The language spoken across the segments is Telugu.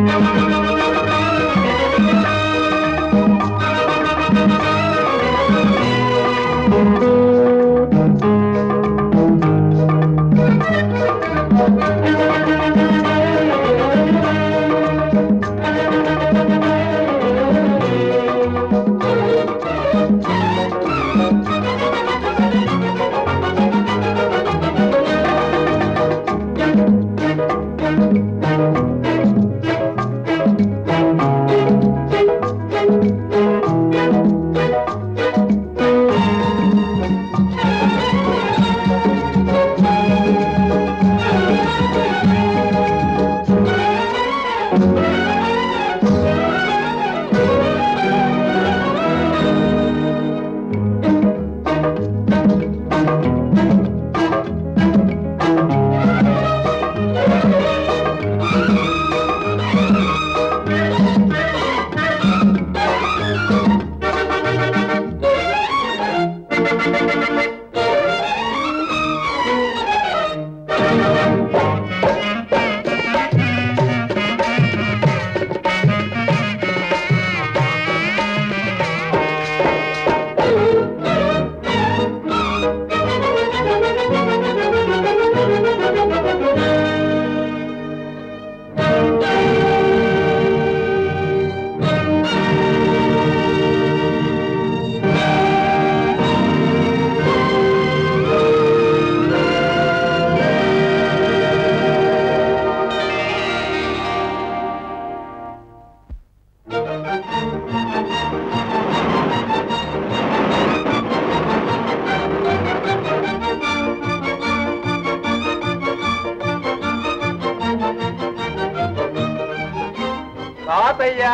తాతయ్య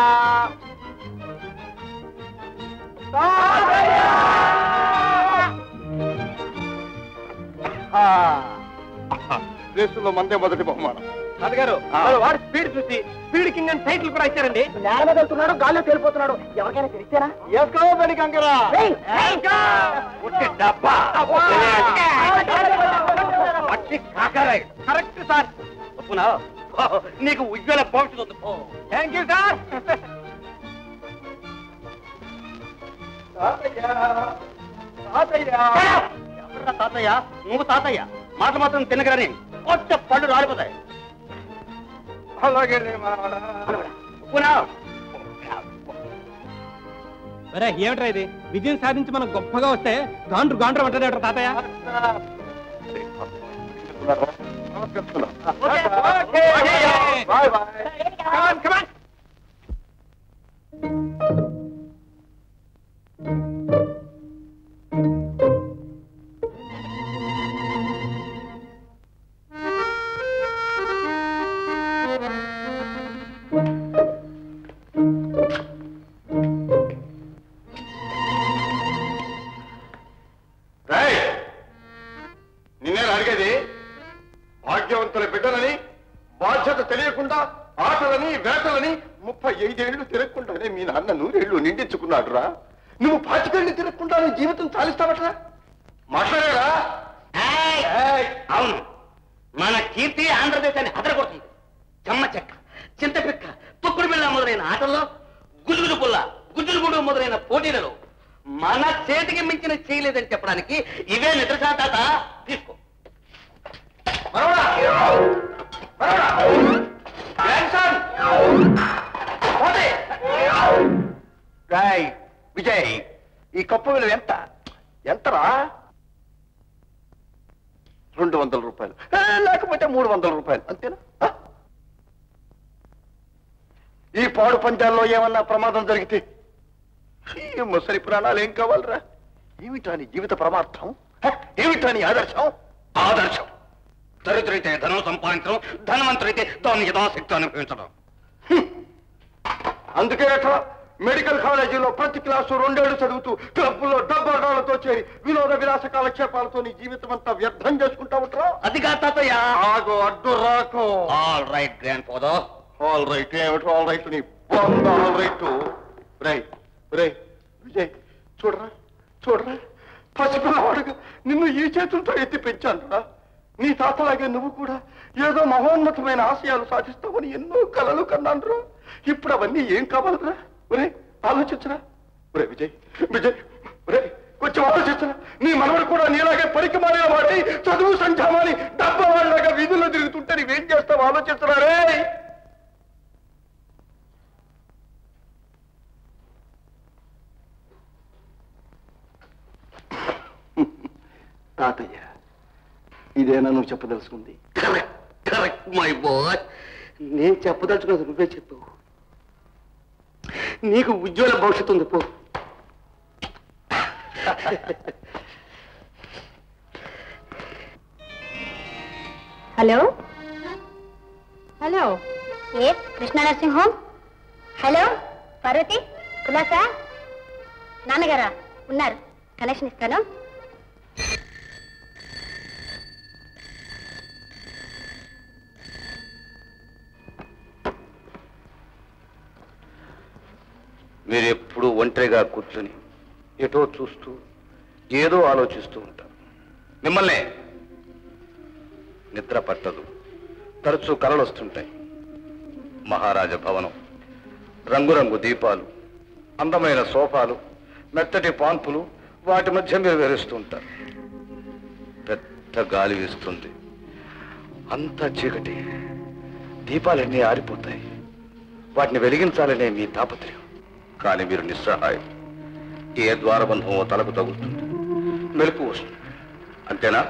తాతయ్య రేసులో మందే మొదటి బహుమానం తాతగారు ఆ. వాళ్ళు వాడి స్పీడ్ చూసి స్పీడ్ కింగ్ అని టైటిల్ కూడా ఇచ్చారండి నేల మీద వెళ్తున్నాడు గాల్లో తేలిపోతున్నాడు ఎవరికైనా తెలిస్తేనా వేసుకో పని కంకరా ఏయ్, ఏయ్, ఉట్టి డబ్బా పచ్చి కాకరాయి కరెక్ట్ సార్ ఒప్పునా నీకు ఉజ్వల భవిష్యత్తు ఉంది పో థ్యాంక్ యూ సార్ ఎవర్రా తాతయ్య నువ్వు తాతయ్య మాటలు మాత్రం తినగలని కొత్త పళ్ళు రాలిపోతాయి అలాగే ఒప్పునా మరే ఏమిట్రా ఇది విజయం సాధించి మనం గొప్పగా వస్తే గాండ్రు గాండ్రు అంటారు తాతయ్య బాయ్ బాయ్ నిన్నే అడిగేది భాగ్యవంతుల బిడ్డలని బాధ్యత తెలియకుండా ఆటలని వేటలని ముప్పై ఐదేళ్లు తిరగకుండానే మీ నాన్న నూరేళ్లు నిండించుకున్నాడు రా నువ్వు పాతికేళ్లు తిరగకుండా నీ జీవితం చాలిస్తావట్రా మాట్లాడారా అవును మన కీర్తి ఆంధ్రదేశాన్ని అదరగొడుతుంది చెమ్మ చెక్క చింతపిక్క తుక్కుడు బిళ్ళ మొదలైన ఆటల్లో గుజుగుజు పుల్ల గుజుగుడు మొదలైన పోటీలలో మన చేతికి మించిన చేయలేదని చెప్పడానికి ఇవే నిద్రశాతాత తీసుకో మరవడా మరవడా గ్రాండ్సన్ పోతే రాయ్ విజయ్ ఈ కప్పు విలువ ఎంత ఎంతరా రెండు వందల రూపాయలు ఏ, లేకపోతే మూడు వందల రూపాయలు అంతేనా ఆ? ఈ పాడు పంచాల్లో ఏమన్నా ప్రమాదం జరిగితే ఈ ముసలి ప్రాణాలు ఏం కావాలరా ఏమిటా నీ జీవిత ప్రమార్థం హ? ఏమిటా నీ ఆదర్శం ఆదర్శం దరిద్రైతే ధనం సంపాదించడం ధనవంతుడైతే దాన్ని యథాశక్తి అనుభవించడం అందుకే అట్లా మెడికల్ కాలేజీలో ప్రతి క్లాసు రెండేళ్లు చదువుతూ క్లబ్బులో డబ్బాడాలతో చేరి వినోద విలాస కాలక్షేపాలతో నీ జీవితం అంతా వ్యర్థం చేసుకుంటా ఉంటారా అది కాదు తాతయ్య ఆగు అడ్డు రాకు all right grand father all right ఏమిటో ఆల్ రైట్ నీ బొంద ఆల్ రైట్ రై రై విజయ్ చూడరా చూడరా పసిపిల్లవాడుగా నిన్ను ఈ చేతులతో ఎత్తి పెంచాను రా నీ తాతలాగే నువ్వు కూడా ఏదో మహోన్నతమైన ఆశయాలు సాధిస్తామని ఎన్నో కలలు కన్నాను ఇప్పుడు అవన్నీ ఏం కావాలరా ఒరే ఆలోచించరా ఒరే విజయ్ విజయ్ ఒరే కొంచెం ఆలోచించరా నీ మనవడు కూడా నీలాగే పరికి మారిన వాడి చదువు సంధ్యామని డబ్బా వాళ్ళగా వీధుల్లో తిరుగుతుంటే నీవేం చేస్తావు ఆలోచించరా రే తాతయ్య ఇదేనా నువ్వు చెప్పదలుచుకుంది కరెక్ట్ కరెక్ట్ మై బాయ్ నేను చెప్పదలుచుకున్నది నువ్వే చెప్పు నీకు ఉజ్వల భవిష్యత్తు ఉంది పో హలో హలో ఏ Krishna nursing home hello Parvati కులాసా నాన్నగారా ఉన్నారు కనెక్షన్ ఇస్తాను మీరు ఎప్పుడు ఒంటరిగా కూర్చొని ఎటో చూస్తూ ఏదో ఆలోచిస్తూ ఉంటారు మిమ్మల్ని నిద్ర పట్టదు తరచూ కలలు వస్తుంటాయి మహారాజ భవనం రంగురంగు దీపాలు అందమైన సోఫాలు మెత్తటి పాన్పులు వాటి మధ్య మీరు వివరిస్తూ ఉంటారు పెద్ద గాలి వీస్తుంది అంతా చీకటి దీపాలన్నీ ఆరిపోతాయి వాటిని వెలిగించాలనే మీ తాపత్రయం కానీ మీరు నిస్సహాయం ఏ ద్వారబంధమో తలకు తగులుతుంది మెలకు వస్తుంది అంతేనా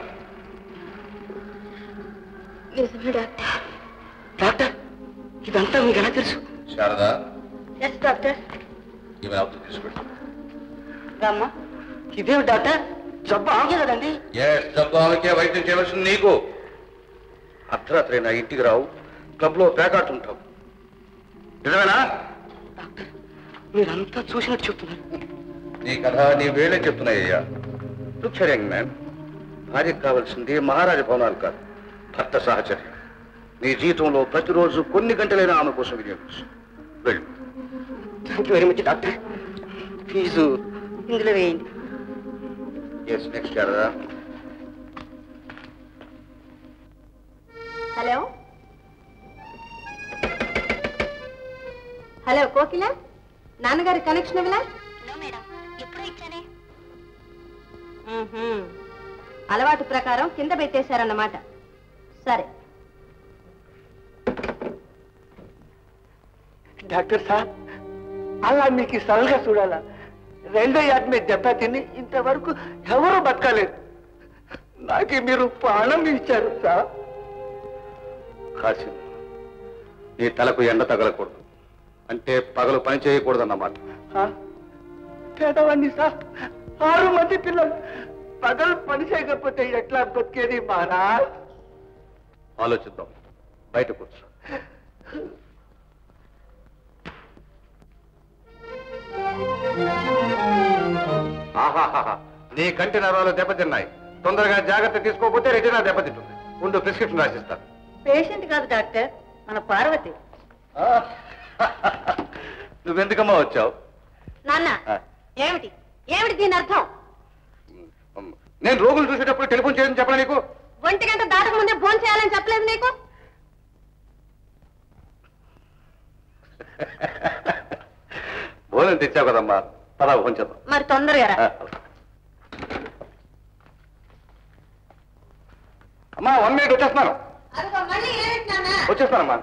నిజమే డాక్టర్ డాక్టర్ ఇదంతా మీకు ఎలా తెలుసు శారదా ఎస్ డాక్టర్ ఈమె అవతల తీసుకెళ్ళి రమ్మా ఇదేమి డాక్టర్ జబ్బు ఆగే కదండి ఎస్ జబ్బాకే వైద్యం చేయవలసింది నీకు అర్ధరాత్రి నా ఇంటికి రావు క్లబ్లో పేకాట ఉంటావు నిజమేనా మీరంతా చూసినట్టు చెప్తున్నారు నీ కథ నీ వేళే చెప్తున్నాయ్యా లుక్ యంగ్ మ్యాన్ భార్యకు కావాల్సింది మహారాజ భవనాలు కాదు భర్త సహచర్యం నీ జీవితంలో ప్రతిరోజు కొన్ని గంటలైనా ఆమె కోసం వినియోగించు వెళ్ళు thank you very much doctor fees ఇందులో వేయండి yes next Sharada hello hello Kokila నాన్నగారి కనెక్షన్ ఇవ్వలా అలవాటు ప్రకారం కింద పెట్టేశారన్నమాట సరే డాక్టర్ సార్ అలా మీకు సరళగా చూడాలా రైల్వే యార్డ్ మీద దెబ్బ తిని ఇంతవరకు ఎవరు బతకలేదు నాకు మీరు ప్రాణం ఇచ్చారు సార్ కాసిం నీ తలకు ఎండ తగలకూడదు అంటే పగలు పని చేయకూడదన్నమాట ఆ? పేదవాడిని సార్ ఆరు మంది పిల్లలు పగలు పని చేయకపోతే ఎట్లా బతికేది మహారాజ్ ఆలోచిద్దాం బయట కూర్చో ఆహాహాహా నీ కంటి నరాలు దెబ్బతిన్నాయి తొందరగా జాగ్రత్త తీసుకోకపోతే రెటీనా దెబ్బతింటుంది ఉండు ప్రిస్క్రిప్షన్ రాసిస్తాను పేషెంట్ కాదు డాక్టర్ మన పార్వతి నువ్వెందుకమ్మా వచ్చావు నాన్న ఆ. ఏమిటి ఏమిటి దీని అర్థం నేను రోగులు చూసేటప్పుడు టెలిఫోన్ చేయని చెప్పలే నీకు ఒంటి గంట దాటక ముందే ఫోన్ చేయాలని చెప్పలేదు నీకు భోజనం తెచ్చావు కదమ్మా పదా భోజనం చేద్దాం మరి తొందరగా రా. ఆ. అమ్మా వన్ మినిట్ వచ్చేస్తున్నాను అదిగో మళ్ళీ ఏమిటి నాన్న వచ్చేస్తానమ్మా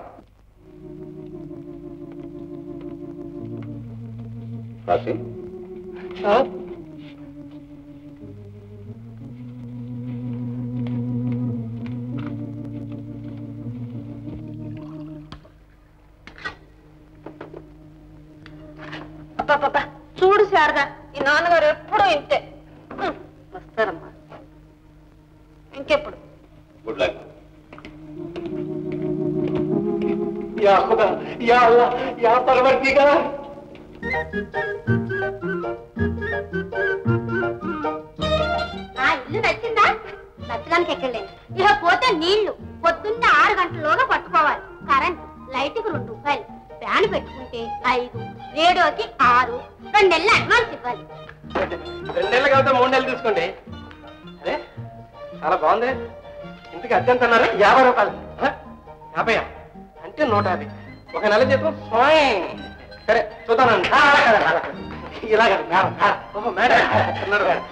రాసి సార్ అబ్బబ్బబ్బా, చూడు శారద ఈ నాన్నగారు ఎప్పుడూ ఇంతే ఉమ్, వస్తారమ్మా ఇంకెప్పుడు గుడ్ లక్ యా ఖుదా యా అల్లా యా పరవర్తిగార్ ఆ ఇల్లు నచ్చిందా నచ్చడానికి ఎక్కడలేదు ఇక పోతే నీళ్లు పొద్దున్నే ఆరు గంటల్లోగా పట్టుకోవాలి కరెంట్ లైట్కి రెండు రూపాయలు ఫ్యాన్ పెట్టుకుంటే ఐదు రేడియోకి ఆరు రెండు నెలలు అడ్వాన్స్ ఇవ్వాలి రెండు నెలలు కాబట్టి మూడు నెలలు తీసుకోండి అరే చాలా బాగుంది ఇంత ఇంటికి అద్దె ఎంత అన్నారు యాభై రూపాయలు హ? యాభై అంటే నూట యాభై ఒక నెల జీతం స్వాయ్. సరే చూద్దానండి ఆ, అలా కాదు, అలా కాదు. ఇలా కాదు మేడం ఆ, ఓహో, మేడం ఉన్నాడు మేడం.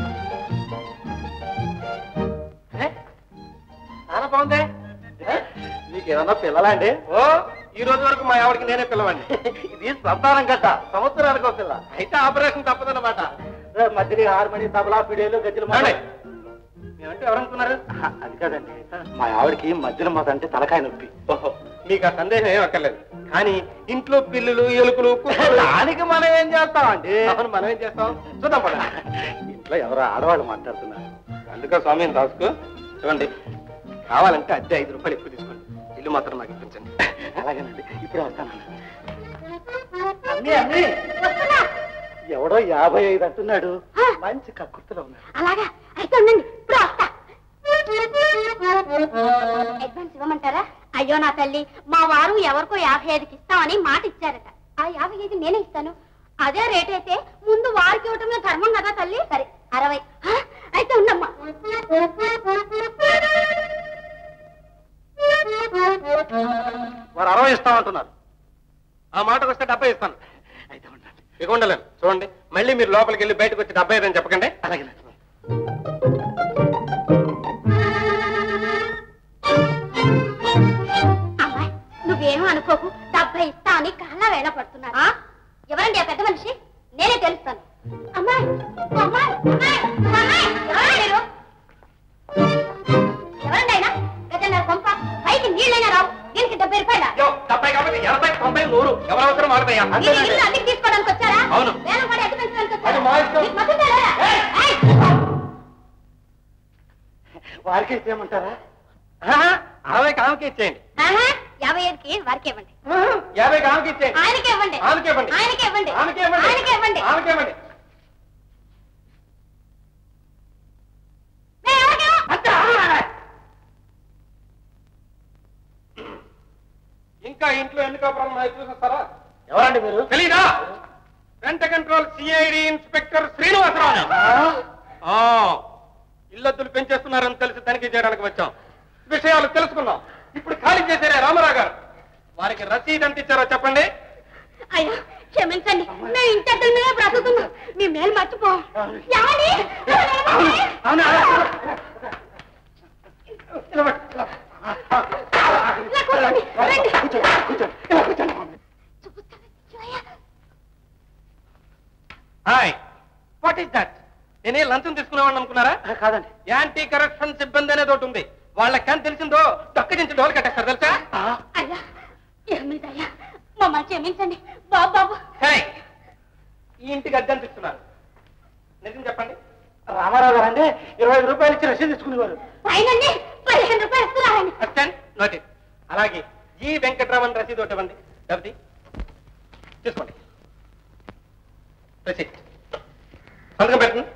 ఏ? చాలా బాగుంది ఏ? మీకు ఏమన్నా పిల్లలా అండి ఓ ఈ రోజు వరకు మా ఆవిడకి నేనే పిల్లవండి ఇది సంతానం కట్ట సంవత్సరానికి ఒక పిల్ల అయితే ఆపరేషన్ తప్పదన్నమాట మధ్యలో హార్మోని తబలా పిడేలు గజ్జలు ఏమంటే ఎవరనుకున్నారు అది కాదండి మా ఆవిడకి మధ్యలో మాత అంటే తలకాయ నొప్పి ఓహో మీకు ఆ సందేహం ఏం అక్కర్లేదు కానీ ఇంట్లో పిల్లులు ఎలుకలు దానికి మనం ఏం చేస్తామండి అవును మనం ఏం చేస్తాం చూద్దాం పద ఇంట్లో ఎవరో ఆడవాళ్ళు మాట్లాడుతున్నారు అందుకే స్వామి రాసుకో చూడండి కావాలంటే అద్దె ఐదు రూపాయలు ఎక్కువ తీసుకోండి ఇల్లు మాత్రం నాకు ఇప్పించండి అలాగేనండి ఇప్పుడే వస్తానండి అమ్మి అమ్మి వస్తున్నా ఎవడో యాభై ఐదు అంటున్నాడు మంచి కక్కుర్తిలో ఉన్నాడు అలాగా అయితే ఉండండి ఇప్పుడు వస్తా అడ్వాన్స్ ఇవ్వమంటారా అయ్యో నా తల్లి మా వారు ఎవరికో యాభై ఐదుకి ఇస్తామని మాట ఇచ్చారట ఆ యాభై ఐదు నేనే ఇస్తాను అదే రేట్ అయితే ముందు వారికి ఇవ్వటమే ధర్మం కదా తల్లి సరే అరవై హ? అయితే ఉండమ్మా వారు అరవై ఇస్తామంటున్నారు ఆ మాటకు వస్తే డెబ్బై ఇస్తాను అయితే ఉండండి ఇక ఉండలేను చూడండి మళ్ళీ మీరు లోపలికి వెళ్ళి బయటకు వచ్చి డెబ్బై ఐదు అని చెప్పకండి అలాగే అమ్మాయి నువ్వేమో అనుకోకు డెబ్బై ఇస్తా అని కాళ్ళ వేళ పడుతున్నా ఎవరండి ఆ పెద్ద మనిషి నేనే తెలుస్తాను అమ్మాయి అమ్మాయి అమ్మాయి అమ్మాయి ఎవరండి మీరు ఎవరండి ఆయన గజన్నర కొంప పైకి నీళ్ళైనా రావు దీనికి డెబ్బై రూపాయల డెబ్బై కాబట్టి ఎనభై తొంభై నూరు ఎవరు అవసరం వాడతాయా మీరు ఇల్లు అద్దెకి తీసుకోవడానికి వచ్చారా అవును. వేలం పడి అద్దె పెంచడానికి అది మా ఇష్టం. మీకు మద్దతు లేదా? ఏయ్! వారికి ఇచ్చేయమంటారా అరవై కామకి ఇచ్చేయండి ఆహా, యాభై ఐదుకి వారికి ఇవ్వండి యాభై కామకి ఇచ్చేయండి ఆయనకే ఇవ్వండి ఆమెకే ఇవ్వండి. ఆయనకే ఇవ్వండి ఆమెకే ఇవ్వండి ఆయనకే ఇవ్వండి ఆమెకే ఇవ్వండి నేను ఎవరికి ఇవ్వ- అంతే, ఆమె. ఇంకా ఇంట్లో ఎన్ని కాపురాలు ఉన్నాయి చూసేస్తారా ఎవరండి మీరు తెలీదా rent control CID inspector Srinivasa Rao ఆ, ఇల్లద్దులు పెంచేస్తున్నారని తెలిసి తనిఖీ చేయడానికి వచ్చాం విషయాలు తెలుసుకున్నాం ఇప్పుడు ఖాళీ చేశారే రామారావు గారు వారికి రసీదు ఎంత ఇచ్చారో చెప్పండి అయ్యో క్షమించండి మేము ఇంటి అద్దెల మీద బ్రతుకుతున్నాం మీ మేలు మర్చిపో ఏమండి? ఇలా కూర్చోండి, రండి. Shivayya, hi what is that నేనే లంచం తీసుకునేవాడిని అనుకున్నారా కాదండి యాంటీ కరప్షన్ సిబ్బంది అనేది ఒకటి ఉంది వాళ్ళకని తెలిసిందో డొక్కడించి డోలు కట్టేస్తారు తెలుసా అయ్యా ఏమిటయ్యా మమ్మల్ని క్షమించండి బాబు బాబు హే ఈ ఇంటికి అద్దెంత ఇస్తున్నారు నిజం చెప్పండి రామారావు గారు అంటే ఇరవై ఐదు రూపాయలు ఇచ్చి రసీదు తీసుకునేవారు పైనండి పదిహేను రూపాయలు ఇస్తున్నారండి అసిస్టెంట్ నోటీస్ అలాగే ఈ వెంకట్రామన్ రసీదు ఒకటి ఇవ్వండి డబ్బి తీసుకోండి రసీద్ సంతకం పెట్టండి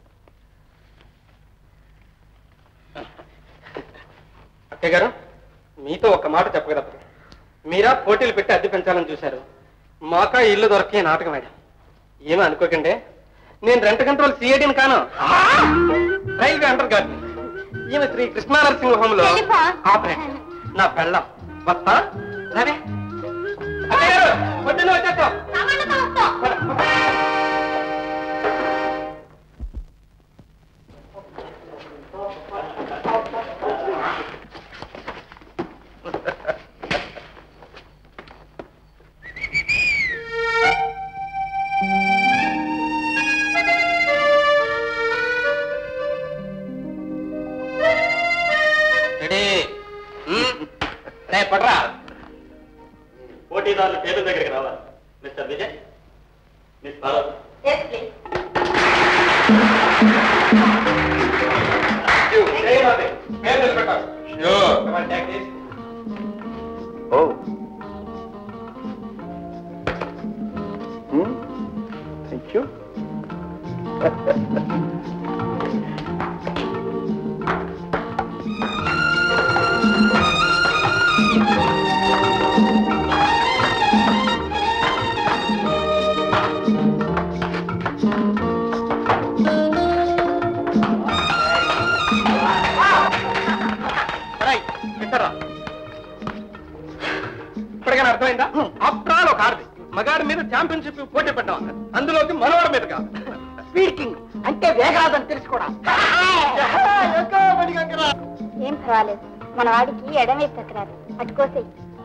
అక్కయ్య గారు మీతో ఒక మాట చెప్పగలరు మీరా పోటీలు పెట్టి అద్దె పెంచాలని చూశారు మాకా ఇల్లు దొరికి నాటకం ఆడాం ఏమీ అనుకోకండి నేను రెంట్ కంట్రోల్ సిఐడిని కాను రైల్వే అండర్ గార్డ్ ఈమె శ్రీ కృష్ణా నరసింహ హోమ్ లో టెలిఫోన్. ఆపరేటర్ నా పెళ్ళం వస్తా సరే అక్కయ్య గారు పొద్దున్న వచ్చేస్తాం సామాన్లతో వస్తాం రెడీ రే పట్రా పోటీదారులు టేబుల్ దగ్గరికి రావాలి మిస్టర్ విజయ్ మిస్ భారత్ పేరు నిలబెట్టాలి Come on, take this. ఓ థ్యాంక్ యూ మగాడి మీద ఛాంపియన్షిప్ పోటీ పెట్టాం అందులోకి మనవాడి మీద కాదు స్పీకింగ్ అంటే వేగరాదని తెలుసు కూడా ఏం పర్వాలేదు మన వాడికి ఎడమే తక్రారు పట్టుకోసే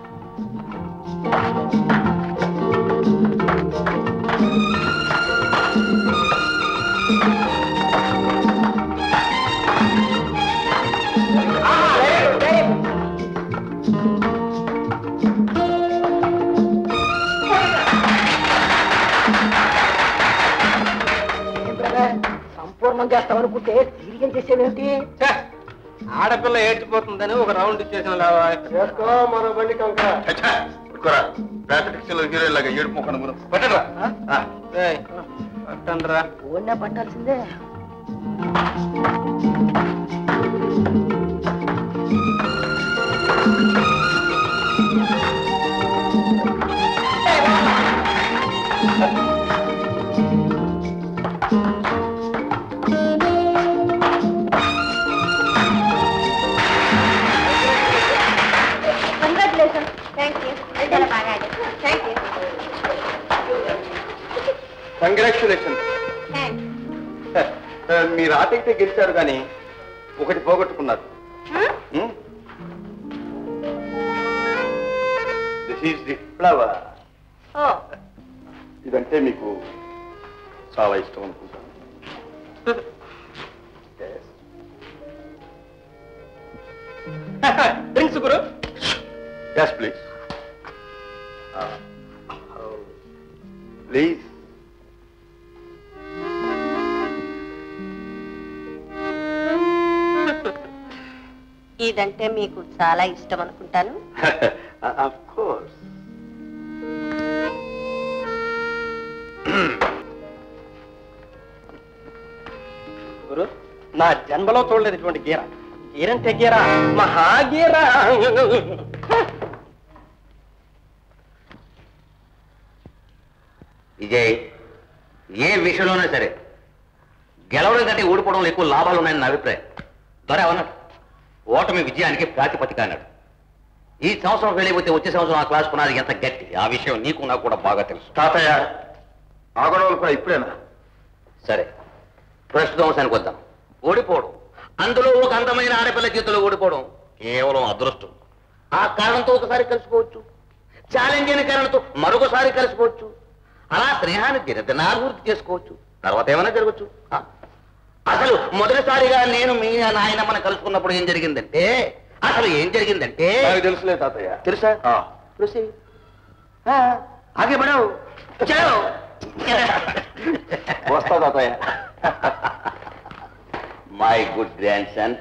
సంపూర్ణం చేస్తామనుకుంటే సీరియల్ చేసేవేమిటి ఛే, ఆడపిల్ల ఏడ్చిపోతుందని ఒక రౌండ్ ఇచ్చేసిన లేవా చేసుకో మరో బండి కంక ప్రాక్టిక్స్ లో హీరోయిన్ లాగా ఏడుపు ముఖం మును పట్టరా ఏయ్, పట్టండ్రా ఓన్నే పట్టాల్సిందే కంగ్రాచులేషన్ థ్యాంక్ యూ చాలా బాగా థ్యాంక్ యూ కంగ్రాచులేషన్ థ్యాంక్స్ మీరు ఆట అయితే గెలిచారు కానీ ఒకటి పోగొట్టుకున్నారు దిస్ ఈస్ ది ఫ్లవర్ ఓ ఇదంటే మీకు చాలా ఇష్టం అనుకుంటాను డ్రింక్స్ గురు ఎస్ ప్లీజ్ ప్లీజ్ ఇదంటే మీకు చాలా ఇష్టం అనుకుంటాను ఆఫ్ కోర్స్ గురు నా జన్మలో చూడలేదు ఇటువంటి గీర గీరంటే గీర మహాగీర విజయ్ ఏ విషయంలోనే సరే గెలవడం కంటే ఓడిపోవడంలో ఎక్కువ లాభాలు ఉన్నాయని నా అభిప్రాయం దొర అన్నాడు ఓటమి విజయానికి ప్రాతిపదిక అన్నాడు ఈ సంవత్సరం వెళ్ళిపోతే వచ్చే సంవత్సరం ఆ క్లాస్ పునాది ఎంత గట్టి ఆ విషయం నీకు నాకు కూడా బాగా తెలుసు తాతయ్య ఆ గొడవలు కూడా ఇప్పుడేనా సరే ప్రస్తుతం అంశానికి వద్దాం ఓడిపోవడం అందులో ఒక అందమైన ఆడపిల్ల చేతిలో ఓడిపోవడం కేవలం అదృష్టం ఆ కారణంతో ఒకసారి కలిసిపోవచ్చు ఛాలెంజ్ అయిన కారణంతో మరొకసారి కలిసిపోవచ్చు అలా స్నేహాన్ని దినదినాభివృద్ధి చేసుకోవచ్చు తర్వాత ఏమైనా జరగచ్చు ఆ, అసలు మొదటిసారిగా నేను మీ నాయనమ్మని కలుసుకున్నప్పుడు ఏం జరిగిందంటే అసలు ఏం జరిగిందంటే నాకు తెలుసులే తాతయ్య తెలుసా ఆ. రుచి ఆగే పడవు చలో వస్తా తాతయ్య మై గుడ్ గ్రాండ్ సన్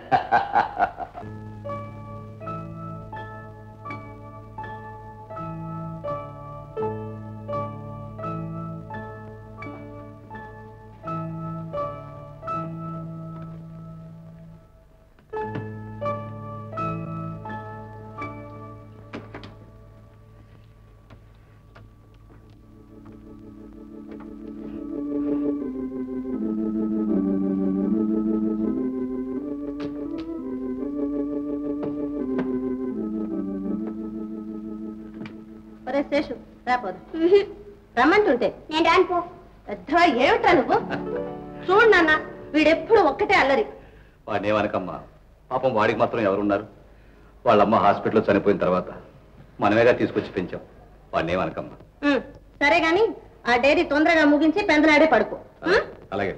ఒరే శేషు రాపోదు రమ్మంటుంటే నేను రాను పో పెద్దవా ఏమిట్రా నువ్వు చూడు నాన్న వీడెప్పుడు ఒక్కటే అల్లరి వాడేమనకమ్మా పాపం వాడికి మాత్రం ఎవరున్నారు వాళ్ళమ్మ హాస్పిటల్లో చనిపోయిన తర్వాత మనమేగా తీసుకొచ్చి పెంచాం వాడినేమనకమ్మా ఉమ్, సరే గాని ఆ డైరీ తొందరగా ముగించి పెందలాడే పడుకో ఉమ్? అలాగే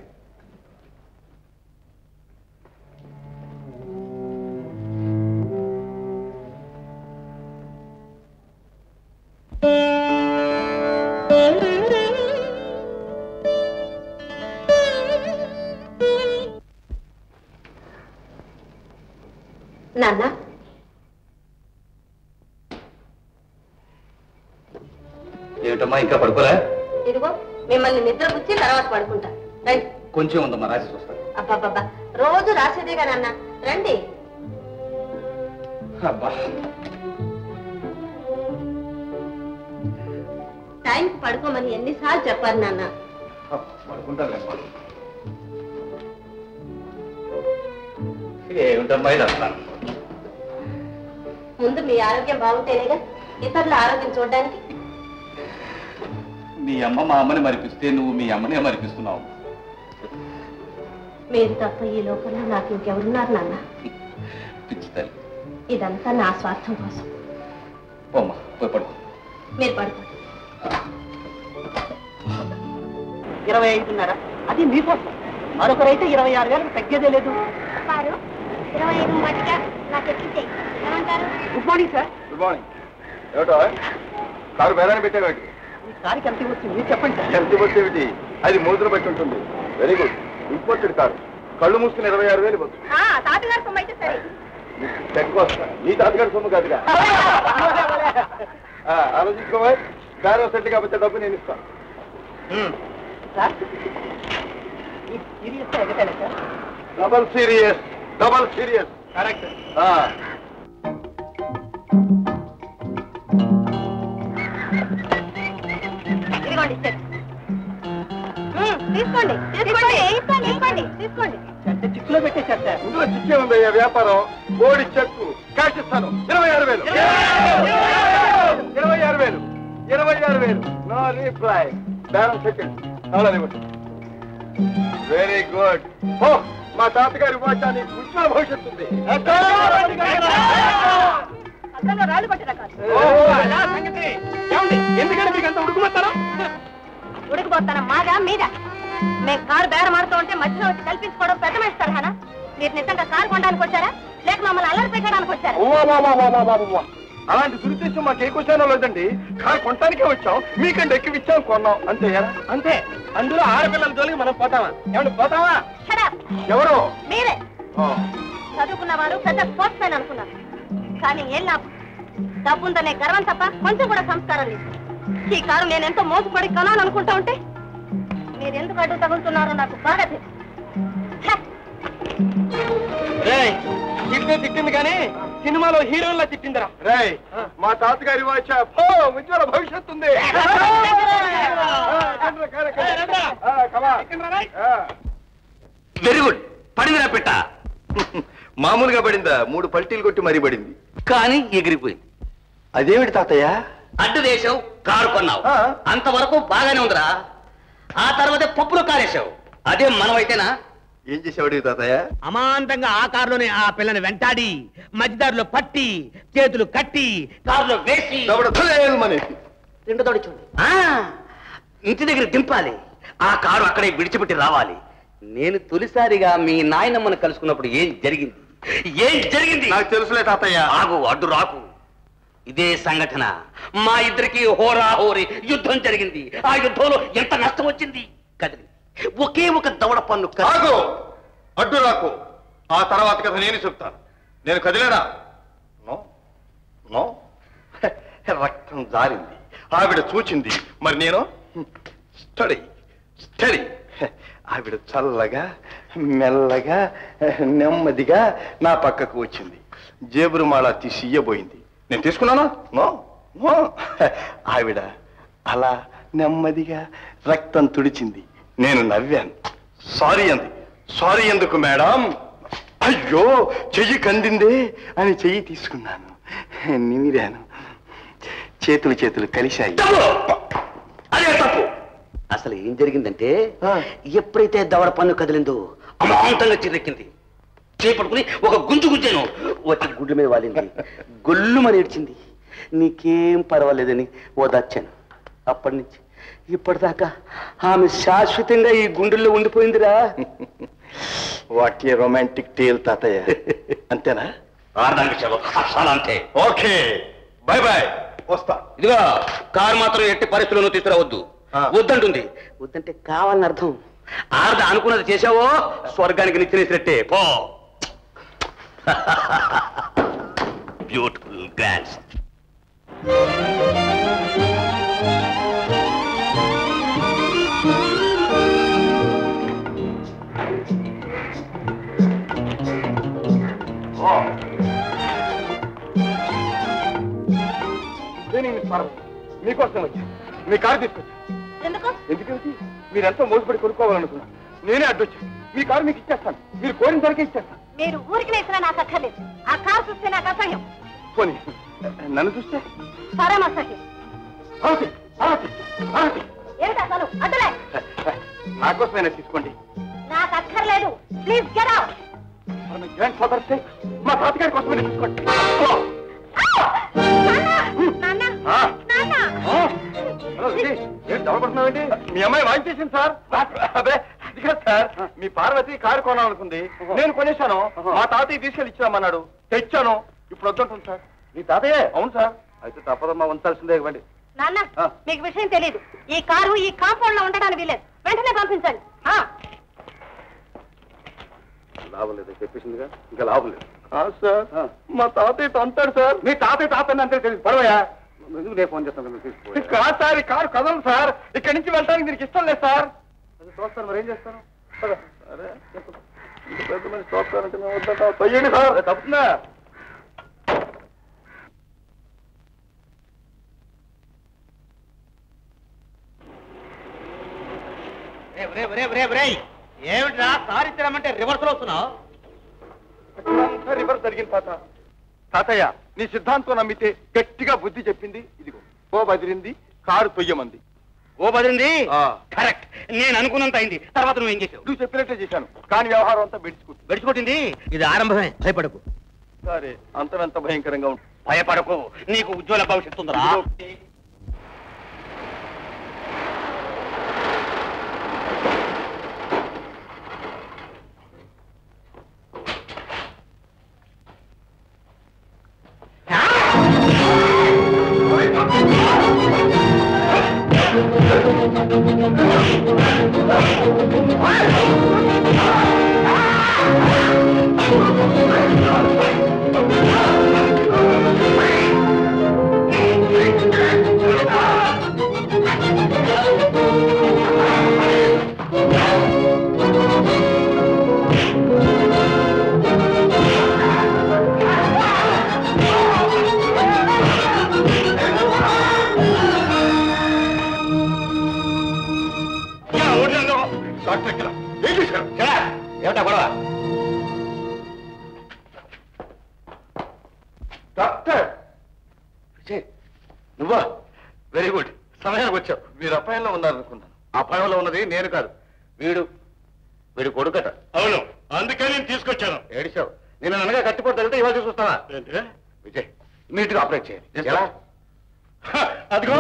నాన్న ఏమిటమ్మా ఇంకా పడుకోరా ఇదిగో మిమ్మల్ని నిద్ర పుచ్చి తర్వాత పడుకుంటా రండి కొంచెం ఉందమ్మా రాసి చూస్తాను అబ్బాబ్బా రోజు రాసేదేగా నాన్న రండి అబ్బా టైంకి పడుకోమని ఎన్నిసార్లు చెప్పారు నాన్న పడుకుంటానులేమ్మా ఏమిటమ్మా ఇదంతా ముందు మీ ఆరోగ్యం బాగుంటేనేగా ఇతరుల ఆరోగ్యం చూడడానికి మీ అమ్మ మా అమ్మని మరిపిస్తే నువ్వు మీ అమ్మనే మరిపిస్తున్నావు మీరు తప్ప ఈ లోకంలో నాకు ఇంకెవరున్నారు నాన్న పిచ్చి తల్లి ఇదంతా నా స్వార్థం కోసం పోమ్మా పోయి పడుకో మీరు పడుకోండి ఇరవై ఐదున్నర అది మీకోసం మరొకరైతే ఇరవై ఆరు వేలకు తగ్గేదే లేదు వారు ఇరవై ఐదు మటుగా నాకు ఎక్కితే ఏమంటారు good morning sir good morning ఏమిటో కారు బేరాన్ని పెట్టేవాటి ఈ కారుకి ఎంత వచ్చింది మీరు చెప్పండి సార్ ఎంత వచ్చేవిటి అది మోదులు బట్టి ఉంటుంది వెరీ గుడ్ ఇంపోర్టెడ్ కారు కళ్ళు మూసుకుని ఇరవై ఆరు వేలు ఇవ్వచ్చు తాతగారు సొమ్ము అయితే సరే చెక్ వస్తా నీ తాతగారి సొమ్ము కాదుగా ఆ, ఆలోచించుకోవాలి బేరం సెట్ కాబట్టి డబ్బు నేను ఇస్తాను సార్ ఈ సీరియస్ ఎగతాను sir double serious double serious correct ఇదిగోండి చెక్ తీసుకోండి తీసుకోండి తీసుకోండి తీసుకోండి తీసుకోండి అంటే చిక్కులో పెట్టేశారు సార్ ఇందులో చిక్కే ఉందయ్యా వ్యాపారం బోడి చెక్కు క్యాష్ ఇస్తాను ఇరవై ఆరు వేలు ఇరవై ఆరు వేలు ఇరవై ఆరు వేలు నో రీప్లై బేరం సెకండ్ వెరీ గుడ్ ఓ మా తాతగారి వాటాన్ని ఉజ్వల భవిష్యత్తు ఉంది అద్దంలో రాళ్ళు పట్టిన కాదు ఎందుకంటే మీకు అంత ఉడుకుమతారా ఉడికిపోతాను మాదా మీద మేము కారు బేరం ఆడుతూ ఉంటే మధ్యలో వచ్చి కల్పించుకోవడం పెద్ద మేస్తారు హనా మీరు నిజంగా కారు కొనడానికి వచ్చారా లేక మమ్మల్ని అల్లరి పెట్టడానికి వచ్చారా ఉవ్వా, ఉవ్వా, ఉవ్వా, ఉవ్వా, ఉవ్వా, ఉవ్వా. అలాంటి దురుద్దేశం మాకు ఏ క్వశ్చన్ లేదండి కారు కొనటానికే వచ్చాం మీకంటే ఎక్కువ ఇచ్చాం కొన్నాం అంతే అంతే అందులో ఆడపిల్లల జోలికి మనం పోతామా ఏమండి పోతావా Shut up. ఎవరు మీరే ఆ, చదువుకున్న వారు పెద్ద స్పోర్ట్స్ మ్యాన్ అనుకున్నారు కానీ ఏం లాభం డబ్బుందనే గర్వం తప్ప కొంచెం కూడా సంస్కారం లేదు ఈ కారు నేను ఎంతో మోసపడి కొనాలని అనుకుంటా ఉంటే మీరు ఎందుకు అడ్డు తగులుతున్నారో నాకు బాగా తెలుసు హ! తిట్టే తిట్టింది కానీ సినిమాలో హీరోల్లా తిట్టిందిరా రేయ్ మా తాతగారి వాచ పో ఉజ్వల భవిష్యత్తు ఉంది ఆ, కండ్రా, కండ్రా, కండ్రా. ఆ, come on. ఆ. వెరీ గుడ్ పడిందిరా పెట్ట మామూలుగా పడిందా మూడు పల్టీలు కొట్టి మరీ పడింది కానీ ఎగిరిపోయింది అదేమిటి తాతయ్య అడ్డు వేసావు కారు కొన్నావు ఆ. అంతవరకు బాగానే ఉందిరా ఆ తర్వాత పప్పులో కారేసావు అదే మనమైతేనా ఏం చేసేవాడు తాతయ్య అమాంతంగా ఆ కారులోనే ఆ పిల్లని వెంటాడి మధ్యదారిలో పట్టి చేతులు కట్టి కారులో వేసి దవడ ధలేల్మనేసి. రెండు తోడిచూడు ఇంటి దగ్గర దింపాలి ఆ కారు అక్కడే విడిచిపెట్టి రావాలి నేను తొలిసారిగా మీ నాయనమ్మను కలుసుకున్నప్పుడు ఏం జరిగింది ఏం జరిగింది నాకు తెలుసులే తాతయ్య ఆగు అడ్డు రాకు ఇదే సంఘటన మా ఇద్దరికి హోరాహోరి యుద్ధం జరిగింది ఆ యుద్ధంలో ఎంత నష్టం వచ్చింది కదిలి ఒకే ఒక దవడ పన్ను కదిలి. ఆగు అడ్డు రాకు ఆ తర్వాత కథ నేను చెప్తాను నేను కదిలేనా నో నో రక్తం జారింది ఆవిడ చూచింది మరి నేను స్టడీ స్టడీ ఆవిడ చల్లగా మెల్లగా నెమ్మదిగా నా పక్కకు వచ్చింది జేబురుమాల తీసి ఇయ్యబోయింది నేను తీసుకున్నానా నో నో ఆవిడ అలా నెమ్మదిగా రక్తం తుడిచింది నేను నవ్వాను సారీ అంది సారీ ఎందుకు మేడం అయ్యో చెయ్యి కందిందే అని చెయ్యి తీసుకున్నాను నిమిరాను చేతులు చేతులు కలిశాయి తప్పు అదే తప్పు అసలు ఏం జరిగిందంటే ఆ. ఎప్పుడైతే దవడ పన్ను కదిలిందో అమాంతంగా చిరెక్కింది చేపట్టుకుని ఒక గుంజు గుంజాను వచ్చి గుడ్డు మీద వాలింది గొల్లుమని ఏడ్చింది నీకేం పర్వాలేదని ఓదార్చాను అప్పటి నుంచి ఇప్పటిదాకా ఆమె శాశ్వతంగా ఈ గుండెల్లో ఉండిపోయిందిరా వాట్ ఏ రొమాంటిక్ టేల్ తాతయ్య అంతేనా ఆడదానికి చలో అసలు అంతే ఓకే బై బాయ్ వస్తా ఇదిగో కారు మాత్రం ఎట్టి పరిస్థితులను తీసుకురావద్దు ఆ. వద్దంటుంది వద్దంటే కావాలని అర్థం ఆడద అనుకున్నది చేసావో స్వర్గానికి నిచ్చినేసినట్టే పో బ్యూటిఫుల్ గ్రాండ్స్ నేను స్వరం మీకోసం వచ్చా మీ కారు తీసుకొచ్చా ఎందుకు ఎందుకంటే మీరెంతో మోసపడి కొనుక్కోవాలనుకున్నా నేనే అడ్డొచ్చాను మీ కారు మీకు ఇచ్చేస్తాను మీరు కోరిన ధరకే ఇచ్చేస్తాను మీరు ఊరికి నేసినా నాకు అక్కర్లేదు ఆ కారు చూస్తే నాకు అసహ్యం పోనీ నన్ను చూస్తే పరమ అసహ్యం ఆరతి, ఆరతి, ఆరతి. అదలే నాకోసమైనా తీసుకోండి నాకు అక్కర్లేదు please get out grand father మా తాతగారి కోసమైనా తీసుకోండి నాన్న ఆ. నాన్న హలో విజయ్, ఏంటి డబ్బులుపడుతున్నావేంటి? మీ అమ్మాయి వాయించేసింది సార్ అదే అది కాదు సార్ మీ పార్వతి కారు కొనాలనుకుంది నేను కొనేశాను మా తాతయ్య తీసుకెళ్ళి ఇచ్చామన్నాడు తెచ్చాను ఇప్పుడు వద్దంటుంది సార్ మీ తాతయ్య అవును సార్ అయితే తప్పదమ్మా ఉంచాల్సిందే ఇవ్వండి నాన్న ఆ. మీకు విషయం తెలియదు ఈ కారు ఈ కాంపౌండ్ లో ఉండడానికి వీలేదు వెంటనే పంపించండి ఆ. లాభం లేదు చెప్పేసిందిగా ఇంకా లాభం లేదు సార్ మా తాతయ్య తంతాడు సార్ మీ తాతయ్య తాతయ్య అంతే తెలియదు పర్వయా ఎందుకు నేను ఫోన్ చేస్తాను కాదు సార్ ఈ కారు కదలు సార్ ఇక్కడి నుంచి వెళ్ళడానికి మీకు ఇష్టం లేదు సార్ అది చూస్తాను మరి ఏం చేస్తాను పద. అరే ఇంత పెద్ద మనిషి చూస్తానంటే మేము వద్దంటాం తొయ్యండి సార్ తప్పుతుందా ఏమిట్రా కారు ఇచ్చామంటే రివర్స్ లో వస్తున్నావు అక్కడంతా రివర్స్ జరిగింది తాత తాతయ్య నీ సిద్ధాంతం నమ్మితే గట్టిగా బుద్ధి చెప్పింది ఇదిగో ఓ బదిరింది కారు తొయ్యమంది ఓ బదిరింది ఆ. కరెక్ట్ నేను అనుకున్నంత అయింది తర్వాత నువ్వు ఏం చేసావు నువ్వు చెప్పినట్టే చేశాను కానీ వ్యవహారం అంతా బెడిచుకుంటుంది గడిచిపోతుంది ఇది ఆరంభమే భయపడకు సరే అంతమెంత భయంకరంగా ఉంటుంది భయపడకు నీకు ఉజ్వల భవిష్యత్తు ఉందిరా డాక్టర్ ఎక్కడ ఏం చేశారు ఏమిటా గొడవ డాక్టర్ విజయ్ నువ్వా వెరీ గుడ్ సమయానికి వచ్చావు మీరు అపాయంలో ఉన్నారనుకున్నాను అపాయంలో ఉన్నది నేను కాదు వీడు వీడు కొడుకట అవును అందుకే నేను తీసుకొచ్చాను ఏడిచావు నేను అనగా కట్టిపోతే తగిలితే ఇవాళ చూస్తావా ఏంటి విజయ్ నీట్గా ఆపరేట్ చేయాలి ఎలా అదిగో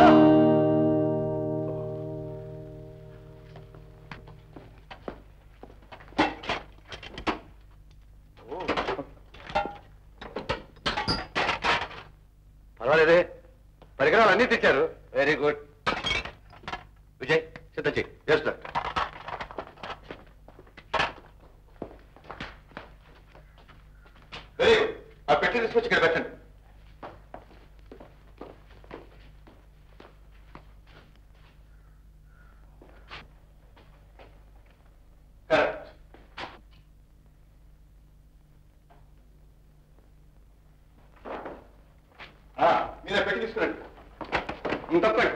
పర్వాలేదే పరికరాలు అన్ని తెచ్చారు వెరీ గుడ్ విజయ్ సిద్ధ చెయ్యి ఎస్ డాక్టర్ వెరీ గుడ్ ఆ పెట్టి తీసుకొచ్చి ఇక్కడ పెట్టండి కరెక్ట్ మీద పెట్టి తీసుకురండి ఉమ్, తప్పండి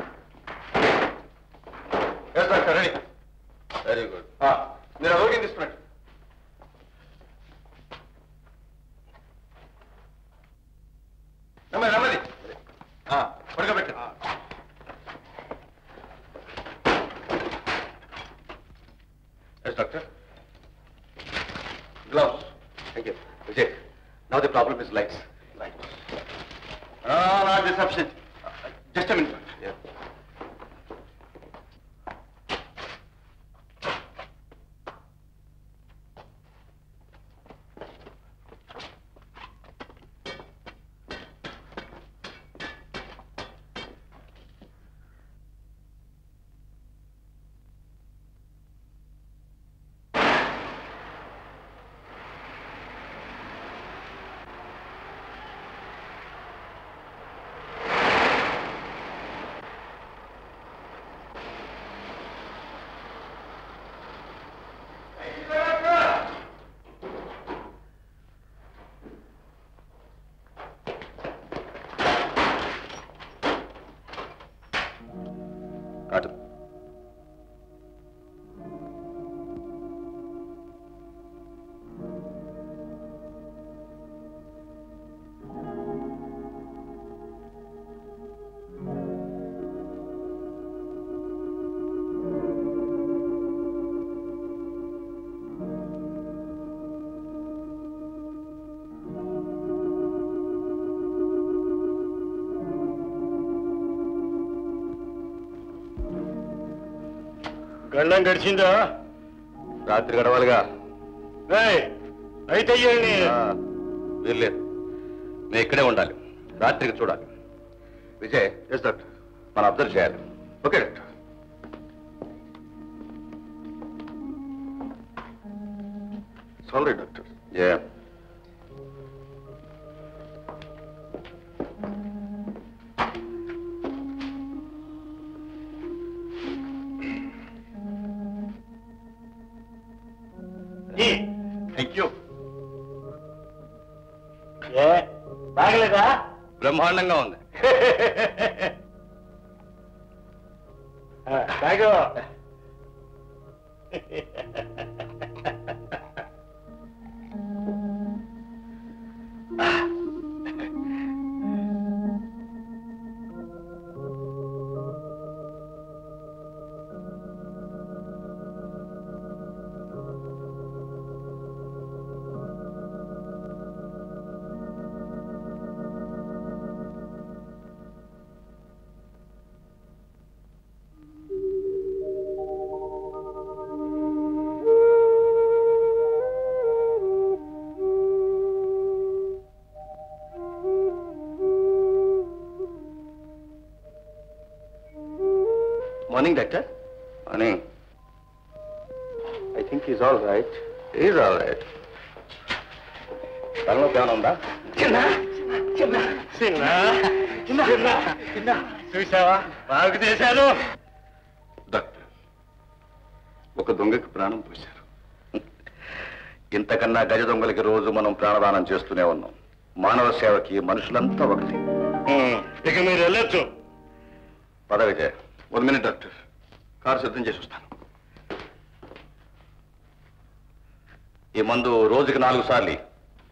yes doctor ready very good మీరు ఆరోగ్యం తీసుకురండి నెమ్మది నెమ్మది పడుకోబెట్టి yes doctor gloves thank you Vijay now the problem is lights lights Ah, not deception. Uh, just a minute. Yeah. కాటు గండం గడిచిందా రాత్రి గడవాలిగా ఏయ్, అయితే ఇయ్యండి. ఆ, వీల్లేదు మేము ఇక్కడే ఉండాలి రాత్రికి చూడాలి విజయ్ ఎస్ డాక్టర్ మనం అబ్జర్వ్ చేయాలి ఓకే డాక్టర్ సారీ డాక్టర్ ఏ థ్యాంక్ యూ ఏ బాగలేదా బ్రహ్మాండంగా ఉంది బాగో మార్నింగ్ డాక్టర్ అని I think is all right is all right తలనొప్పి ఏమైనా ఉందా చిన్న చిన్న చిన్న చిన్న చిన్న చూసావా బాగు చేశాను డాక్టర్ ఒక దొంగకి ప్రాణం పోశారు ఇంతకన్నా గజ దొంగలకి రోజు మనం ప్రాణదానం చేస్తూనే ఉన్నాం మానవ సేవకి మనుషులంతా ఒకటి ఇక మీరు వెళ్ళొచ్చు పద Vijay one minute doctor car సిద్ధం చేసి వస్తాను ఈ మందు రోజుకి నాలుగు సార్లు ఇయ్యి.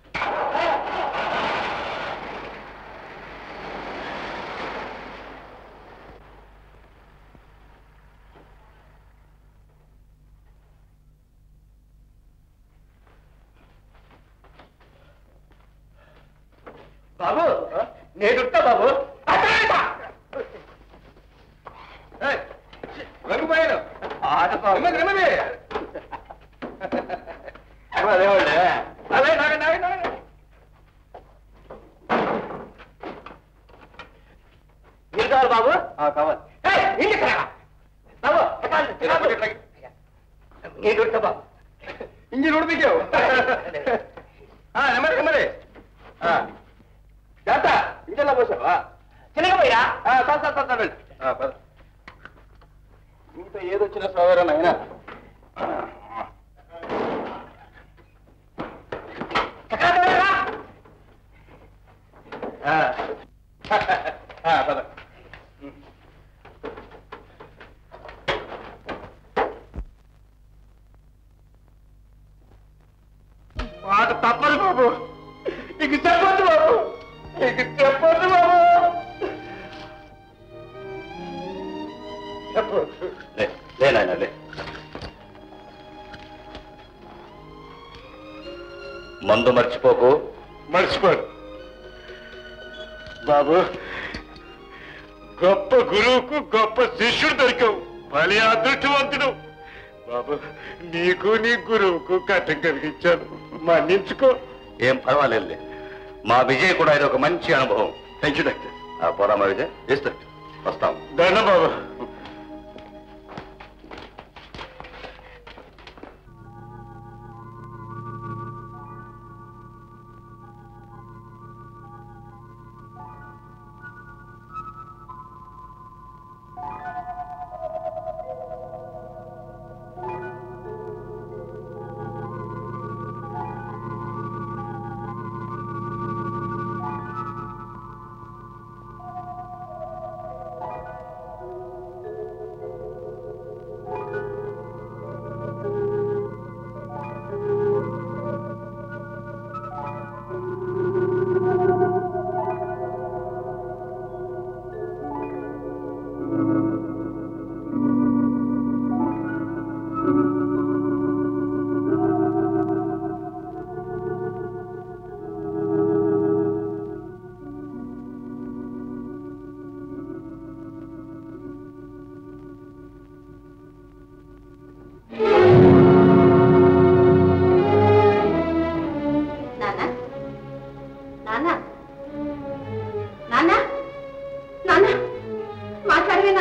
బాబు నేడుంటా బాబు రంగుపోయాను ఆట బాబు నెమ్మది నెమ్మది అదేవాళ్ళే అదే నాగ నాగ నాగ నీళ్ళు కావాలి బాబు కావాలి ఏయ్, నీళ్ళు ఇక్కడ రా. బాబు ఎక్కాలి, ఎక్కాలి. నీళ్ళు ఉంటా బాబు ఇంజిన్ ఉడిపికావు నెమ్మది నెమ్మది జాత ఇంజన్లో పోసావా చిన్నగా పోయిరా సార్ సార్ సార్ వెళ్ళి పద ఇంత ఏదొచ్చినా సోదరా నాయన ఎక్కడ పోయిరా పద మాట తప్పదు బాబు ఇక చెప్పొద్దు బాబు ఇక చెప్పొద్దు బాబు చెప్పొద్దు లే లే నాయనా లే మందు మర్చిపోకు మర్చిపోడు బాబు గొప్ప గురువుకు గొప్ప శిష్యుడు దొరికావు బలి అదృష్టవంతుడు బాబు నీకు నీ గురువుకు కట్టం కలిగించాను మన్నించుకో ఏం పర్వాలేదులే మా విజయ్ కూడా ఇది ఒక మంచి అనుభవం థ్యాంక్ యూ డాక్టర్ ఆ పోరామా విజయ్ ఎస్ డాక్టర్ వస్తాం దండం బాబు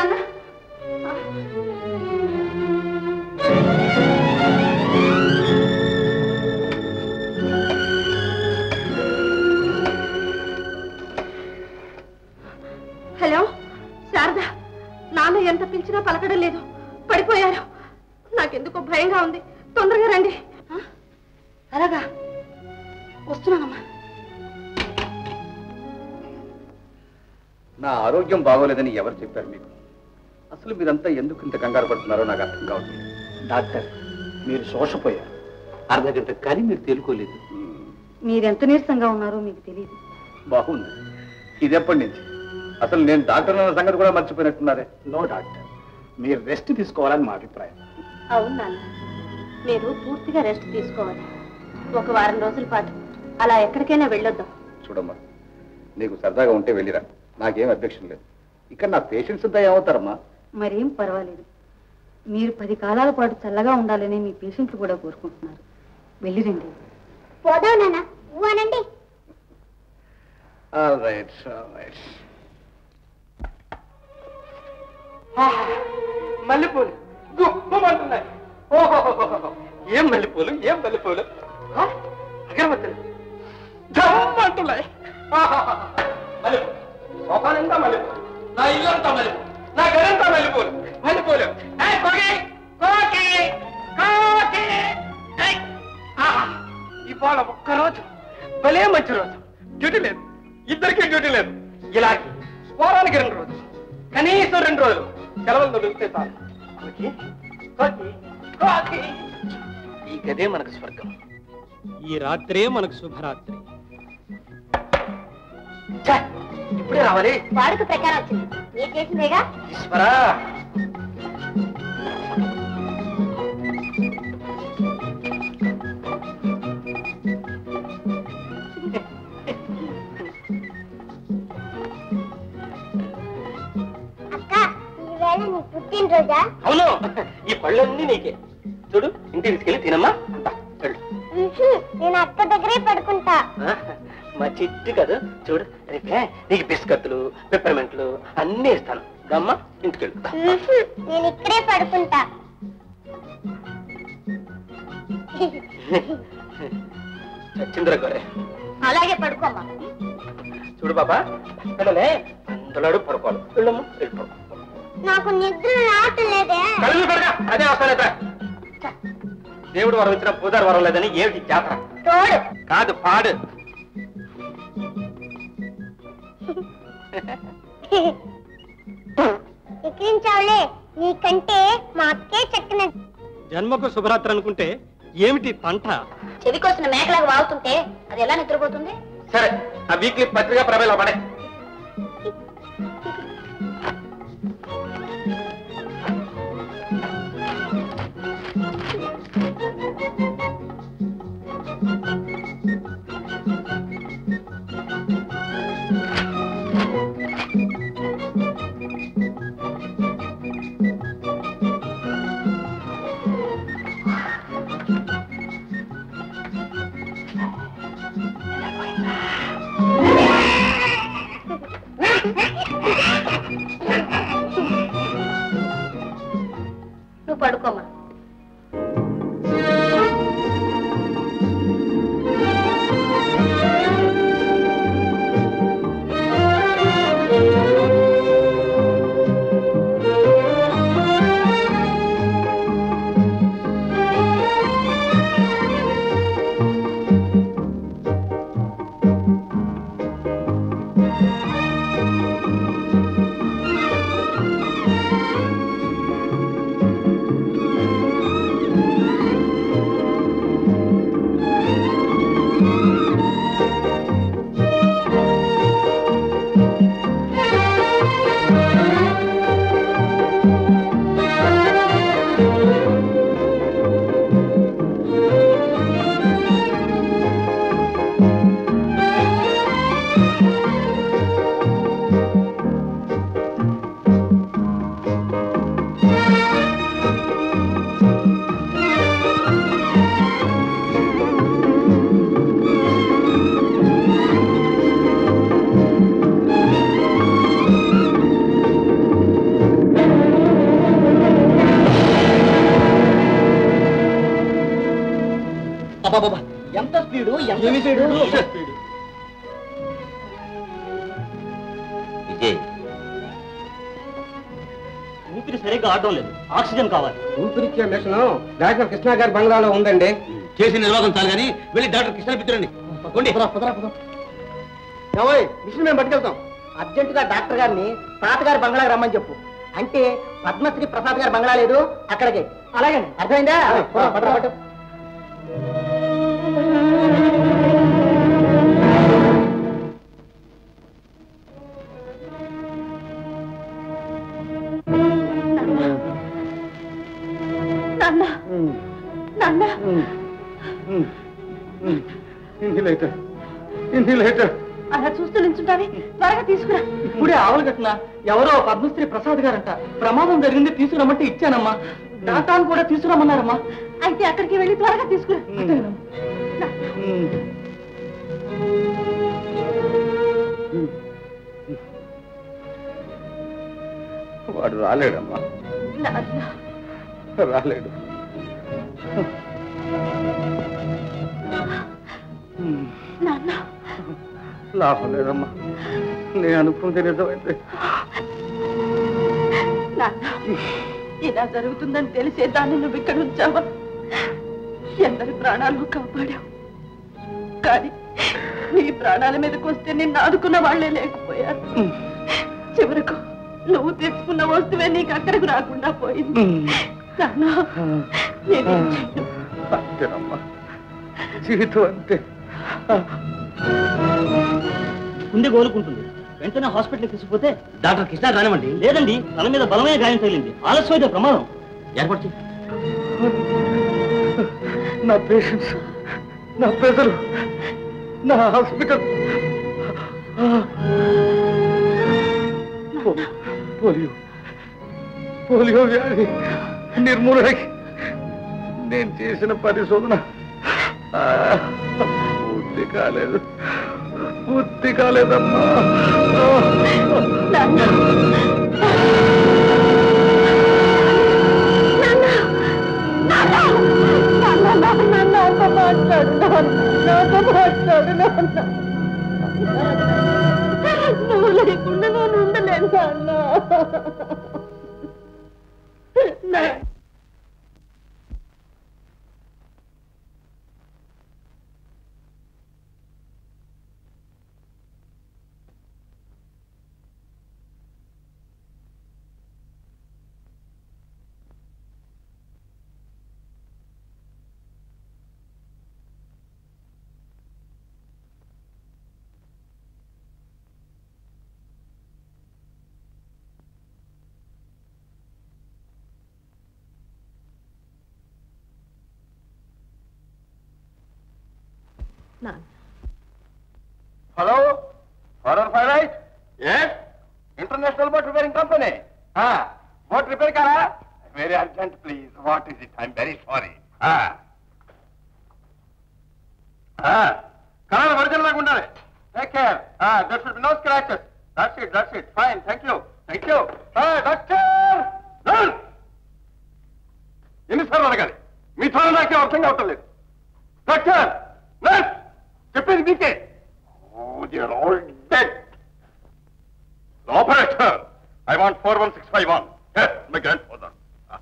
నాన్న హలో శారద నాన్న ఎంత పిలిచినా పలకడం లేదు పడిపోయారు నాకెందుకో భయంగా ఉంది తొందరగా రండి ఆ? అలాగా వస్తున్నానమ్మా నా ఆరోగ్యం బాగోలేదని ఎవరు చెప్పారు మీకు అసలు మీరంతా ఎందుకు ఇంత కంగారు పడుతున్నారో నాకు అర్థం కావట్లేదు డాక్టర్ మీరు శోషపోయారు అర్ధ గంట కానీ మీరు తేలుకోలేదు మీరెంత నీరసంగా ఉన్నారో మీకు తెలియదు బాగుంది ఇది ఎప్పటి నుంచి అసలు నేను డాక్టర్ అన్న సంగతి కూడా మర్చిపోయినట్టున్నారే నో డాక్టర్ మీరు రెస్ట్ తీసుకోవాలని మా అభిప్రాయం అవును నాన్న మీరు పూర్తిగా రెస్ట్ తీసుకోవాలి ఒక వారం రోజుల పాటు అలా ఎక్కడికైనా వెళ్ళొద్దాం చూడమ్మా నీకు సరదాగా ఉంటే వెళ్ళిరా నాకేం అబ్జెక్షన్ లేదు ఇక్కడ నా పేషెంట్స్ అంతా ఏమవుతారమ్మా మరేం పర్వాలేదు మీరు పది కాలాల పాటు చల్లగా ఉండాలని మీ పేషెంట్లు కూడా కోరుకుంటున్నారు వెళ్ళిరండి పోదాం నాన్న ఊ అనండి రైట్ రైట్ మల్లెపూలు గుప్పమంటున్నాయి ఓహో ఏం మల్లెపూలు ఏం మల్లెపూలు ఆ, అగరబత్తులు జమ్ అంటున్నాయి ఆహాహా. మల్లెపూలు సోఫానంతా మల్లెపూలు నా ఇల్లంతా మల్లెపూలు నా గడంతా మల్లెపూలు మల్లెపూలు ఏయ్, కోకి, కోకి, కోకి. ఏయ్, ఆహా. ఇవాళ ఒక్కరోజు భలే మంచి రోజు డ్యూటీ లేదు ఇద్దరికి డ్యూటీ లేదు ఇలాగే వారానికి రెండు రోజులు కనీసం రెండు రోజులు సెలవులు దొరికితే చాలు కోకి, కోకి, కోకి. ఈ గదే మనకు స్వర్గం ఈ రాత్రే మనకు శుభరాత్రి ఛే, ఇప్పుడే రావాలి వాడుక ప్రకారం వచ్చింది మీరు చేసిందేగా ఈశ్వరా అక్క ఈవేళ నీ పుట్టినరోజా అవును ఈ పళ్ళన్నీ నీకే చూడు ఇంటికి తీసుకెళ్ళి తినమ్మా అంతా, వెళ్ళు. ఉహు, నేను అక్క దగ్గరే పడుకుంటా ఆ, మా చిట్టి కదా చూడు రేపే నీకు బిస్కట్లు పెప్పర్మెంట్లు అన్నీ ఇస్తాను గమ్మ ఇంటికెళ్ళు ఉహు, నేను ఇక్కడే పడుకుంటా చచ్చింద్ర గొర్రె అలాగే పడుకోమ్మా చూడు బాబా పిల్లలే అందలాడు పడుకోవాలి వెళ్ళమ్మా వెళ్ళి పడుకో నాకు నిద్ర రావట్లేదే కళ్ళు కడగా అదే అవసరం దేవుడు వరం ఇచ్చిన పూజారి వరం లేదని ఏమిటి జాతర తోడు కాదు పాడు ఎక్కించావులే నీకంటే మా అక్కే చక్కన జన్మకు శుభరాత్రి అనుకుంటే ఏమిటి తంట చెవి కోసిన మేకలాగా వాగుతుంటే అది ఎలా నిద్రపోతుంది సరే ఆ వీక్లీ పత్రిక ప్రవేశ పడే నువ్వు పడుకోమ్మా ఆ అబ్బాబాబా ఎంత స్పీడు ఎంత స్పీడు విజయ్ ఊపిరి సరిగ్గా ఆడడం లేదు ఆక్సిజన్ కావాలి ఊపిరిచ్చే మిషన్ డాక్టర్ కృష్ణ గారి బంగ్లాలో ఉందండి చేసి నిర్వాహకం చాలు కానీ వెళ్ళి డాక్టర్ కృష్ణ పిత్రుడండి ఏమోయ్ మిషన్ మేము పట్టుకెళ్తాం అర్జెంట్ గా డాక్టర్ గారిని తాతగారి బంగ్లాకి రమ్మని చెప్పు అంటే పద్మశ్రీ ప్రసాద్ గారి బంగ్లా లేదు అక్కడికి అలాగే అర్థమైందా పట్టు, పట్టు, పట్టు. నాన్న నాన్న ఇన్హిలేటర్ ఇన్హిలేటర్ అలా చూస్తూ నిల్చుంటావి త్వరగా తీసుకురా ఇప్పుడే ఆవులు కట్టిన ఎవరో పద్మశ్రీ ప్రసాద్ గారంట ప్రమాదం జరిగింది తీసుకురమ్మంటే ఇచ్చానమ్మా డాటాను కూడా తీసుకురమ్మన్నారమ్మా అయితే అక్కడికి వెళ్ళి త్వరగా తీసుకురా వాడు రాలేడమ్మా నాన్న రాలేడు నాన్న లాభం లేదమ్మా నేను అనుకుంది నిజమైతే నాన్న ఇలా జరుగుతుందని తెలిసే దాన్ని నువ్వు ఇక్కడ ఉంచావా ఎందరి ప్రాణాలు కాపాడావు కానీ నీ ప్రాణాల మీదకి వస్తే నిన్ను ఆదుకున్న వాళ్ళే లేకపోయారు చివరకు నువ్వు తెచ్చుకున్న వస్తువే నీకు అక్కడికి రాకుండా పోయింది నాన్న నేనేం చేయను. అంతేనమ్మా జీవితం అంతే గుండె కోలుకుంటుంది వెంటనే హాస్పిటల్కి తీసుకుపోతే డాక్టర్ కృష్ణ రానివ్వండి లేదండి తల మీద బలమైన గాయం తగిలింది ఆలస్యం అయితే ప్రమాదం ఏర్పాటు చేయి. నా పేషెంట్స్ నా ప్రజలు నా హాస్పిటల్ పో- పోలియో పోలియో వ్యాధి నిర్మూలనకి నేను చేసిన పరిశోధన ఆ, పూర్తి కాలేదు పూర్తి కాలేదమ్మా నాన్న నాతో మాట్లాడు నాతో మాట్లాడు నాన్న నువ్వు లేకుండా నేను ఉండలేను నాన్న నా- నాన్న హలో ఫారెన్ ఫైరైట్ yes international boat repairing company boat repair కారా very urgent please what is it I'm very sorry colour original లాగా ఉండాలి take care that should be no scratches that's it that's it fine thank you thank you doctor ఎన్నిసార్లు అడగాలి మీ త్వర నాకే అర్థం కావటం లేదు డాక్టర్ నర్స్ చెప్పేది మీకే Oh, they're all dead. The operator. I want 41651. Yes, my grandfather. Ah.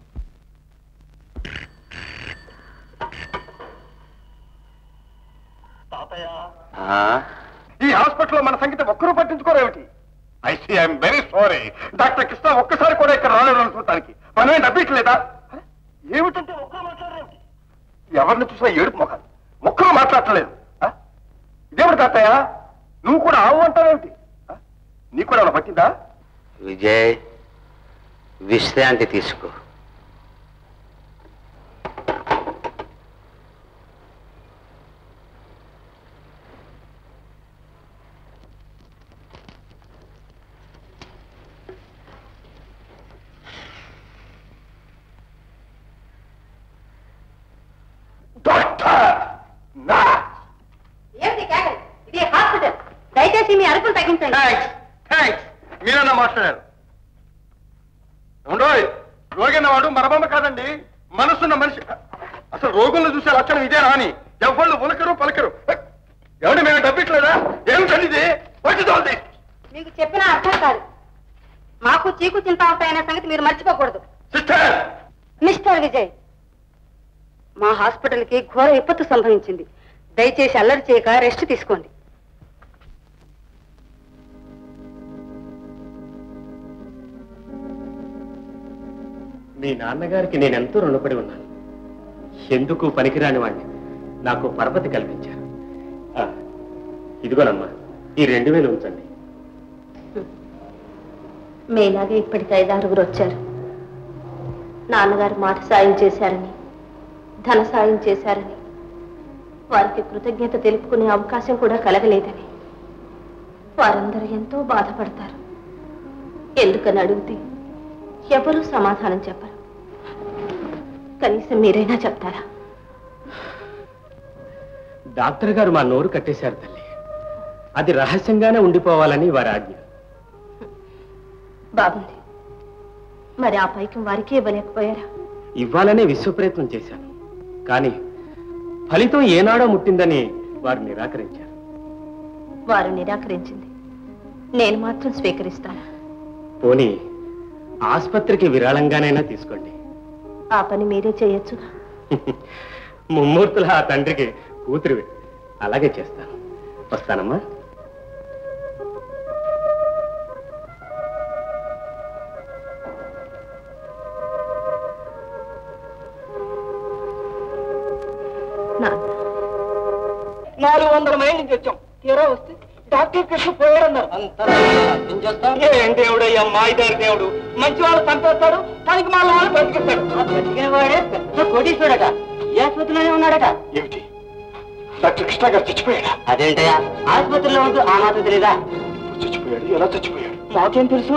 ఈ హాస్పిటల్లో మన సంగీతం ఒక్కరూ పట్టించుకోరేమిటి I see I'm very sorry doctor Krishna ఒక్కసారి కూడా ఇక్కడ రాలేదు చూడటానికి మనమే డబ్బిట్లేదా ఏమిటంటే ఒక్కరు మాట్లాడరేమిటి ఎవరిని చూసినా ఏడుపు మొఖాలు ఒక్కరూ మాట్లాడలేదు ఆ? ఇదేమిటి తాతయ్య నువ్వు కూడా ఆవు అంటావేమిటి ఆ? నీకు కూడా ఏమైనా పట్టిందా విజయ్ విశ్రాంతి తీసుకో డాక్టర్ నా ఏమిటి కేకలు? ఇది హాస్పిటల్ దయచేసి మీ అరుపులు తగ్గించండి థ్యాంక్స్ థ్యాంక్స్ మీరన్నా మాట్లాడారు ఉండోయ్ రోగి అన్నవాడు మరబొమ్మ కాదండి మనసున్న మనిషి అసలు రోగులను చూసే లక్షణం ఇదే రాని ఎవళ్ళు ఉలకరు పలకరు ఎవరి మేము డబ్బిట్లేదా ఏమిటండి ఇది వచ్చింది మీకు చెప్పిన అర్థం కాదు మాకు చీకు చింత ఉంటాయనే సంగతి మీరు మర్చిపోకూడదు సిస్టర్ మిస్టర్ విజయ్ మా హాస్పిటల్కి ఘోర విపత్తు సంభవించింది దయచేసి అల్లరి చేయక రెస్ట్ తీసుకోండి మీ నాన్నగారికి నేనెంతో రుణపడి ఉన్నాను ఎందుకు పనికిరాని వాడిని నాకు పరపతి కల్పించారు ఆ, ఇదిగోనమ్మా ఈ రెండు వేలు ఉంచండి మీలాగే ఇప్పటికి ఐదారుగురు వచ్చారు నాన్నగారు మాట సాయం చేశారని ధన సాయం చేశారని వారికి కృతజ్ఞత తెలుపుకునే అవకాశం కూడా కలగలేదని వారందరూ ఎంతో బాధపడతారు ఎందుకని అడిగితే ఎవరూ సమాధానం చెప్పరు కనీసం మీరైనా చెప్తారా డాక్టర్ గారు మా నోరు కట్టేశారు తల్లి అది రహస్యంగానే ఉండిపోవాలని వారి ఆజ్ఞ బాగుంది మరి ఆ పైకం వారికి ఇవ్వలేకపోయారా ఇవ్వాలనే విశ్వప్రయత్నం చేశాను కానీ ఫలితం ఏనాడో ముట్టిందని వారు నిరాకరించారు వారు నిరాకరించింది నేను మాత్రం స్వీకరిస్తాను పోనీ ఆస్పత్రికి విరాళంగానైనా తీసుకోండి ఆ పని మీరే చేయొచ్చుగా ముమ్మూర్తుల ఆ తండ్రికి కూతురివి అలాగే చేస్తాను వస్తానమ్మా నాన్న నాలుగు వందల మైల్ నుంచి వచ్చాం తీరా వస్తే డాక్టర్ కృష్ణ పోయాడన్నారు ఏం దేవుడు అయ్యా మాయిదారి దేవుడు మంచి వాళ్ళు చంపేస్తాడు తనకి మళ్ళీ వాళ్ళు బతికిస్తాడు బతికిన వాడే పెద్ద కోటీశ్వరట ఈ ఆసుపత్రిలోనే ఉన్నాడట ఏమిటి డాక్టర్ కృష్ణ గారు చచ్చిపోయాడా అదేంటయ్యా ఆసుపత్రిలో ఉంటూ ఆ మాత్రం తెలీదా చచ్చిపోయాడు ఎలా చచ్చిపోయాడు మాకేం తెలుసు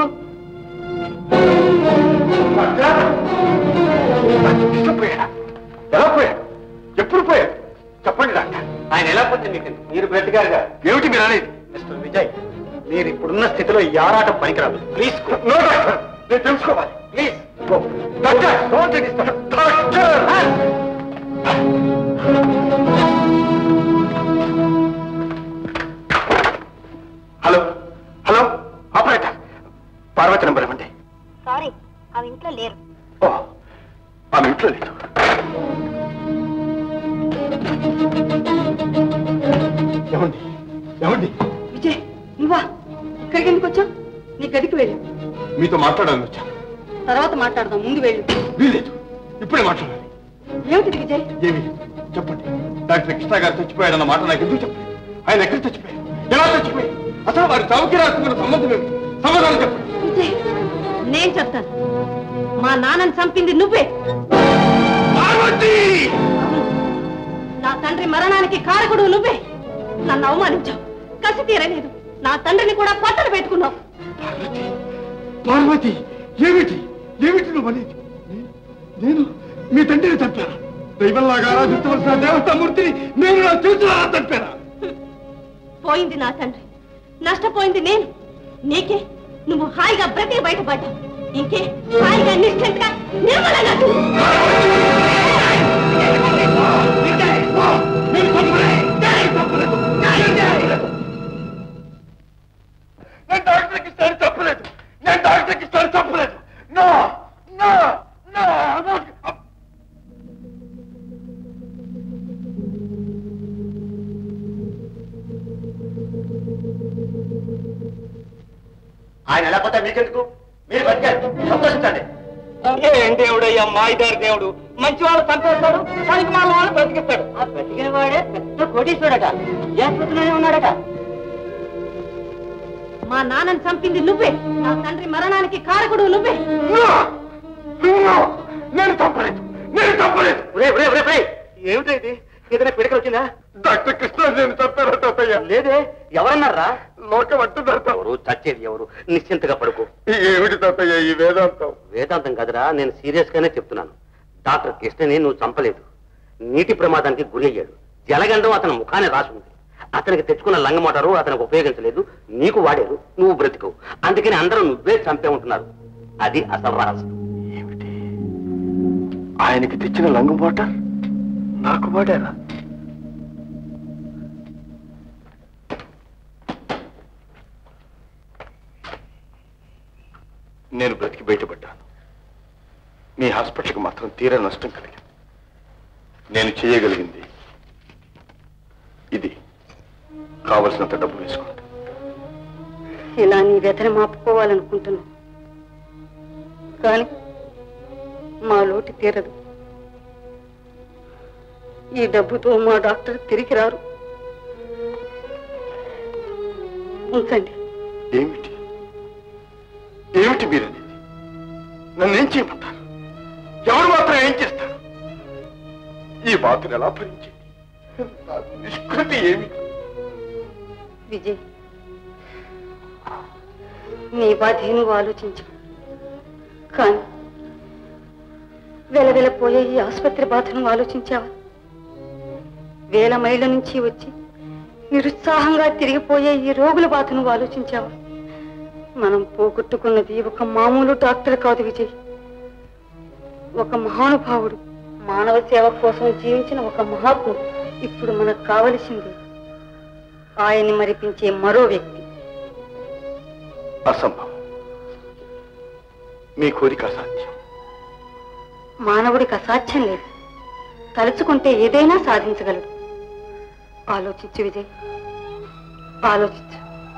కృష్ణ పోయాడా ఎలా పోయాడు ఎప్పుడు పోయాడు చెప్పండి డాక్టర్ ఆయన ఎలా పోతే మీకు మీరు బ్రతికారుగా ఏమిటి మీరు అనేది మిస్టర్ విజయ్ మీరు ఇప్పుడున్న స్థితిలో ఈ ఆరాటం పనికిరాదు ప్లీజ్ నో డాక్టర్ నేను తెలుసుకోవాలి please doctor don't doctor hello hello operator Parvati number ఇవ్వండి సారీ అవి ఇంట్లో లేరు ఓ ఆమె ఇంట్లో లేదు ఏమండి ఏమండి విజయ్ నువ్వా ఇక్కడికి ఎందుకు వచ్చావు నీ గదికి వెళ్ళు మీతో మాట్లాడాలని వచ్చాను తర్వాత మాట్లాడదాం ముందు వెళ్ళు వీలేదు ఇప్పుడే మాట్లాడాలి ఏమిటి విజయ్ ఏమి చెప్పండి డాక్టర్ కృష్ణ గారు చచ్చిపోయాడన్న మాట నాకు ఎందుకు చెప్పండి ఆయన ఎక్కడ చచ్చిపోయారు ఎలా చచ్చిపోయారు అసలు వారి చౌకి రాసుకున్న సంబంధం ఏమిటి సమాధానం చెప్పండి విజయ్ నేను చెప్తాను మా నాన్నని చంపింది నువ్వే పార్వతి నా తండ్రి మరణానికి కారకుడు నువ్వే నన్ను అవమానించావు కసి తీరలేదు నా తండ్రిని కూడా పట్టలు పెట్టుకున్నావు పార్వతి పార్వతి ఏమిటి ఏమిటి నువ్వు అనేది నే- నేను మీ తండ్రిని చంపాను దైవంలాగా ఆరాధించవలసిన దేవతామూర్తిని నేను నా చేతులారా చంపానా పోయింది నా తండ్రి నష్టపోయింది నేను నీకే నువ్వు హాయిగా బ్రతికి బయటపడ్డావు ఇంకే హాయిగా నిశ్చింతగా నిర్మలంగా చూడు. నేను చంపలేదు. నేను చంపలేదు. నేను చంపలేదు. నేను డాక్టర్కి ఇస్తాను చంపలేదు నేను డాక్టర్కి ఇస్తాను చంపలేదు నో నో నో ఆయన ఎలా పోతే మీకెందుకు మీరు బతికారు సంతోషించండి ఏం దేవుడు అయ్యా మాయిదారి దేవుడు మంచి వాళ్ళు చంపేస్తాడు తనకి మళ్ళీ వాళ్ళు బతికిస్తాడు ఆ బతికిన వాడే పెద్ద కోటీశ్వరట ఈ ఆసుపత్రిలోనే ఉన్నాడట మా నాన్నని చంపింది నువ్వే నా తండ్రి మరణానికి కారకుడు నువ్వే నో నో నేను చంపలేదు నేను చంపలేదు రే రే రే రే ఏమిటి ఇది ఏదైనా పిడకలు వచ్చిందా డాక్టర్ కృష్ణ నేను చంపాను తాతయ్య లేదే ఎవరన్నారా లోకం అంటున్నారు తాత. ఎవరు చచ్చేది ఎవరు నిశ్చింతగా పడుకో ఏమిటి తాతయ్య ఈ వేదాంతం వేదాంతం కదరా నేను సీరియస్ గానే చెప్తున్నాను డాక్టర్ కృష్ణని నువ్వు చంపలేదు నీటి ప్రమాదానికి గురి అయ్యాడు జలగండం అతని ముఖాన్ని రాసి ఉంది అతనికి తెచ్చుకున్న లంగమోటారు అతనికి ఉపయోగించలేదు నీకు వాడారు నువ్వు బ్రతికవు అందుకని అందరూ నువ్వే చంపే ఉంటున్నారు అది అసలు రహస్యం ఏమిటి ఆయనకి తెచ్చిన లంగు వాటర్ నాకు వాడారా నేను బ్రతికి బయటపడ్డాను మీ హాస్పిటల్కి మాత్రం తీరా నష్టం కలిగింది నేను చేయగలిగింది ఇది కావలసినంత డబ్బు వేసుకోండి ఇలా నీ వ్యధను మాపుకోవాలనుకుంటున్నా కానీ మా లోటు తీరదు ఈ డబ్బుతో మా డాక్టర్ తిరిగి రారు ఉంచండి ఏమిటి ఏమిటి మీరనేది నన్ను ఏం చేయమంటారు ఎవరు మాత్రం ఏం చేస్తారు ఈ బాధను ఎలా భరించేది నా నిష్కృతి ఏమిటి విజయ్ నీ బాధే నువ్వు ఆలోచించు కానీ వెలవెలపోయే ఈ ఆసుపత్రి బాధను ఆలోచించావా వేల మైళ్ళ నుంచి వచ్చి నిరుత్సాహంగా తిరిగిపోయే ఈ రోగుల బాధను ఆలోచించావా మనం పోగొట్టుకున్నది ఒక మామూలు డాక్టర్ కాదు విజయ్ ఒక మహానుభావుడు మానవ సేవ కోసం జీవించిన ఒక మహాత్ముడు ఇప్పుడు మనకు కావలసింది ఆయన్ని మరిపించే మరో వ్యక్తి అసంభవం మీ కోరిక అసాధ్యం మానవుడికి అసాధ్యం లేదు తలుచుకుంటే ఏదైనా సాధించగలడు ఆలోచించు విజయ్ ఆలోచించు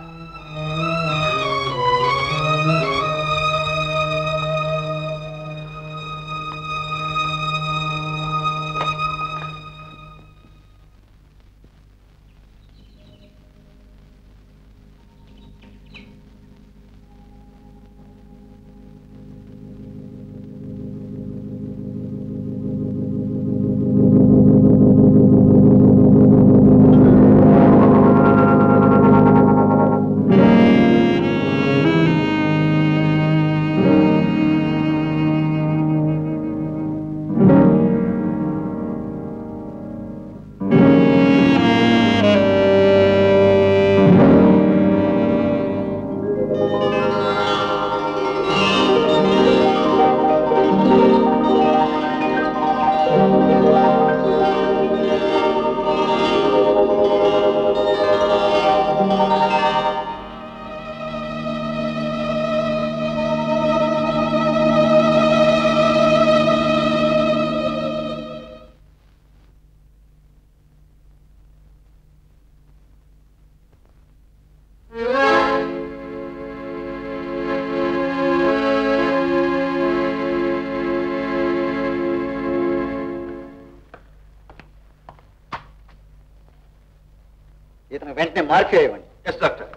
ఇతను వెంటనే మార్పు ఇవ్వండి ఎస్ డాక్టర్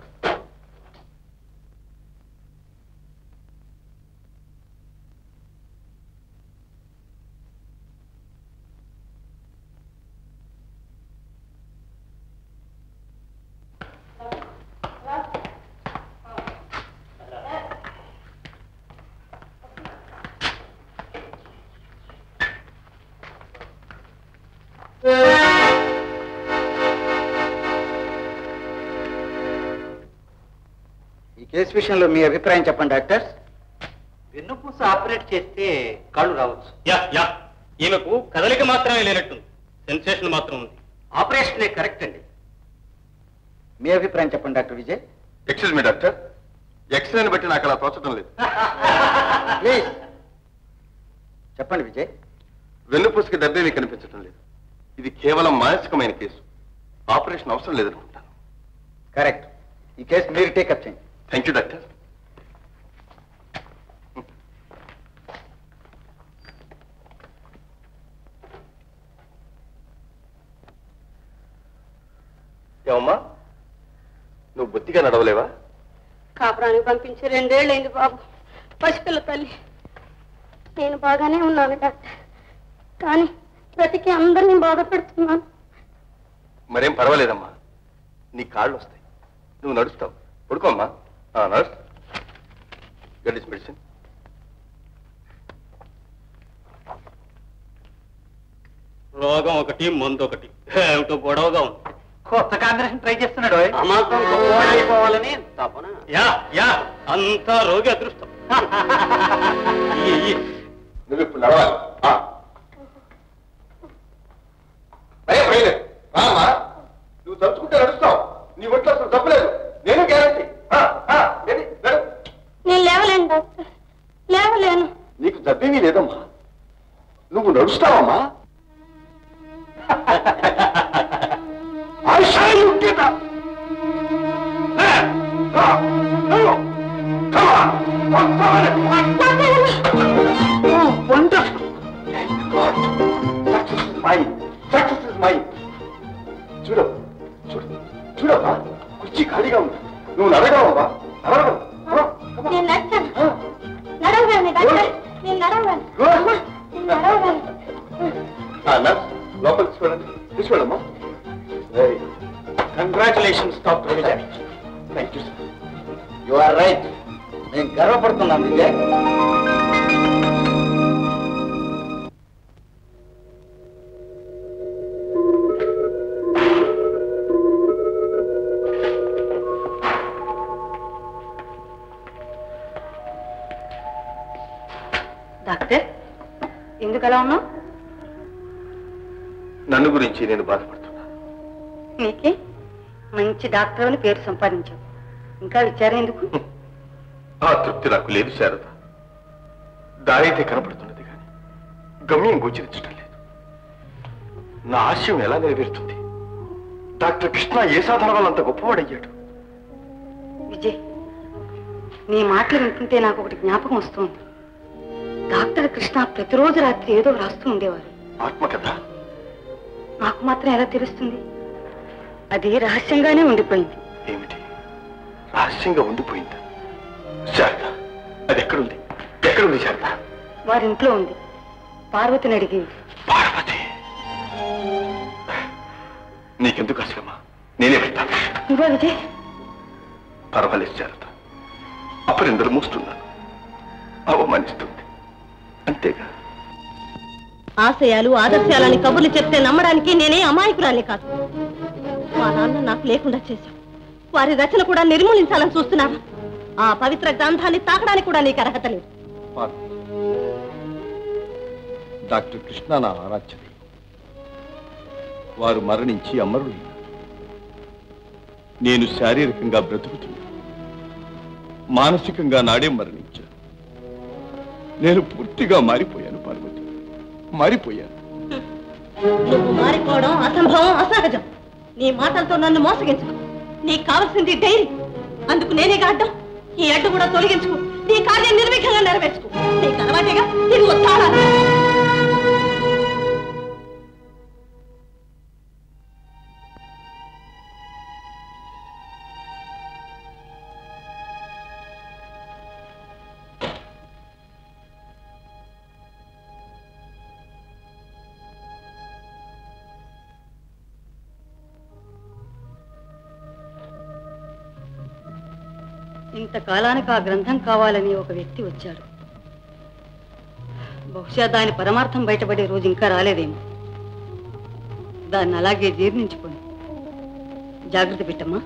ఈ కేసు విషయంలో మీ అభిప్రాయం చెప్పండి డాక్టర్ వెన్నుపూస ఆపరేట్ చేస్తే కాళ్ళు రావచ్చు యా యా ఈమెకు కదలిక మాత్రమే లేనట్టు సెన్సేషన్ మాత్రం ఉంది ఆపరేషనే కరెక్ట్ అండి మీ అభిప్రాయం చెప్పండి doctor Vijay excuse me doctor ఎక్స్రేని బట్టి నాకు అలా తోచడం లేదు ప్లీజ్ చెప్పండి విజయ్ వెన్నుపూసకి దెబ్బేమీ కనిపించడం లేదు ఇది కేవలం మానసికమైన కేసు ఆపరేషన్ అవసరం లేదనుకుంటాను కరెక్ట్ ఈ కేసు మీరు టేకప్ చేయండి థ్యాంక్ యూ డాక్టర్ ఏమమ్మా నువ్వు బుద్ధిగా నడవలేవా కాపురానికి పంపించి రెండేళ్ళైంది బాబు పసిపిల్ల తల్లి నేను బాగానే ఉన్నాను డాక్టర్ కానీ బ్రతికి అందరినీ బాధ పెడుతున్నాను మరేం పర్వాలేదమ్మా నీ కాళ్ళు వస్తాయి నువ్వు నడుస్తావు పడుకోమ్మా ఆ, నడుస్తు గడిచి మెడిసిన్ రోగం ఒకటి మందు ఒకటి ఏమిటో గొడవగా ఉంది కొత్త కాంబినేషన్ ట్రై చేస్తున్నాడు అమాంతం గొప్పవాడు అయిపోవాలని తపన యా యా అంతా రోగి అదృష్టం ఈ, ఈ, నువ్వు ఇప్పుడు నడవాలి ఆ. భయం భయం రామ్మా నువ్వు తలుచుకుంటే నడుస్తావు నీ ఒంట్లో అసలు తప్పలేదు నేను గ్యారంటీ నేను లేవలేను డాక్టర్ ఎందుకమ్మా నువ్వు నడుస్తావమ్మా I shall you get up. There. Go. Go. Come on. Come on. Oh, wonderful. Thank God. Success is mine. Success is mine. చూడు చూడు చూడమ్మా కుర్చీ ఖాళీగా ఉంది నువ్వు నడగలవమ్మా నడగలవు నేను నచ్చాను నడవగలను డాక్టర్ నేను నడవగలను అమ్మా, నేను నడవగలను నర్స్ లోపల తీసుకెళ్ళండి తీసుకెళ్ళమ్మా congratulations doctor Vijay thank you sir you are right నేను గర్వపడుతున్నాను విజయ్ డాక్టర్ ఎందుకు అలా ఉన్నావు నన్ను గురించి నేను బాధపడుతున్నా నీకే మంచి డాక్టర్ అని పేరు సంపాదించావు ఇంకా విచారం ఎందుకు ఆ తృప్తి నాకు లేదు శారద దారైతే కనపడుతున్నది కానీ గమ్యం గోచరించడం లేదు నా ఆశయం ఎలా నెరవేరుతుంది డాక్టర్ కృష్ణ ఏ సాధన వల్ల అంత గొప్పవాడయ్యాడు విజయ్ నీ మాటలు వింటుంటే నాకు ఒకటి జ్ఞాపకం వస్తుంది డాక్టర్ కృష్ణ ప్రతిరోజు రాత్రి ఏదో రాస్తూ ఉండేవారు ఆత్మకథ నాకు మాత్రం ఎలా తెలుస్తుంది అది రహస్యంగానే ఉండిపోయింది ఏమిటి రహస్యంగా ఉండిపోయిందా శారద అది ఎక్కడుంది ఎక్కడుంది శారద వారింట్లో ఉంది పార్వతిని అడిగి పార్వతి నీకెందుకు అసలమ్మా నేనే పెడతాను ఇదిగో విజయ్ పర్వాలేదు శారద అపరిందరు మూస్తున్నాను అవమానిస్తుంది అంతేగా ఆశయాలు ఆదర్శాలని కబుర్లు చెప్తే నమ్మడానికి నేనే అమాయకురాలి కాదు మా నాన్న నాకు లేకుండా చేశావు వారి రచన కూడా నిర్మూలించాలని చూస్తున్నావా ఆ పవిత్ర గ్రంథాన్ని తాకడానికి కూడా నీకు అర్హత లేదు డాక్టర్ కృష్ణ నా ఆరాధ్యుడు వారు మరణించి అమరుడు నేను శారీరకంగా బ్రతుకుతున్నా మానసికంగా నాడే మరణించాను నేను పూర్తిగా మారిపోయాను పార్వతి మారిపోయాను నువ్వు మారిపోవడం అసంభవం అసహజం నీ మాటలతో నన్ను మోసగించు నీకు కావాల్సింది డైరీ అందుకు నేనే అడ్డం ఈ అడ్డు కూడా తొలగించుకో నీ కార్యం నిర్విఘ్నంగా నెరవేర్చుకో నీకు అలవాటేగా ఇది వస్తాడా ఇంతకాలానికి ఆ గ్రంథం కావాలని ఒక వ్యక్తి వచ్చాడు బహుశా దాని పరమార్థం బయటపడే రోజు ఇంకా రాలేదేమో దాన్ని అలాగే జీర్ణించుకొని జాగ్రత్త పెట్టమ్మా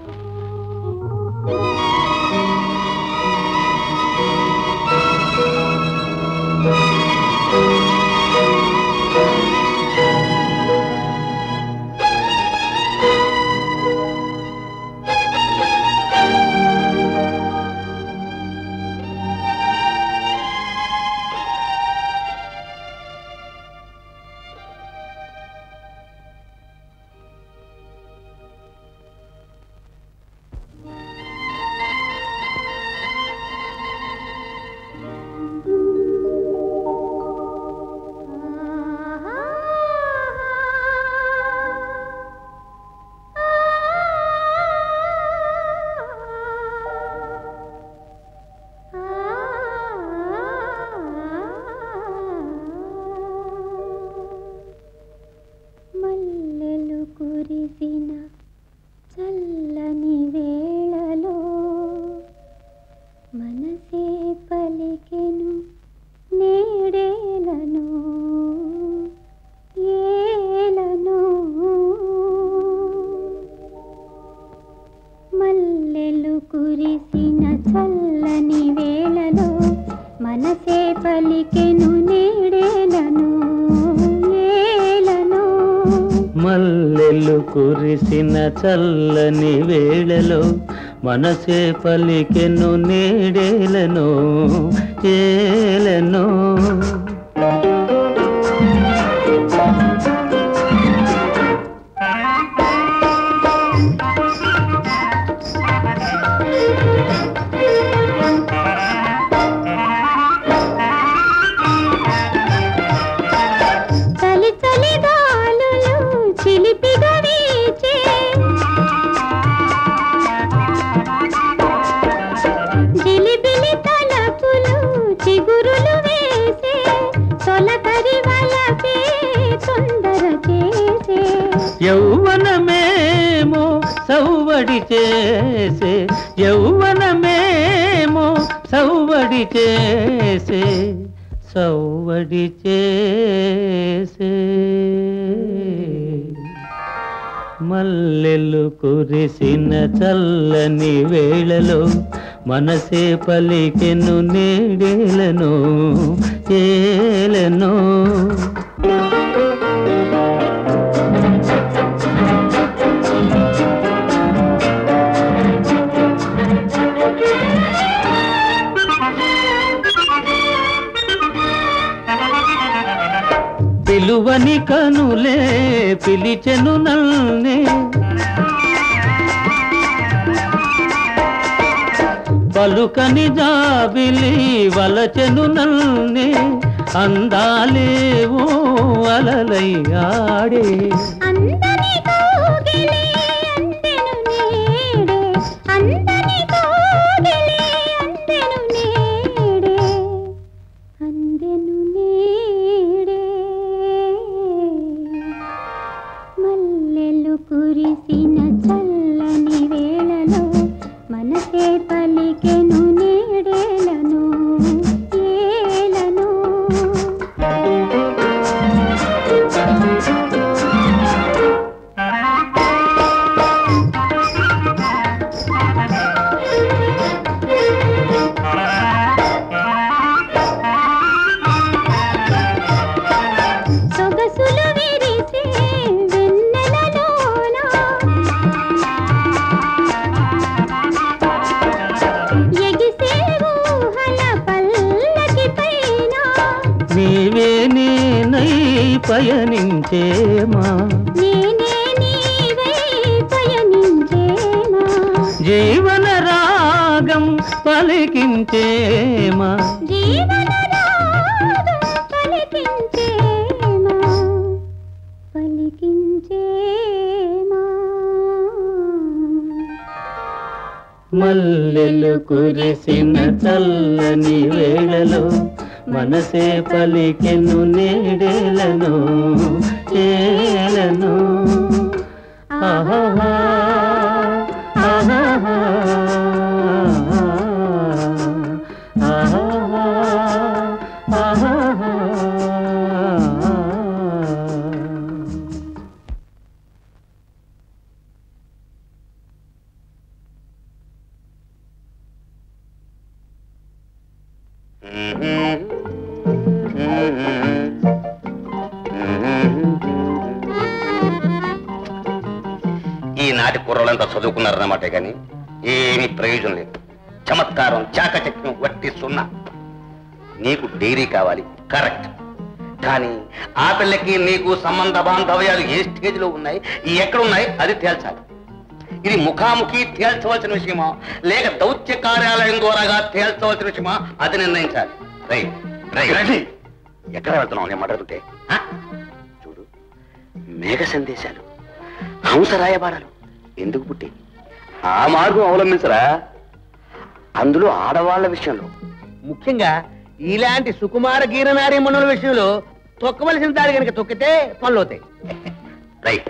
మల్లెలు కురిసిన చల్లని వేళలో మనసే పలికెను నేడేలను ఏలను మల్లెలు కురిసిన చల్లని వేళలో మనసే పలికెను నేడేలను ఏలను మల్లెలు కురిసిన చల్లని వేళలో మనసే పలికెను నేడేలను ఏలను మరి వలపే తొందర చేసే యౌవనమేమో సౌవడి చేసే యౌవనమేమో సౌవడి చేసే సౌవడి చేసే మల్లెలు కురిసిన చల్లని వేళలో మనసే పలికెను నేడేలను ఏలను పిలువని కనులే పిలిచెను నల్నే పలుకని జాబిలి వలచెను నల్నే అందాలేవో అలలై ఆడే అందని కోగిలే అందెను నేడే అందని కోగిలే అందెను నేడే అందెను నేడే మల్లెలు కురిసిన చల్లని వేళలో మనసే పలికెను నేడేలను ఏలను సొగసులు విరిసే వెన్నెలలోన ఎగిసే ఊహల పల్లకి పైన నీవే నేనై పయనించేమా నేనే నీవై పయనించేమా జీవన రాగం పలికించేమా జీవన రాగం పలికించేమా పలికించేమా మల్లెలు కురిసిన చల్లని వేళలో మనసే పలికెను నేడేలను ఏలను ఆహాహా, ఆహాహా, ఆహాహా, ఆహాహా. ఈనాటి కుర్రలంతా చదువుకున్నారన్నమాట కానీ ఏమీ ప్రయోజనం లేదు చమత్కారం చాకచక్యం వట్టి సున్నా నీకు డిగ్రీ కావాలి కరెక్ట్ కానీ ఆ పిల్లకి నీకు సంబంధ బాంధవ్యాలు ఏ స్టేజ్లో ఉన్నాయి ఎక్కడ ఉన్నాయి అది తేల్చాలి ఇది ముఖాముఖి తేల్చవలసిన విషయమా లేక దౌత్య కార్యాలయం ద్వారాగా తేల్చవలసిన విషయమా అది నిర్ణయించాలి రై రై రండి ఎక్కడ వెళ్తున్నావు నేను మాట్లాడుతుంటే ఆ? చూడు మేఘ సందేశాలు హంస రాయబారాలు ఎందుకు పుట్టి ఆ మార్గం అవలంబించరా అందులో ఆడవాళ్ల విషయంలో ముఖ్యంగా ఇలాంటి సుకుమార గీరనారి మనుల విషయంలో తొక్కవలసిన దారి కనుక తొక్కితే పనులు అవుతాయి రైట్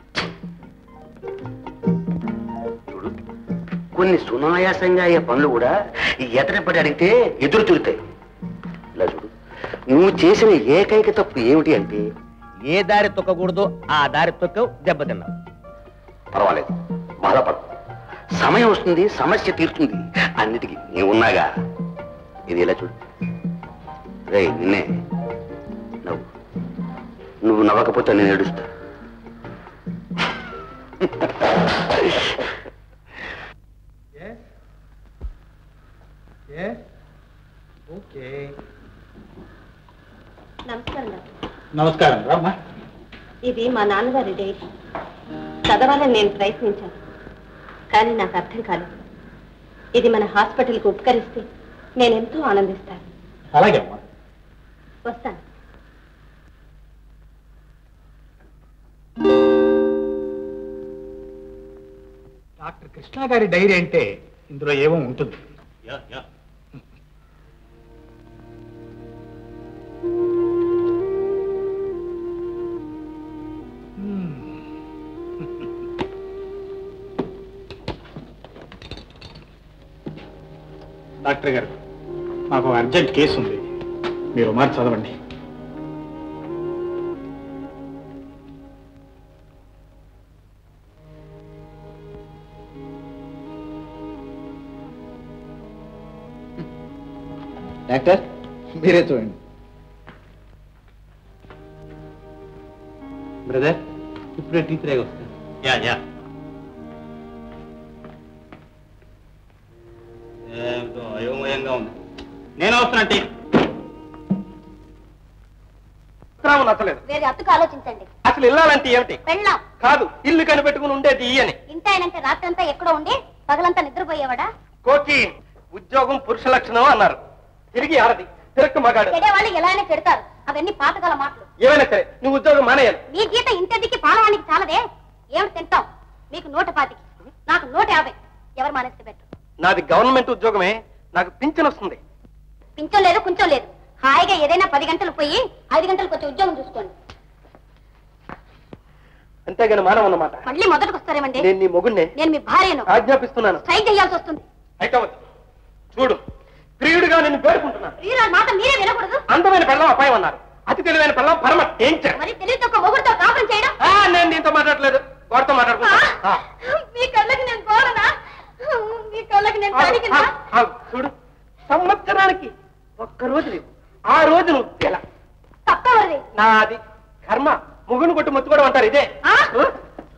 చూడు కొన్ని సునాయాసంగా అయ్యే పనులు కూడా ఈ ఎతనపడి అడిగితే ఎదురు తిరుగుతాయి ఇలా చూడు నువ్వు చేసిన ఏకైక తప్పు ఏమిటి అంటే ఏ దారి తొక్కకూడదో ఆ దారి తొక్కవు దెబ్బతిన్నావు పర్వాలేదు బాధపడు సమయం వస్తుంది సమస్య తీరుతుంది అన్నిటికీ నీవు ఉన్నాగా ఇది ఇలా చూడు రే నిన్నే నవ్వు నువ్వు నవ్వకపోతే నేను ఏడుస్తా ఓకే నమస్కారం డాక్టర్. నమస్కారం రామ్మా ఇది మా నాన్నగారి డైరీ చదవాలని నేను ప్రయత్నించాను కానీ నాకు అర్థం కాలేదు ఇది మన హాస్పిటల్కి ఉపకరిస్తే నేను ఎంతో ఆనందిస్తాను అలాగే అమ్మా వస్తాను డాక్టర్ కృష్ణ గారి డైరీ అంటే ఇందులో ఏమో ఉంటుంది డాక్టర్ గారు నాకు అర్జెంట్ కేసు ఉంది మీరు మాట చదవండి డాక్టర్ మీరే చూడండి బ్రదర్ ఇప్పుడే టీ త్రేగా వస్తాను యా యా ఏమిటో అయోమయంగా ఉంది నేను వస్తున్నా టీ ఉత్తరాము నచ్చలేదు వేరే అత్తుకు ఆలోచించండి అసలు ఇల్లాలంటే ఏమిటి పెళ్ళాం కాదు ఇల్లు కనిపెట్టుకుని ఉండేది ఈ అని ఇంత ఆయనంటే రాత్రంతా ఎక్కడో ఉండి పగలంతా నిద్రపోయేవాడా కోకి ఉద్యోగం పురుష లక్షణం అన్నారు తిరిగి ఆడది తిరక్కు మగాడు చెడేవాళ్ళు ఎలా అయినా చెడతారు అవన్నీ పాతకాల మాటలు ఏమైనా సరే నువ్వు ఉద్యోగం మానేయాలి నీ జీతం ఇంతదికి పాలవానికి చాలదే ఏమిటి తింటాం మీకు నూట పాతికి నాకు నూట యాభై ఎవరు మానేస్తే బెటర్ నాది గవర్నమెంట్ ఉద్యోగమే నాకు పింఛన్ వస్తుంది పింఛం లేదు కొంచెం లేదు హాయిగా ఏదైనా పది గంటలు పోయి ఐదు గంటలకు వచ్చి ఉద్యోగం చూసుకోండి అంతేగాని మానవ అన్నమాట మళ్ళీ మొదటికి వస్తారేమండి నేను నీ మొగుణ్ణే నేను మీ భార్యను ఆజ్ఞాపిస్తున్నాను స్ట్రైక్ చేయాల్సి వస్తుంది అయితే వద్దు. చూడు ప్రియుడిగా నేను పేర్కొంటున్నాను ప్రియురాలు మాట మీరే వినకూడదు అందమైన పెళ్ళం అపాయం అన్నారు అతి తెలివైన పెళ్ళం పరమ డేంజర్ మరి తెలివి తక్కువ మొగుడుతో కాపురం చేయడం ఆ, నేను దీంతో మాట్లాడలేదు వాడితో మాట్లాడుకుంటా ఆ, మీ కళ్ళకి నేను కోరనా మీ కళ్ళకి నేను ఆగు, తడిగినా ఆగు, ఆగు. చూడు సంవత్సరానికి ఒక్క రోజు లేవు ఆ రోజు నువ్వు ఎలా తప్పవరిది నాది కర్మ ముగును కొట్టు ముత్తుకోవడం అంటారు ఇదే ఆ? ఆ?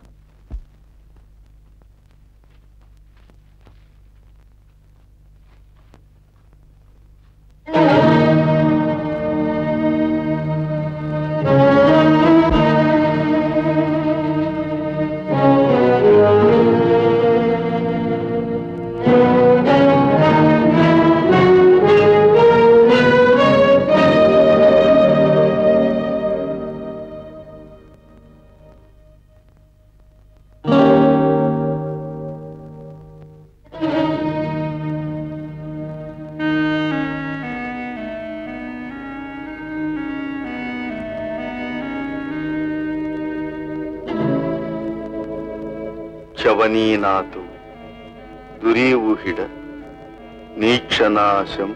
చవనీనాథు దురీవుహిడ నీక్షనాశం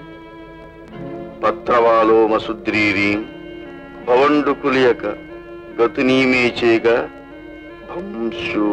పత్రవాలోమసుద్రీరీం భవండుకులియక గతునీమేచేగా భంశు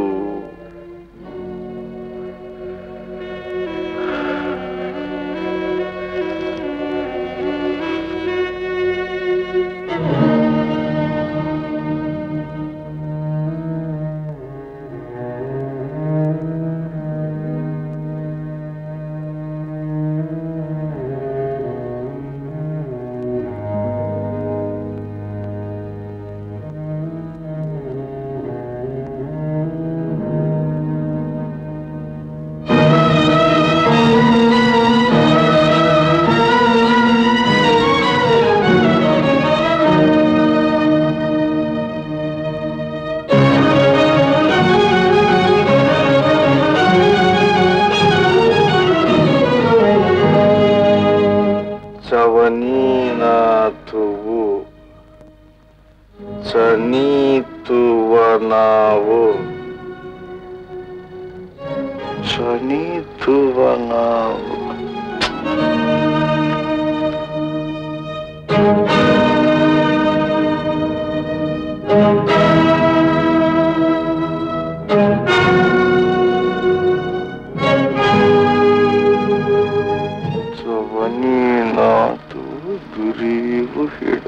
చవనీనాథువు చనీతువనావు చనీతువనావు చవనీనాథు దురీవుహిడ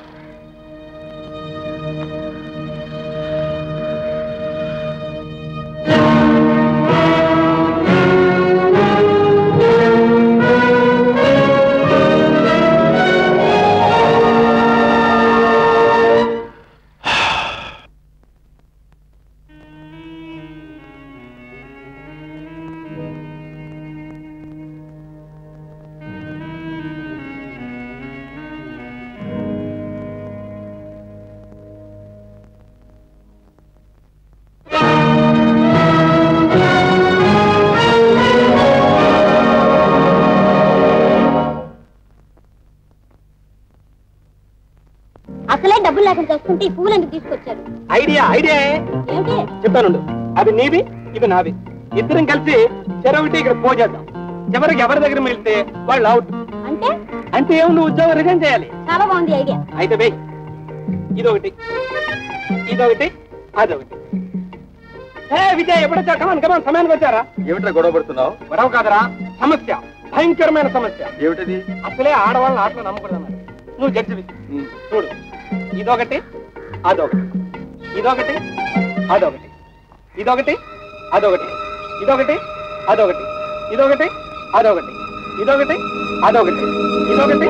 అసలే డబ్బులు లేకుండా చేసుకుంటే ఈ పువ్వులు ఎందుకు తీసుకొచ్చారు ఐడియా ఐడియా ఏమిటి చెప్తానుండు అది నీవి ఇది నావి ఇద్దరం కలిసి చెరొకటి ఇక్కడ పోజేద్దాం చివరికి ఎవరి దగ్గర మిగిలితే వాళ్ళు అవుట్ అంటే అంటే ఏం నువ్వు ఉద్యోగం రిజైన్ చేయాలి చాలా బాగుంది ఐడియా అయితే వెయ్యి ఇదొకటి ఇదొకటి అదొకటి ఏ విజయ్ ఎప్పుడొచ్చా కమాన్ కమాన్ సమయానికి వచ్చారా ఏమిట్రా గొడవ పడుతున్నావు గొడవ కాదరా సమస్య భయంకరమైన సమస్య ఏమిటది అసలే ఆడవాళ్ళని ఆటలో నమ్మకూడదన్నారు నువ్వు జడ్జి చూడు ఇదొకటి అదొకటి ఇదొకటి అదొకటి ఇదొకటి అదొకటి ఇదొకటి అదొకటి ఇదొకటి అదొకటి ఇదొకటి అదొకటి ఇదొకటి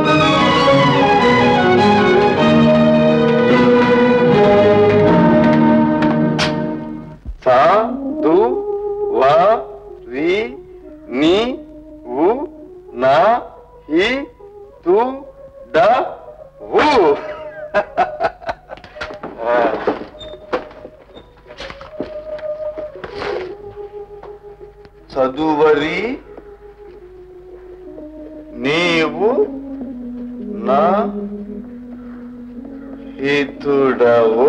సా దు వా రి ని ఉ నా హి తు ద వు చదువరి నీవు నా హితుడవు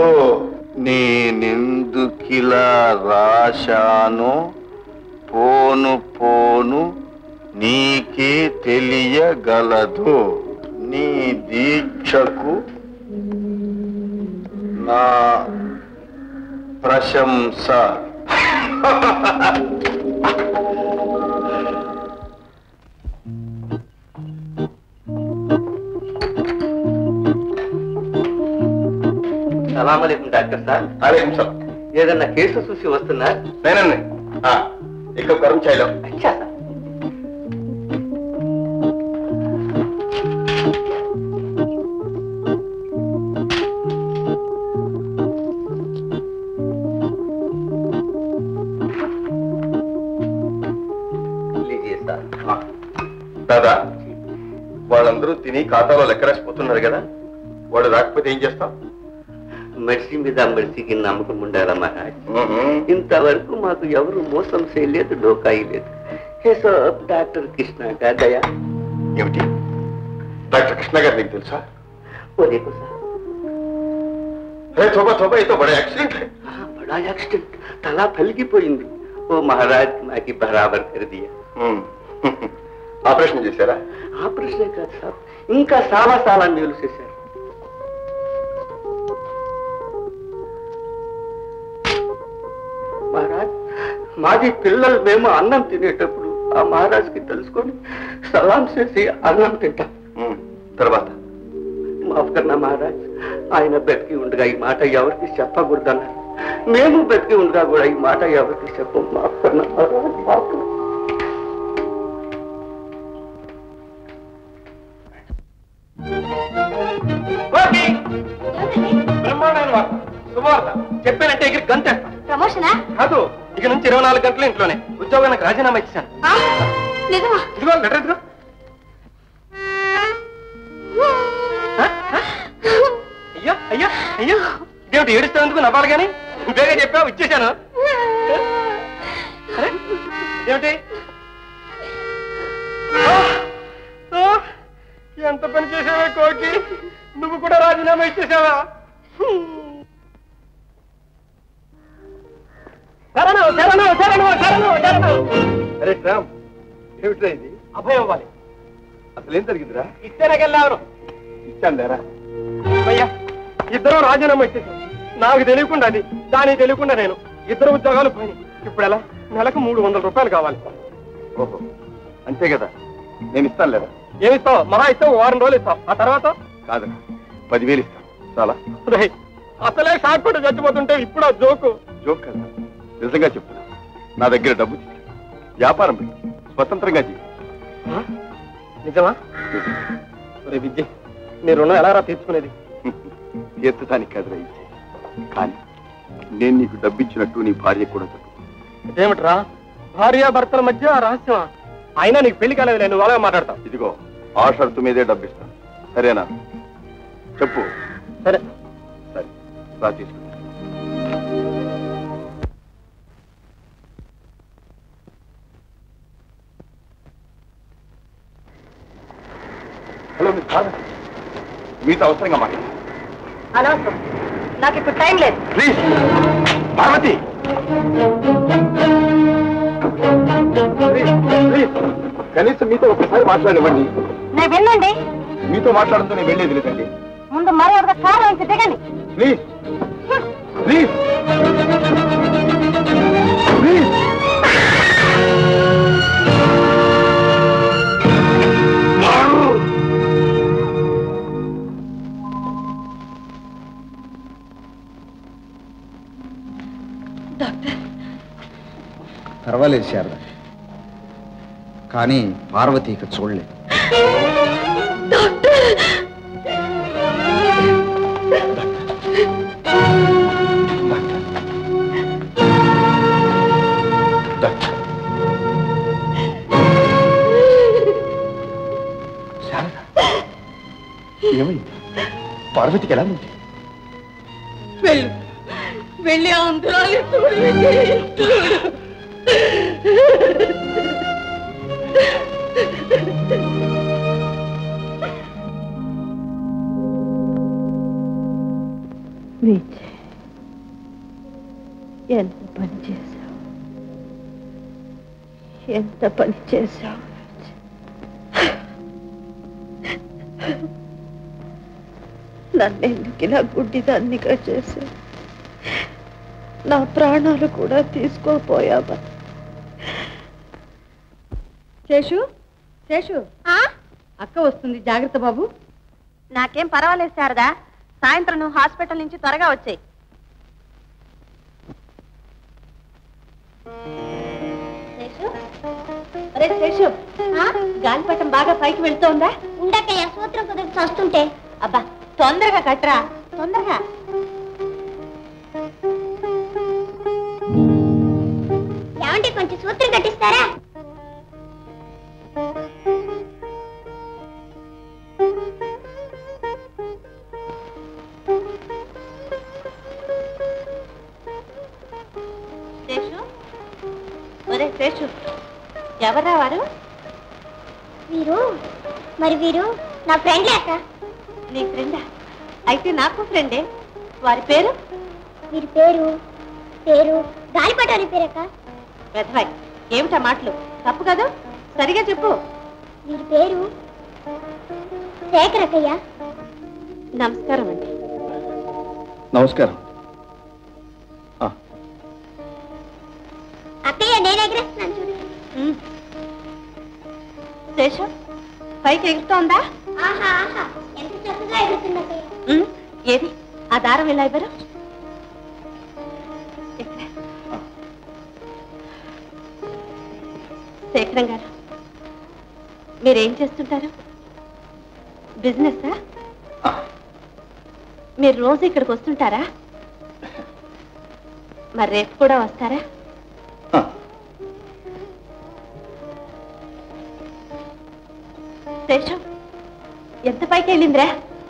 నేనెందుకిలా రాశాను పోను పోను నీకే తెలియగలదు నీ దీక్షకు నా ప్రశంస సలామలేకం డాక్టర్ సార్ అదే నిమిషం ఏదన్నా కేసు చూసి వస్తున్నా నేనండి ఇక్కడ గరం చేయలేం అచ్చా సార్ లీజియే సార్ దాదా వాళ్ళందరూ తిని ఖాతాలో లెక్కరేసిపోతున్నారు కదా వాడు రాకపోతే ఏం చేస్తాం మనిషి మీద మనిషికి నమ్మకం ఉండాలా మహారాజ్ ఇంతవరకు మాకు ఎవరు మోసం చేయలేదు డోకాయి లేదు హే సాబ్ డాక్టర్ కృష్ణ కా దయా ఏమిటి డాక్టర్ కృష్ణ గారు నీకు తెలుసా ఓ దేఖో సార్ అరే తోబా తోబా ఇతో బడే యాక్సిడెంట్ హై బడా యాక్సిడెంట్ తల పలిగిపోయింది ఓ మహారాజ్ మాకి బరాబర్ కర్ దియా ఆపరేషన్ చేశారా ఆపరేషన్ కాదు సార్ ఇంకా చాలా చాలా మేలు చేశారు మహారాజ్ మాది పిల్లలు మేము అన్నం తినేటప్పుడు ఆ మహారాజ్కి తెలుసుకొని సలాం చేసి అన్నం తింటాం తర్వాత మాఫ్ కన్నా మహారాజ్ ఆయన బతికి ఉండగా ఈ మాట ఎవరికి చెప్పకూడదన్నారు మేము బతికి ఉండగా కూడా ఈ మాట ఎవరికి చెప్పం మాఫ్ కన్నా మహారాజ్ మాఫ్ కన్నా. ఓకే బ్రహ్మాండమైన వార్త శుభవార్త చెప్పానంటే ఎగిరి గంతేస్తా ప్రమోషనా కాదు ఇక నుంచి ఇరవై నాలుగు గంటలు ఇంట్లోనే ఉద్యోగానికి రాజీనామా ఇచ్చాను ఆ? నిజమా ఇదిగో లెటర్ ఇదిగో అయ్యో అయ్యో అయ్యో ఇదేమిటి ఏడుస్తున్నందుకు నవ్వాలి కానీ బేగా చెప్పావు ఇచ్చేశాను అరే, ఇదేమిటి ఆ, ఆ, ఎంత పని చేసావే కోకి నువ్వు కూడా రాజీనామా ఇచ్చేసావా శరణు శరణు శరణు శరణు శరణు అరే రామ్ ఏమిట్రా ఇది అభయం ఇవ్వాలి అసలు ఏం జరిగిందిరా ఇస్తేనకెళ్ళారు ఇచ్చాను లేరా అయ్యా ఇద్దరు రాజీనామా ఇచ్చేసాం నాకు తెలియకుండా అది దానికి తెలియకుండా నేను ఇద్దరు ఉద్యోగాలు పోయినాయి ఇప్పుడు ఎలా నెలకు మూడు వందల రూపాయలు కావాలి ఓహో అంతే కదా నేను ఇస్తాను లేదా ఏమిస్తావు మహా ఇస్తావు వారం రోజులు ఇస్తావు ఆ తర్వాత కాదు పదివేలు ఇస్తాను చాలా రేయ్, అసలే షాక్ కొట్టి చచ్చిపోతుంటే ఇప్పుడు ఆ జోకు జోక్ కదా నిజంగా చెప్తున్నా నా దగ్గర డబ్బు తీసుకో. వ్యాపారం పెట్టు. స్వతంత్రంగా జీవి నిజమా రే విద్య నీ రుణం ఎలా రా తీర్చుకునేది తీర్చడానికి కదరా ఇచ్చే కానీ నేను నీకు డబ్బిచ్చినట్టు నీ భార్య కూడా చెప్పు ఏమిట్రా భార్య భర్తల మధ్య ఆ రహస్యమా అయినా నీకు పెళ్లి కాలేదు నువ్వు అలాగే మాట్లాడతావు ఇదిగో ఆ షరతు మీదే డబ్బిస్తాను సరేనా చెప్పు సరే సరే రా తీసుకుంటా హలో మిస్ పార్వతి మీతో అవసరంగా మాట్లాడు అనవసరం నాకు ఇప్పుడు టైం లేదు ప్లీజ్ పార్వతి ప్లీజ్ ప్లీజ్ కనీసం మీతో ఒకసారి మాట్లాడనివ్వండి నేను వినండి మీతో మాట్లాడుతూ నేను వెళ్ళేది లేదండి ముందు మరో ఒక కారు నుంచి దిగండి ప్లీజ్ ప్లీజ్ ప్లీజ్ డాక్టర్ పర్వాలేదు శారద కానీ పార్వతి ఇక చూడలేదు శారద ఏమైంది పార్వతికి ఎలా ఉంది వెళ్ళు వెళ్ళి ఆ అంతరాలు విజయ్ ఎంత పని చేశావు ఎంత పని చేశావు నన్నెందుకు ఇలా గుడ్డిదాన్నిగా చేశావు నా ప్రాణాలు కూడా తీసుకోపోయావా శేషు శేషు అక్క వస్తుంది జాగ్రత్త బాబు నాకేం పర్వాలేదు శారదా సాయంత్రం నువ్వు హాస్పిటల్ నుంచి త్వరగా వచ్చాయి అరే శేషు గాలిపటం బాగా పైకి వెళ్తోందా ఉండకయ్య సూత్రం కుదిరి చస్తుంటే అబ్బా తొందరగా కట్టరా తొందరగా ఏమంటే కొంచెం సూత్రం కట్టిస్తారా శేషు ఒరే శేషు ఎవరా వారు వీరు మరి వీరు నా ఫ్రెండ్ లేక నీ ఫ్రెండా అయితే నాకు ఫ్రెండే వారి పేరు వీరి పేరు పేరు గాలిపటాని పేరక్క వెధవాయ్ ఏమిటా మాటలు తప్పు కదా సరిగా చెప్పు వీరి పేరు శేఖరకయ్య నమస్కారం అండి నమస్కారం అక్కయ్య నేను ఎగరేస్తున్నాను చూడు శేషు పైకి ఎగురుతోందా ఆహా ఆహా ఎంత చక్కగా ఎగురుతుంది అక్కయ్య ఉమ్, ఏది ఆ దారం ఎలా ఇవ్వరు ఎక్కడ? శేఖరం గారు మీరేం చేస్తుంటారు బిజినెస్సా మీరు రోజు ఇక్కడికి వస్తుంటారా మరి రేపు కూడా వస్తారా శేషం ఎంత పైకి వెళ్ళిందిరా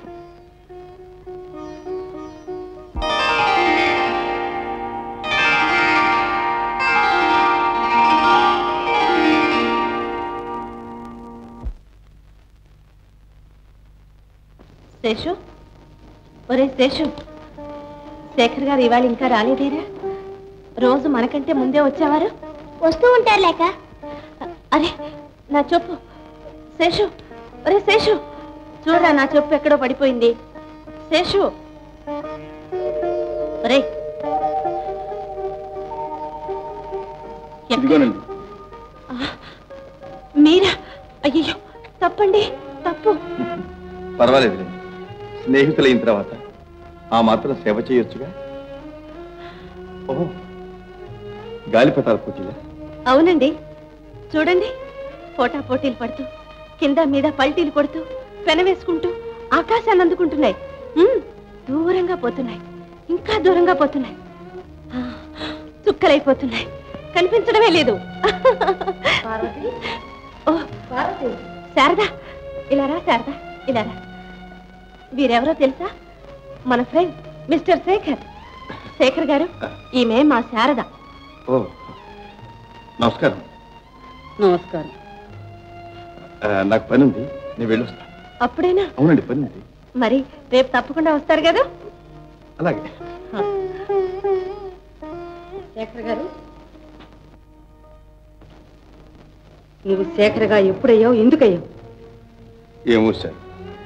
శేషు ఒరే శేషు శేఖర్ గారు ఇవాళ ఇంకా రాలేదేరా రోజు మనకంటే ముందే వచ్చేవారు వస్తూ ఉంటారు లేక అరే నా చెప్పు శేషు ఒరే శేషు చూడరా నా చెప్పు ఎక్కడో పడిపోయింది శేషు ఒరే ఇదిగోనండి మీరా అయ్యో తప్పండి తప్పు పర్వాలేదు స్నేహితులైన తర్వాత ఆ మాత్రం సేవ చేయొచ్చుగా ఓహో గాలిపటాల పోటీలా అవునండి చూడండి పోటా పోటీలు పడుతూ కింద మీద పల్టీలు కొడుతూ పెన వేసుకుంటూ ఆకాశాన్ని అందుకుంటున్నాయి ఉమ్, దూరంగా పోతున్నాయి ఇంకా దూరంగా పోతున్నాయి ఆ, చుక్కలైపోతున్నాయి కనిపించడమే లేదు ఓ శారదా ఇలా రా శారదా ఇలా రా వీరెవరో తెలుసా మన ఫ్రెండ్ మిస్టర్ శేఖర్ శేఖర్ గారు ఈమె మా శారద ఓ నమస్కారం నమస్కారం ఆ, నాకు పని ఉంది నేను వెళ్ళొస్తా అప్పుడేనా అవునండి పని ఉంది మరి రేపు తప్పకుండా వస్తారు కదా అలాగే శేఖర్ గారు నువ్వు శేఖరగా ఎప్పుడయ్యావు ఎందుకయ్యావు ఏమో సార్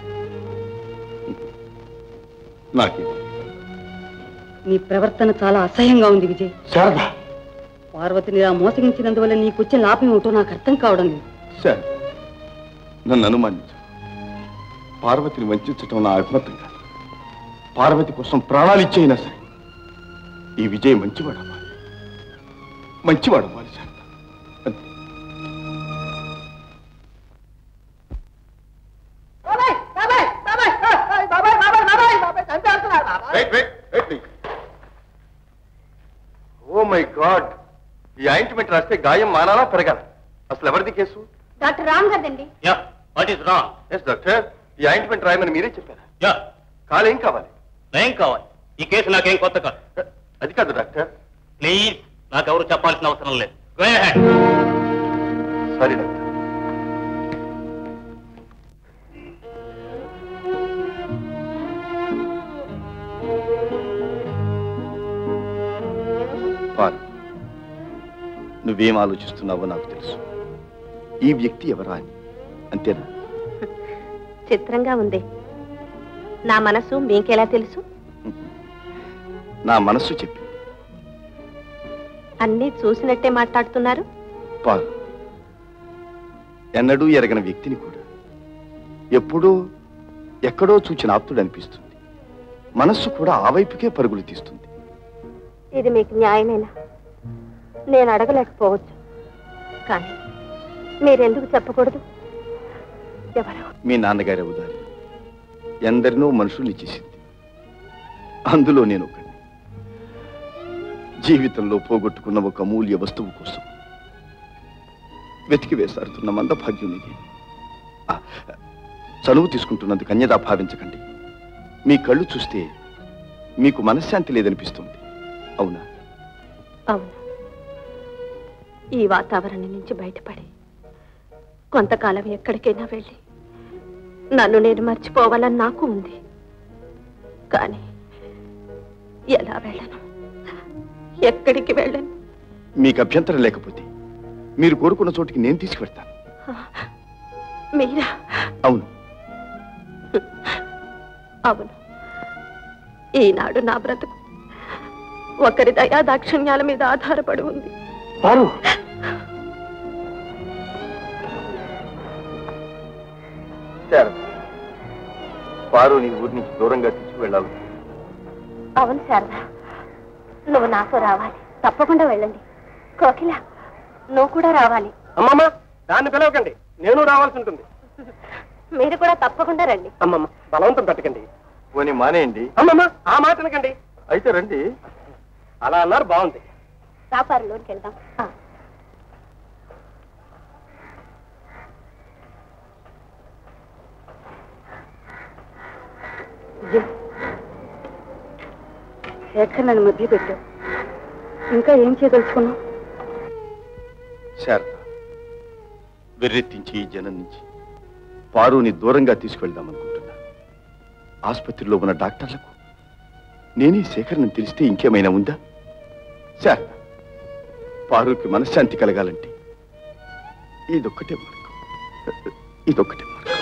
నాకే నీ ప్రవర్తన చాలా అసహ్యంగా ఉంది విజయ్ శారదా పార్వతిని ఇలా మోసగించినందువల్ల నీకు వచ్చిన లాభం ఏమిటో నాకు అర్థం కావడం లేదు సార్ నన్ను అనుమానించు పార్వతిని వంచడం నా అభిమతం కాదు పార్వతి కోసం ప్రాణాలు ఇచ్చైనా సరే ఈ విజయ్ మంచివాడు అవ్వాలి మంచివాడు అవ్వాలి సార్ ఓ మై గాడ్ ఈ ఆయింట్మెంట్ రాస్తే గాయం మానాలా పెరగాల అసలు ఎవరిది కేసు డాక్టర్ రామ్ గారిదండి yeah what is wrong yes doctor ఈ ఆయింట్మెంట్ రాయమని మీరే చెప్పారా యా కాలేం కావాలి ఏం కావాలి ఈ కేసు నాకేం కొత్త కాదు అది కాదు డాక్టర్ ప్లీజ్ నాకెవరు చెప్పాల్సిన అవసరం లేదు Go ahead. Sorry doctor Paul నువ్వేం ఆలోచిస్తున్నావో నాకు తెలుసు ఈ వ్యక్తి ఎవరా అని అంతేనా చిత్రంగా ఉంది నా మనసు మీకెలా తెలుసు నా మనస్సు చెప్పి అన్నీ చూసినట్టే మాట్లాడుతున్నారు పాల్ ఎన్నడూ ఎరగని వ్యక్తిని కూడా ఎప్పుడో ఎక్కడో చూచిన ఆప్తుడు అనిపిస్తుంది మనస్సు కూడా ఆ వైపుకే పరుగులు తీస్తుంది ఇది మీకు న్యాయమేనా నేను అడగలేకపోవచ్చు కానీ మీరెందుకు చెప్పకూడదు ఎవరు మీ నాన్నగారి ఉదారి ఎందరినో మనుషుల్ని చేసింది అందులో నేను ఒకడిని జీవితంలో పోగొట్టుకున్న ఒక అమూల్య వస్తువు కోసం వెతికి వేసారుతున్న మందభాగ్యుని నేను. ఆ, చనువు తీసుకుంటున్నందుకు అన్యదా భావించకండి మీ కళ్ళు చూస్తే మీకు మనశ్శాంతి లేదనిపిస్తుంది అవునా అవును ఈ వాతావరణం నుంచి బయటపడి కొంతకాలం ఎక్కడికైనా వెళ్ళి నన్ను నేను మర్చిపోవాలని నాకు ఉంది కానీ ఎలా వెళ్ళను ఎక్కడికి వెళ్ళను మీకు అభ్యంతరం లేకపోతే మీరు కోరుకున్న చోటికి నేను తీసుకువెళ్తాను మీరా అవును అవును ఈనాడు నా బ్రతుకు ఒకరి దయా దాక్షిణ్యాల మీద ఆధారపడి ఉంది పారు నీ ఊరి నుంచి దూరంగా తీసుకువెళ్ళాలి అవును శారదా నువ్వు నాతో రావాలి తప్పకుండా వెళ్ళండి కోకిల నువ్వు కూడా రావాలి అమ్మమ్మ దాన్ని పిలవకండి నేను రావాల్సి ఉంటుంది మీరు కూడా తప్పకుండా రండి అమ్మమ్మ బలవంతం పెట్టకండి పోనీ మానేయండి అమ్మమ్మ ఆ మాట అనకండి అయితే రండి అలా అన్నారు బాగుంది వ్యాపారంలోకి వెళ్దాం ఆ. శేఖర్ నన్ను మధ్య పెట్టావు ఇంకా ఏం చేయదలుచుకున్నావు శారద వెర్రెత్తించి ఈ జనం నుంచి పారుని దూరంగా తీసుకెళ్దామనుకుంటున్నా ఆసుపత్రిలో ఉన్న డాక్టర్లకు నేనే శేఖర్ని తెలిస్తే ఇంకేమైనా ఉందా శారద పారుకి మనశ్శాంతి కలగాలంటే ఇదొక్కటే మార్గం ఇదొక్కటే మార్గం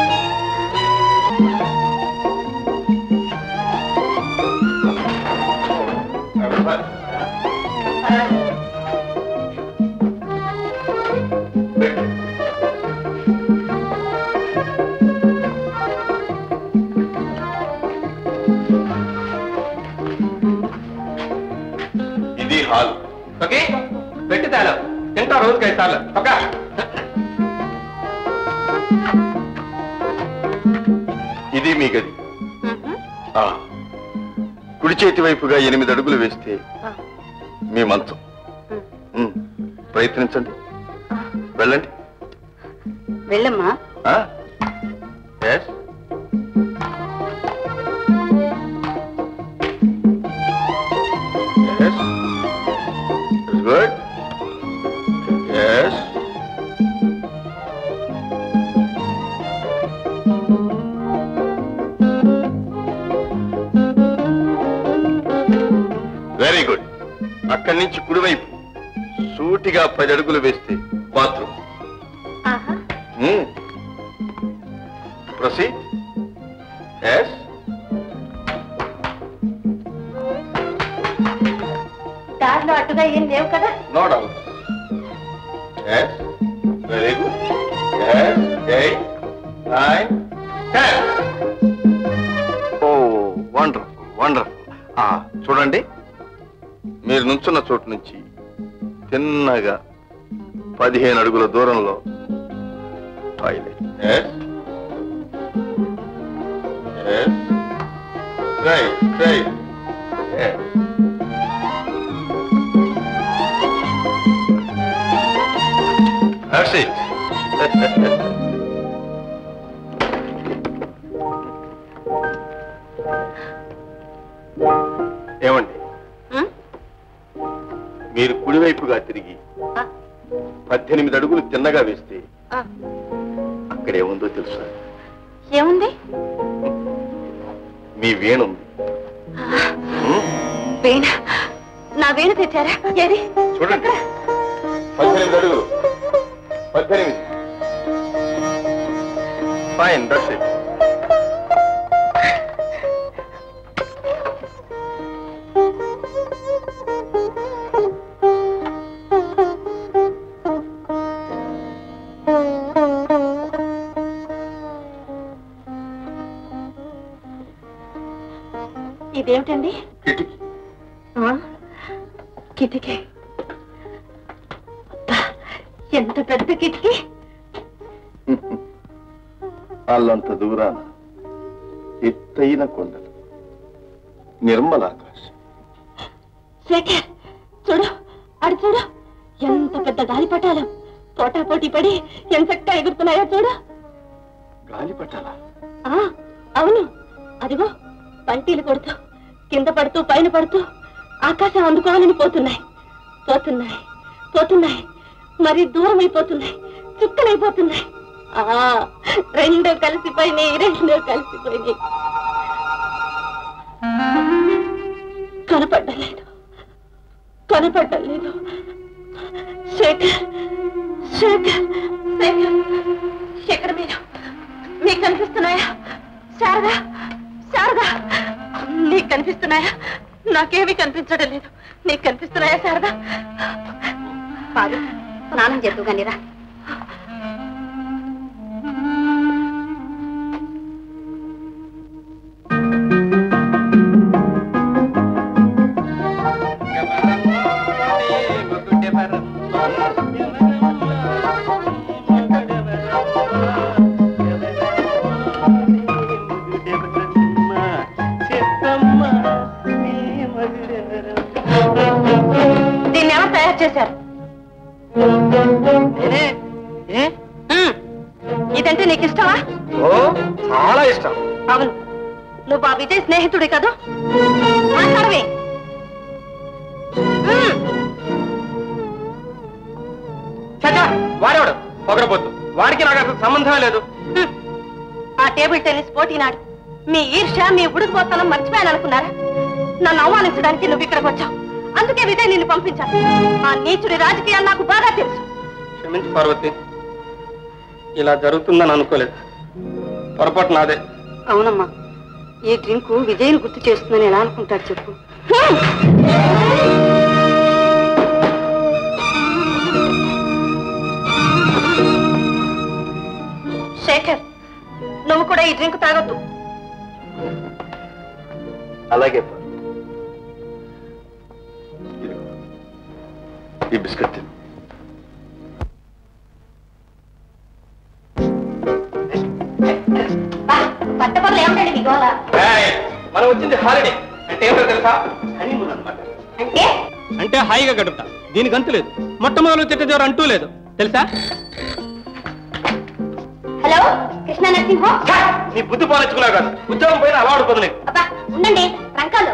ఇది హాల్ ఓకే పెట్టి తాను తింటా రోజుకి ఐదు సార్లు ఓకే ఇది మీ గది ఆ. కుడి చేతి వైపుగా ఎనిమిది అడుగులు వేస్తే మీ మంచం ఉమ్. ప్రయత్నించండి వెళ్ళండి వెళ్ళమ్మా ఆ? Yes? Yes? That's good. Yes. Very good అక్కడి నుంచి కుడివైపు సూటిగా పది అడుగులు వేస్తే బాత్రూమ్ ప్రొసీడ్ ఎస్ దారిలో అటుగా ఏం లేవు కదా no doubt yes very good yes eight nine ten oh wonderful wonderful చూడండి మీరు నుంచున్న చోటు నుంచి తిన్నగా పదిహేను అడుగుల దూరంలో toilet yes yes right right That's it. ఏమండి మీరు కుడివైపుగా తిరిగి పద్దెనిమిది అడుగులు తిన్నగా వేస్తే అక్కడేముందో తెలుసా ఏముంది మీ వేణుంది వేణ నా వేణ తెచ్చారా ఏది చూడండి పద్దెనిమిది అడుగులు పద్దెనిమిది ఫైన్ దట్స్ ఇట్ ఇదేమిటండి కిటికీ ఆ? కిటికీ అబ్బా, ఎంత పెద్ద కిటికీ అల్లంత దూరాన ఎత్తైన కొండలు నిర్మల ఆకాశం శేఖర్ చూడు అడు చూడు ఎంత పెద్ద గాలిపటాలు పోటా పోటీ పడి ఎంతగా ఎగురుతున్నాయో చూడు గాలిపటాల ఆ అవును అదిగో పంటీలు కొడుతూ కింద పడుతూ పైన పడుతూ ఆకాశం అందుకోవాలని పోతున్నాయి పోతున్నాయి పోతున్నాయి మరి దూరం అయిపోతున్నాయి చుక్కలైపోతున్నాయి ఆ రెండు కలిసిపోయినాయి రెండు కలిసిపోయినాయి కనపడ్డలేదు కనపడ్డలేదు శేఖర్ శేఖర్ శేఖర్ శేఖర్ మీరు మీకు కనిపిస్తున్నాయా శారదా శారదా నీకు కనిపిస్తున్నాయా నాకేమీ కనిపించడం లేదు నీకు కనిపిస్తున్నాయా శారదా పాలు స్నానం చేద్దు కానీరా దీన్ని ఎవరు తయారు చేశారు ఉమ్. ఇదంటే నీకు ఇష్టమా ఓ చాలా ఇష్టం అవును నువ్వు ఆ విజయ్ స్నేహితుడి కదా మాట్లాడవే ఉమ్. చచ్చా వాడేవాడు పొగరబోతు వాడికి నాకు అసలు సంబంధమే లేదు హ్మ్. ఆ టేబుల్ టెన్నిస్ పోటీ నాడు మీ ఈర్ష్య మీ ఉడికిపోతానం మర్చిపోయాలనుకున్నారా నన్ను అవమానించడానికి నువ్వు ఇక్కడికి వచ్చావు అందుకే విజయ్ నిన్ను పంపించాను ఆ నీచుడి రాజకీయాలు నాకు బాగా తెలుసు క్షమించు పార్వతి ఇలా జరుగుతుందని అనుకోలేదు పొరపాటు నాదే అవునమ్మా ఈ డ్రింకు విజయ్ని గుర్తు చేస్తుందని ఎలా అనుకుంటారు చెప్పు శేఖర్ నువ్వు కూడా ఈ డ్రింక్ తాగొద్దు అలాగే పా. ఇదిగో. ఈ బిస్కెట్ తిను పట్ట పనులు ఏమిటండి మీ గోళ ఏయ్, మనం వచ్చింది హాలిడే అంటే ఏమిటో తెలుసా హనీమూన్ అన్నమాట అంటే అంటే హాయిగా గడుపుతా దీనికి అంతు లేదు మొట్టమొదలు చెట్ట జ్వరం అంటూ లేదు తెలుసా హలో కృష్ణ నరసింహం నీ బుద్ధి పాలించుకున్నావు కాదు ఉద్యోగం పోయిన అలవాటు పొందలేదు అబ్బా ఉండండి రంకాలు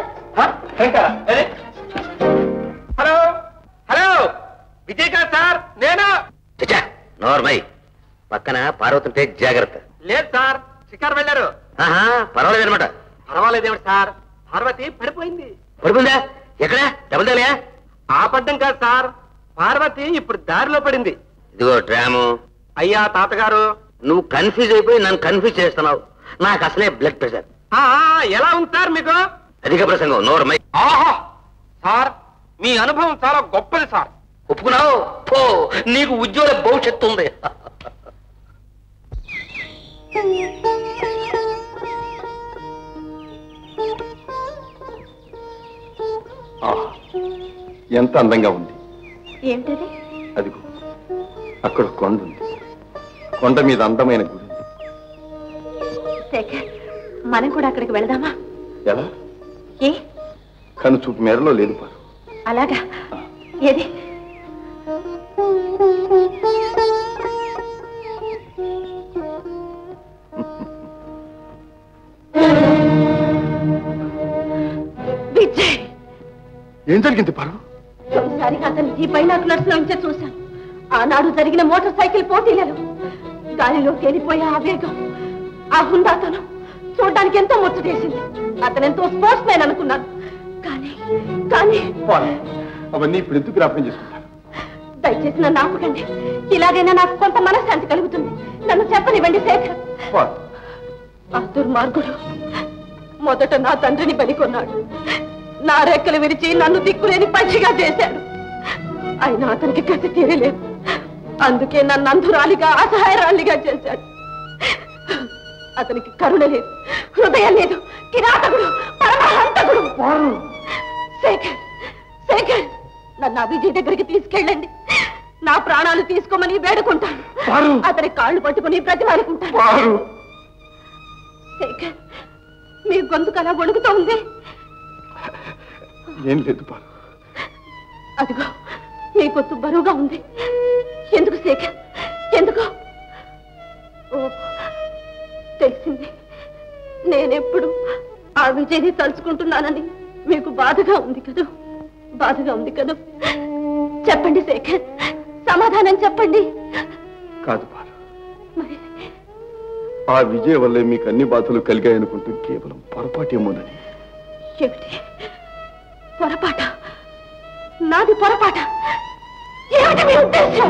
హలో హలో విజయ్ గారు సార్ నేను చచ్చా నోర్మై పక్కన పార్వతుంటే జాగ్రత్త లేదు సార్ షికారు వెళ్ళారు ఆహా పర్వాలేదు అనమాట పర్వాలేదేమిటి సార్ పార్వతి పడిపోయింది పడుకుందా ఎక్కడ డబుల్ తగలయా ఆ పడ్డం కాదు సార్ పార్వతి ఇప్పుడు దారిలో పడింది ఇదిగో డ్రాము అయ్యా తాతగారు నువ్వు కన్ఫ్యూజ్ అయిపోయి నన్ను కన్ఫ్యూజ్ చేస్తున్నావు నాకు అసలే బ్లడ్ ప్రెషర్ ఆ, ఆ, ఎలా ఉంది సార్ మీకు అధిక ప్రసంగం నోరమై ఆహా సార్ మీ అనుభవం చాలా గొప్పది సార్ ఒప్పుకున్నావు పో నీకు ఉజ్వల భవిష్యత్తు ఉంది ఆహా, ఎంత అందంగా ఉంది ఏమిటది అదిగో అక్కడ కొండ ఉంది కొండ మీద అందమైన గుడి ఉంది. శేఖర్ మనం కూడా అక్కడికి వెళదామా ఎలా ఏ కను చూపు మేరలో లేదు పారు అలాగా ఏది విజయ్ ఏం జరిగింది పారు తొలిసారిగా అతను ఈ బైనాకులర్స్ లో ఉంచే చూశాను ఆనాడు జరిగిన మోటార్ సైకిల్ పోటీలలో గాలిలో తేలిపోయే ఆ వేగం ఆ హుందాతనం చూడడానికి ఎంతో ముచ్చటేసింది అతను ఎంతో స్పోర్ట్స్ మ్యాన్ అనుకున్నాను కానీ కానీ పారు అవన్నీ ఇప్పుడు ఎందుకు జ్ఞాపకం చేసుకుంటారు దయచేసి నన్ను ఆపకండి ఇలాగైనా నాకు కొంత మనశ్శాంతి కలుగుతుంది నన్ను చెప్పనివ్వండి శేఖర్ పారు ఆ దుర్మార్గుడు మొదట నా తండ్రిని బలికొన్నాడు నా రెక్కలు విరిచి నన్ను దిక్కులేని పచ్చిగా చేశాడు అయినా అతనికి కసి తీరలేదు అందుకే నన్ను అంధురాలిగా అసహాయరాలిగా చేశాడు అతనికి కరుణ లేదు హృదయం లేదు కిరాతకుడు పరమహంతకుడు శేఖర్ శేఖర్ నన్ను అభిజయ్ దగ్గరికి తీసుకెళ్ళండి నా ప్రాణాలు తీసుకోమని వేడుకుంటాను అతని కాళ్ళు పట్టుకుని బ్రతిమాలుకుంటాను శేఖర్ మీ గొంతుకు అలా వణుకుతూ ఉంది ఏం లేదు పారు అదిగో మీ గొంతు బరువుగా ఉంది ఎందుకు శేఖర్ ఎందుకు ఓ తెలిసింది నేనెప్పుడు ఆ విజయ్ని తలుచుకుంటున్నానని మీకు బాధగా ఉంది కదూ బాధగా ఉంది కదూ చెప్పండి శేఖర్ సమాధానం చెప్పండి కాదు పారు మరి ఆ విజయ వల్లే మీకు అన్ని బాధలు కలిగాయనుకుంటూ కేవలం పొరపాటేమోనని ఏమిటి పొరపాట నాది పొరపాట ఏమిటి మీ ఉద్దేశం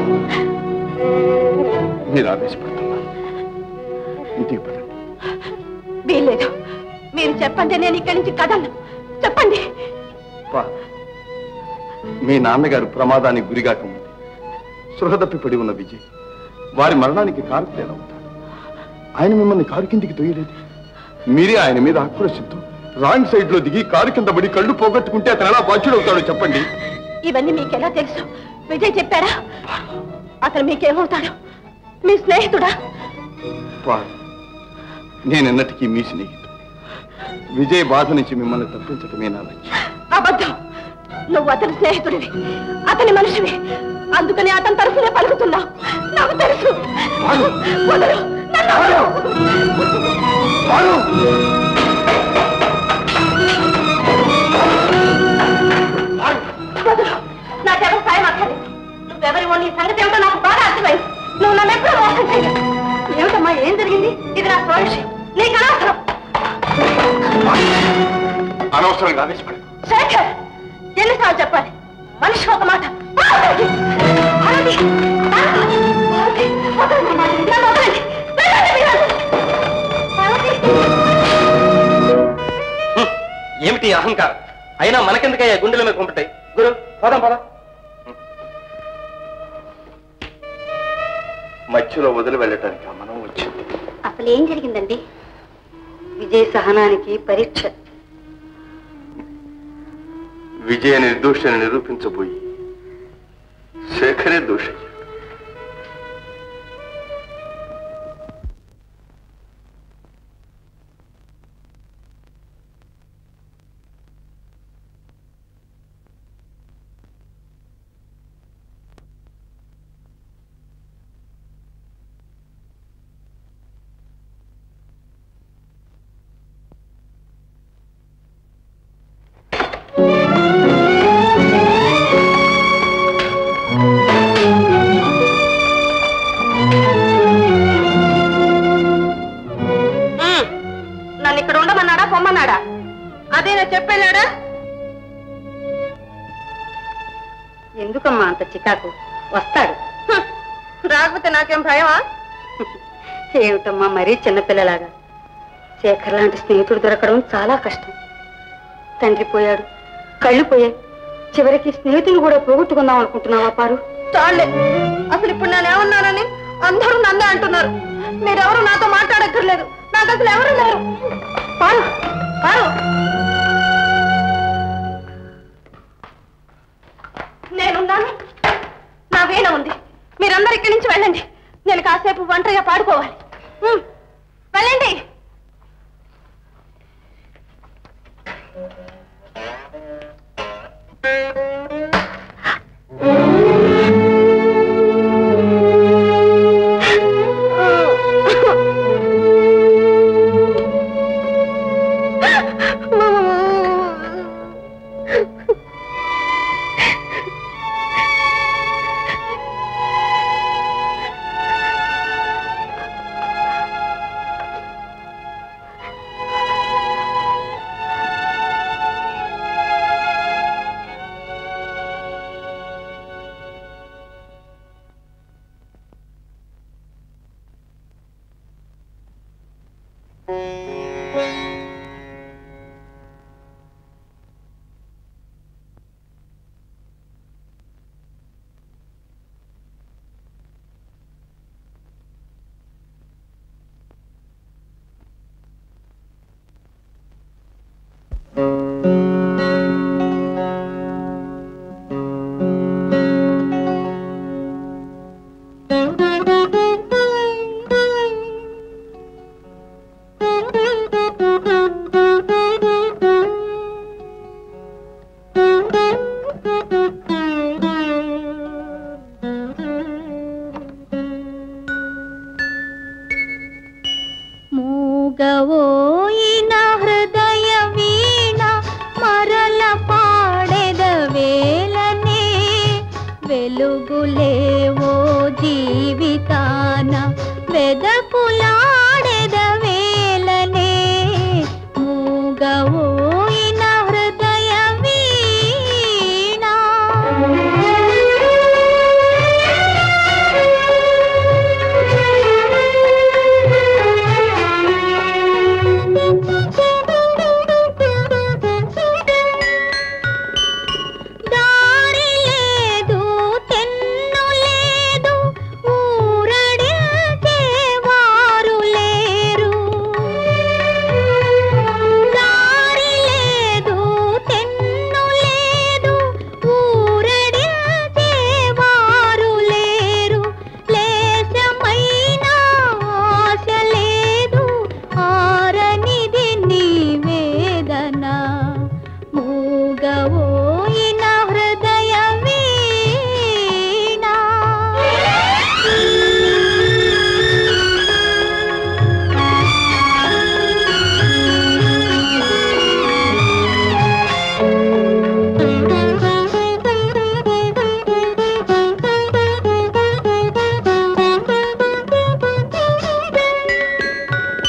మీరు ఆవేశపడుతున్నారు ఇంటికి పదండి వీల్లేదు మీరు చెప్పండి నేను ఇక్కడి నుంచి కదలను చెప్పండి పా మీ నాన్నగారు ప్రమాదానికి గురిగాక ముందు సృహ తప్పి పడి ఉన్న విజయ్ వారి మరణానికి కారకులు ఎలా అవుతారు ఆయన మిమ్మల్ని కారు కిందికి తొయ్యలేదు మీరే ఆయన మీద ఆక్రోశంతో రాంగ్ సైడ్ లో దిగి కారు కింద పడి కళ్ళు పోగొట్టుకుంటే అతను ఎలా బాధ్యుడవుతాడో చెప్పండి ఇవన్నీ మీకెలా తెలుసు విజయ్ చెప్పాడా అతను మీకేమవుతాడు మీ స్నేహితుడా పా నేనెన్నటికీ మీ స్నేహితుడు విజయ్ బాధ నుంచి మిమ్మల్ని తప్పించటమే నా లక్ష్యం అబద్ధం నువ్వు అతని స్నేహితుడివి అతని మనిషివి అందుకని అతని తరఫునే పలుకుతున్నావు నాకు తెలుసు వదలు, నన్ను వదలు. వదలు. నాకెవరు సాయం అక్కర్లేదు నువ్వెవరివో నీ సంగతి ఏమిటో నాకు బాగా అర్థమైంది నువ్వు నన్ను ఎప్పుడూ మోసం చేయలేదు ఏమిటమ్మా ఏం జరిగింది ఇది నా స్వవిషయం నీకు అనవసరం అనవసరంగా ఆవేశపడి శేఖర్ ఎన్నిసార్లు చెప్పాలి మనిషి ఒక మాట పార్వతి! పార్వతి! పార్వతి! వదలండి, నన్ను వదలండి. వెళ్ళండి మీరు. పార్వతి! ఏమిటి ఈ అహంకారం అయినా మనకెందుకయ్యా గుండెల మీద కుంపటాయి గురు పోదాం పదా మధ్యలో వదిలి వెళ్ళటానికి ఆ మనం వచ్చింది అసలు ఏం జరిగిందండి విజయ సహనానికి పరీక్ష విజయ నిర్దోషాన్ని నిరూపించబోయి శేఖరే దోషయ్యాడు ఉమ్. నన్ను ఇక్కడ ఉండమన్నాడా పొమ్మన్నాడా అదే నేను చెప్పేలాడా ఎందుకమ్మా అంత చికాకు వస్తాడు రాకపోతే నాకేం భయమా ఏమిటమ్మా మరీ చిన్నపిల్లలాగా శేఖర్ లాంటి స్నేహితుడు దొరకడం చాలా కష్టం తండ్రి పోయాడు కళ్ళు పోయాయి చివరికి స్నేహితులు కూడా పోగొట్టుకుందాం అనుకుంటున్నావా పారు చాలే అసలు ఇప్పుడు నేను ఏమన్నానని అందరూ నన్నే అంటున్నారు మీరెవరు నాతో మాట్లాడక్కర్లేదు నాకు అసలు ఎవరు లేరు పారు పారు నేనున్నాను నా వీణ ఉంది మీరందరూ ఇక్కడి నుంచి వెళ్ళండి నేను కాసేపు ఒంటరిగా పాడుకోవాలి ఉమ్, వెళ్ళండి మూగవోయిన హృదయ వీణ మరల పాడెద వేలనే వెలుగులేవో జీవితాన వెదకులాడెద వేలనే మూగవోయిన హృదయ వీణ దారి లేదు తెన్ను లేదు ఊరడించే వారు లేరు దారి లేదు తెన్ను లేదు ఊరడించే వారు లేరు లేశమైన ఆశ లేదు ఆరనిది నీ వేదన మూగవోయిన హృదయ వీణ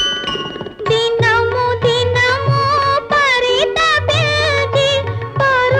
దినము దినము పరితపించి పరు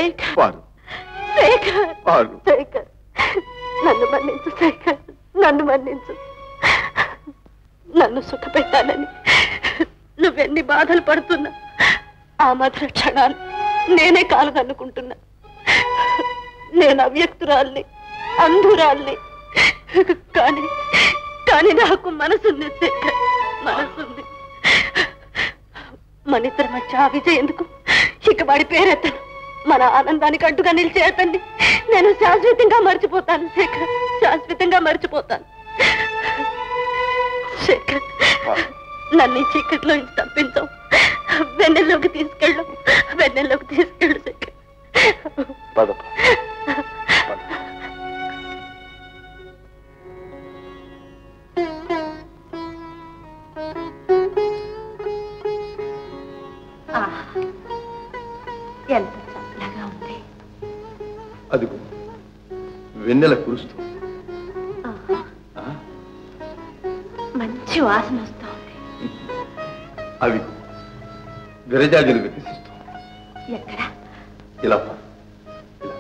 శేఖర్ పారు శేఖర్ పారు శేఖర్ నన్ను మన్నించు శేఖర్ నన్ను మన్నించు నన్ను సుఖపెట్టాలని నువ్వెన్ని బాధలు పడుతున్నా ఆ మధుర క్షణాలు నేనే కాలదన్నుకుంటున్నా నేను అవ్యక్తురాల్ని అంధురాల్ని కానీ కానీ నాకు మనసుంది శేఖర్ మనసుంది మన ఇద్దరి మధ్య ఆ విజయ్ ఎందుకు ఇక వాడి పేరెత్తను మన ఆనందానికి అడ్డుగా నిలిచే అతన్ని నేను శాశ్వతంగా మర్చిపోతాను శేఖర్ శాశ్వతంగా మర్చిపోతాను శేఖర్ నన్ను ఈ చీకట్లో నుంచి తప్పించావు వెన్నెల్లోకి తీసుకెళ్ళు వెన్నెల్లోకి తీసుకెళ్ళు శేఖర్ పద ఎంత చల్లగా ఉంది అదిగో వెన్నెల కురుస్తుంది ఆ, మంచి వాసన వస్తుంది అవి విరజాజులు వికసిస్తుంది ఎక్కడ ఇలా పా. ఇలా.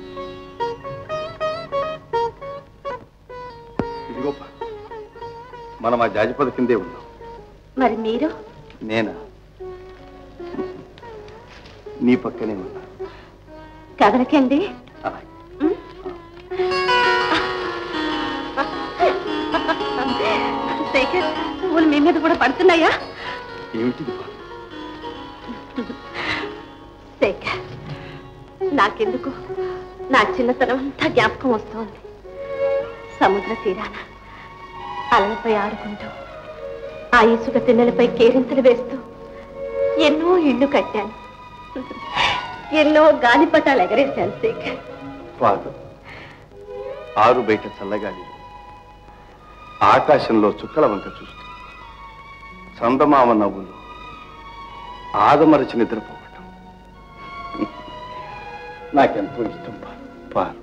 ఇదిగో పా. మనం ఆ జాజిపద కిందే ఉన్నాం మరి మీరు నేనా నీ పక్కనే ఉన్నా కదలకండి అలాగే శేఖర్ పూలు మీ మీద కూడా పడుతున్నాయా ఏమిటిది పా? శేఖర్ నాకెందుకు నా చిన్నతనం అంతా జ్ఞాపకం వస్తోంది సముద్ర తీరాన అలలపై ఆడుకుంటూ ఆ ఇసుక తిన్నెలపై కేరింతలు వేస్తూ ఎన్నో ఇళ్ళు కట్టాను ఎన్నో గాలిపటాలు ఎగరేశాను శేఖర్ కాదు ఆరు బయట చల్లగాలి ఆకాశంలో చుక్కల వంక చూస్తూ చందమామ నవ్వులు ఆదమరచి నిద్రపోవటం నాకెంతో ఇష్టం పా పారు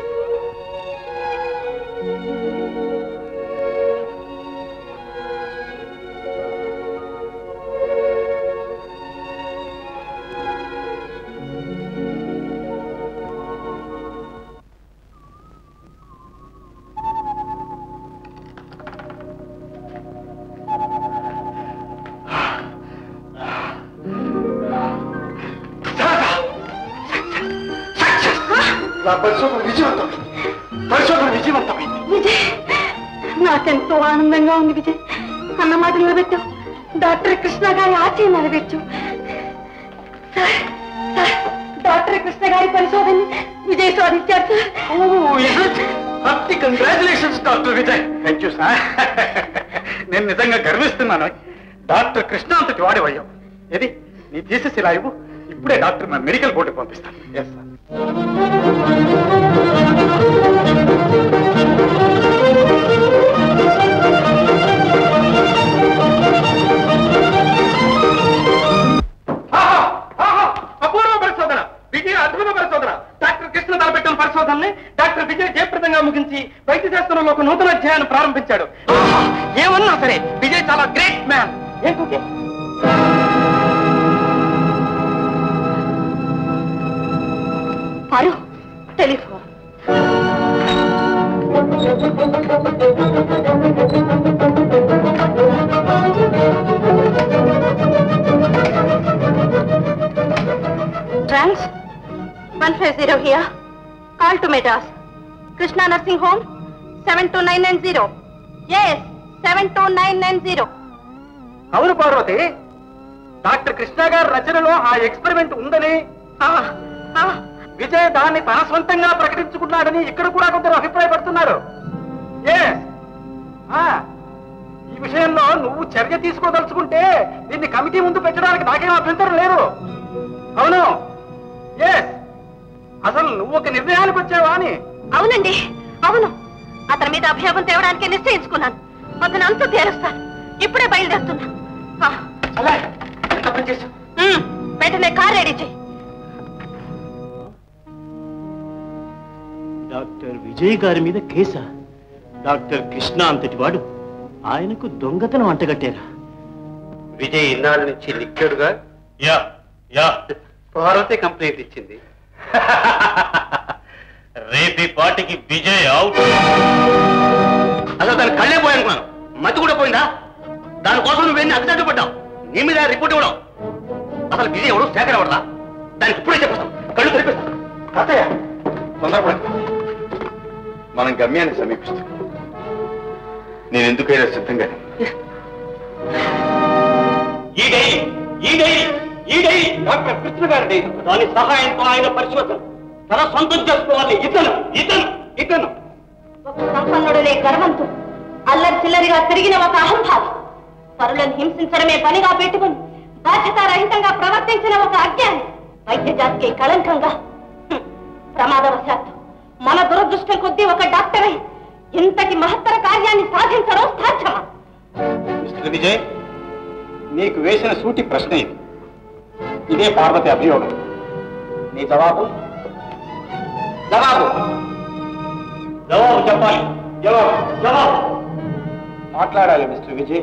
నా పరిశోధన విజయవంతమైంది పరిశోధన విజయవంతమైంది విజయ్ నాకెంతో ఆనందంగా ఉంది విజయ్ అన్న మాట నిలబెట్టావు డాక్టర్ కృష్ణ గారి ఆశయం నిలబెట్టు సార్, సార్, డాక్టర్ కృష్ణ గారి పరిశోధన విజయ్ సాధించారు sir happy congratulations doctor Vijay thank you sir నేను నిజంగా గర్విస్తున్నాను డాక్టర్ కృష్ణ అంతటి వాడేవయ్యావు ఏది నీ థీసిస్ ఇలా ఇవ్వు ఇప్పుడే డాక్టర్ నా మెడికల్ బోర్డుకి పంపిస్తాను ఎస్ సార్ అపూర్వ పరిశోధన విజయ అద్భుత పరిశోధన డాక్టర్ కృష్ణ తలపెట్టిన పరిశోధనని డాక్టర్ విజయ్ జయప్రదంగా ముగించి వైద్య శాస్త్రంలో ఒక నూతన అధ్యాయాన్ని ప్రారంభించాడు ఆహా! ఏమన్నా సరే విజయ్ చాలా గ్రేట్ మ్యాన్ ఏంటంటే Paru telephone trans one five zero here call to Madras Krishna nursing home seven two nine nine zero yes seven two nine nine zero అవును పార్వతి డాక్టర్ కృష్ణ గారి రచనలో ఆ ఎక్స్పెరిమెంట్ ఉందని విజయ్ దాన్ని తన సొంతంగా ప్రకటించుకున్నాడని ఇక్కడ కూడా కొందరు అభిప్రాయపడుతున్నారు Yes. ఆ, ఈ విషయంలో నువ్వు చర్య తీసుకోదలుచుకుంటే దీన్ని కమిటీ ముందు పెట్టడానికి నాకేం అభ్యంతరం లేదు అవును ఎస్ అసలు నువ్వు ఒక నిర్ణయానికి వచ్చావా అని అవునండి అవును అతని మీద అభియోగం తేవడానికి నిశ్చయించుకున్నాను అతను అంతా తేలుస్తాను ఇప్పుడే బయలుదేరుతున్నా ఆ, అలా ఎంత పని చేశావు ఉమ్, వెంటనే కార్ రెడీ చేయి డాక్టర్ విజయ్ గారి మీద కేసా డాక్టర్ కృష్ణ అంతటి వాడు ఆయనకు దొంగతనం అంటగట్టారా విజయ్ ఇన్నాళ్ళ నుంచి లిక్విడ్గా యా యా పార్వతి కంప్లైంట్ ఇచ్చింది రేపి పాటికి విజయ్ అవుట్ అసలు దాని కళ్ళే పోయనుకున్నాను మతి కూడా పోయిందా దానికోసం నువ్వు వెళ్ళి అగ్జాట్ పడ్డావు నీ మీద రిపోర్ట్ ఇవ్వడం అసలు విజయ్ ఎవడు శేఖర్ ఎవడదా దానికి ఇప్పుడే చెప్పేస్తాం కళ్ళు తెరిపిస్తాం తాతయ్య తొందరపడకు మనం గమ్యాన్ని సమీపిస్తాం నేను ఎందుకైనా సిద్ధంగానే ఉన్నా. ఈ డైరీ ఈ డైరీ ఈ డైరీ డాక్టర్ కృష్ణ గారి డైరీ దాని సహాయంతో ఆయన పరిశోధన తన సొంతం చేసుకోవాలి ఇతను ఇతను ఇతను ఒక సంపన్నుడులే గర్వంతో అల్లరి చిల్లరిగా తిరిగిన ఒక అహంభావి పరులను హింసించడమే పనిగా పెట్టుకుని బాధ్యతారహితంగా ప్రవర్తించిన ఒక అజ్ఞాని వైద్య జాతికి కళంకంగా హ్మ్. ప్రమాదవశాత్తు మన దురదృష్టం కొద్దీ ఒక డాక్టర్ అయి ఇంతటి మహత్తర కార్యాన్ని సాధించడం సాధ్యమా మిస్టర్ విజయ్ నీకు వేసిన సూటి ప్రశ్న ఇది ఇదే పార్వతి అభియోగం నీ జవాబు జవాబు జవాబు చెప్పాలి జవాబు జవాబు మాట్లాడాలి మిస్టర్ విజయ్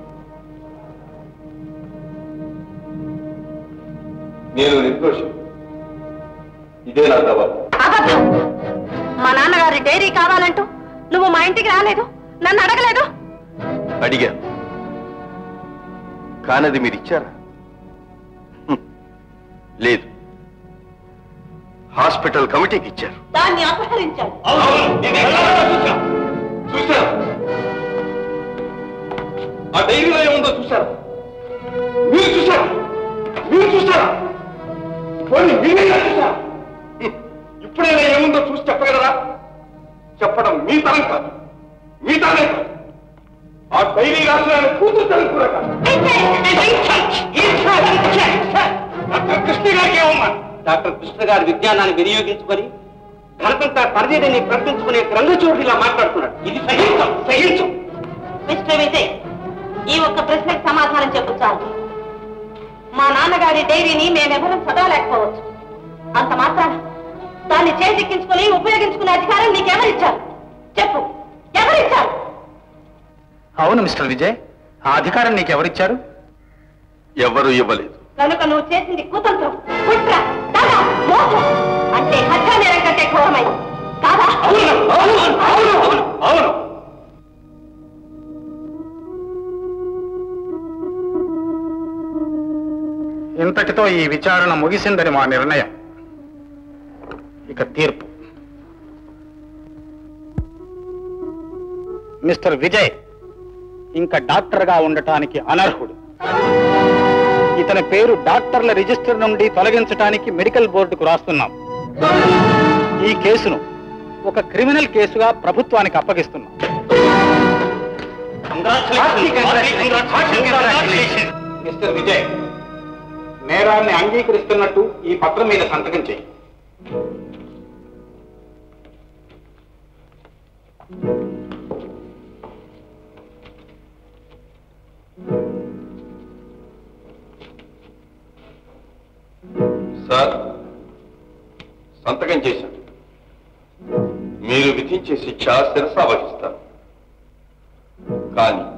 నేను నిర్దోషం ఇదే నా జవాబు అబద్ధం మా నాన్నగారి డైరీ కావాలంటూ నువ్వు మా ఇంటికి రాలేదు నన్ను అడగలేదు అడిగాను కానది మీరు ఇచ్చారా హ్మ్. లేదు హాస్పిటల్ కమిటీకి ఇచ్చారు దాన్ని అపహరించాడు చూశారు ఆ డైరీలో ఏముందో చూశారు మీరు చూశారా మీరు చూశారా పోనీ మీరైనా చూశారా హ్మ్. ఇప్పుడైనా ఏముందో చూసి చెప్పగలరా చెప్పడం మీ తరం కాదు మీ తరమే కాదు ఆ డైరీ రాసిన కూతురు తరం కూడా కాదు డాక్టర్ కృష్ణ గారికి ఏమమ్మా డాక్టర్ కృష్ణ గారి విజ్ఞానాన్ని వినియోగించుకొని ఘనతంతా పరిధిని ప్రకటించుకునే రంగచోటి ఇలా మాట్లాడుతున్నాడు ఇది సహించం సహించం మిస్టర్ విజయ్ ఈ ఒక్క ప్రశ్నకు సమాధానం చెప్పు చాలు మా నాన్నగారి డైరీని మేమెవరం చదవలేకపోవచ్చు అంత మాత్రాన దాన్ని చేజిక్కించుకుని ఉపయోగించుకునే అధికారం నీకెవరిచ్చారు చెప్పు ఎవరిచ్చారు అవును మిస్టర్ విజయ్ ఆ అధికారం నీకు ఎవరిచ్చారు ఎవరు ఇవ్వలేదు కనుక నువ్వు చేసింది కుతంత్రం కుట్ర దగ మోసం అంటే హత్యా నేరం కంటే ఘోరమైంది కాదా అవును ఇంతటితో ఈ విచారణ ముగిసిందని మా నిర్ణయం ఇక తీర్పు మిస్టర్ విజయ్ ఇంకా డాక్టర్గా ఉండటానికి అనర్హుడు ఇతని పేరు డాక్టర్ల రిజిస్టర్ నుండి తొలగించడానికి మెడికల్ బోర్డుకు రాస్తున్నాం ఈ కేసును ఒక క్రిమినల్ కేసుగా ప్రభుత్వానికి అప్పగిస్తున్నాం మిస్టర్ విజయ్ నేరాన్ని అంగీకరిస్తున్నట్టు ఈ పత్రం మీద సంతకం చేయి సార్ సంతకం చేశాను మీరు విధించే శిక్ష శిరస వహిస్తాను కానీ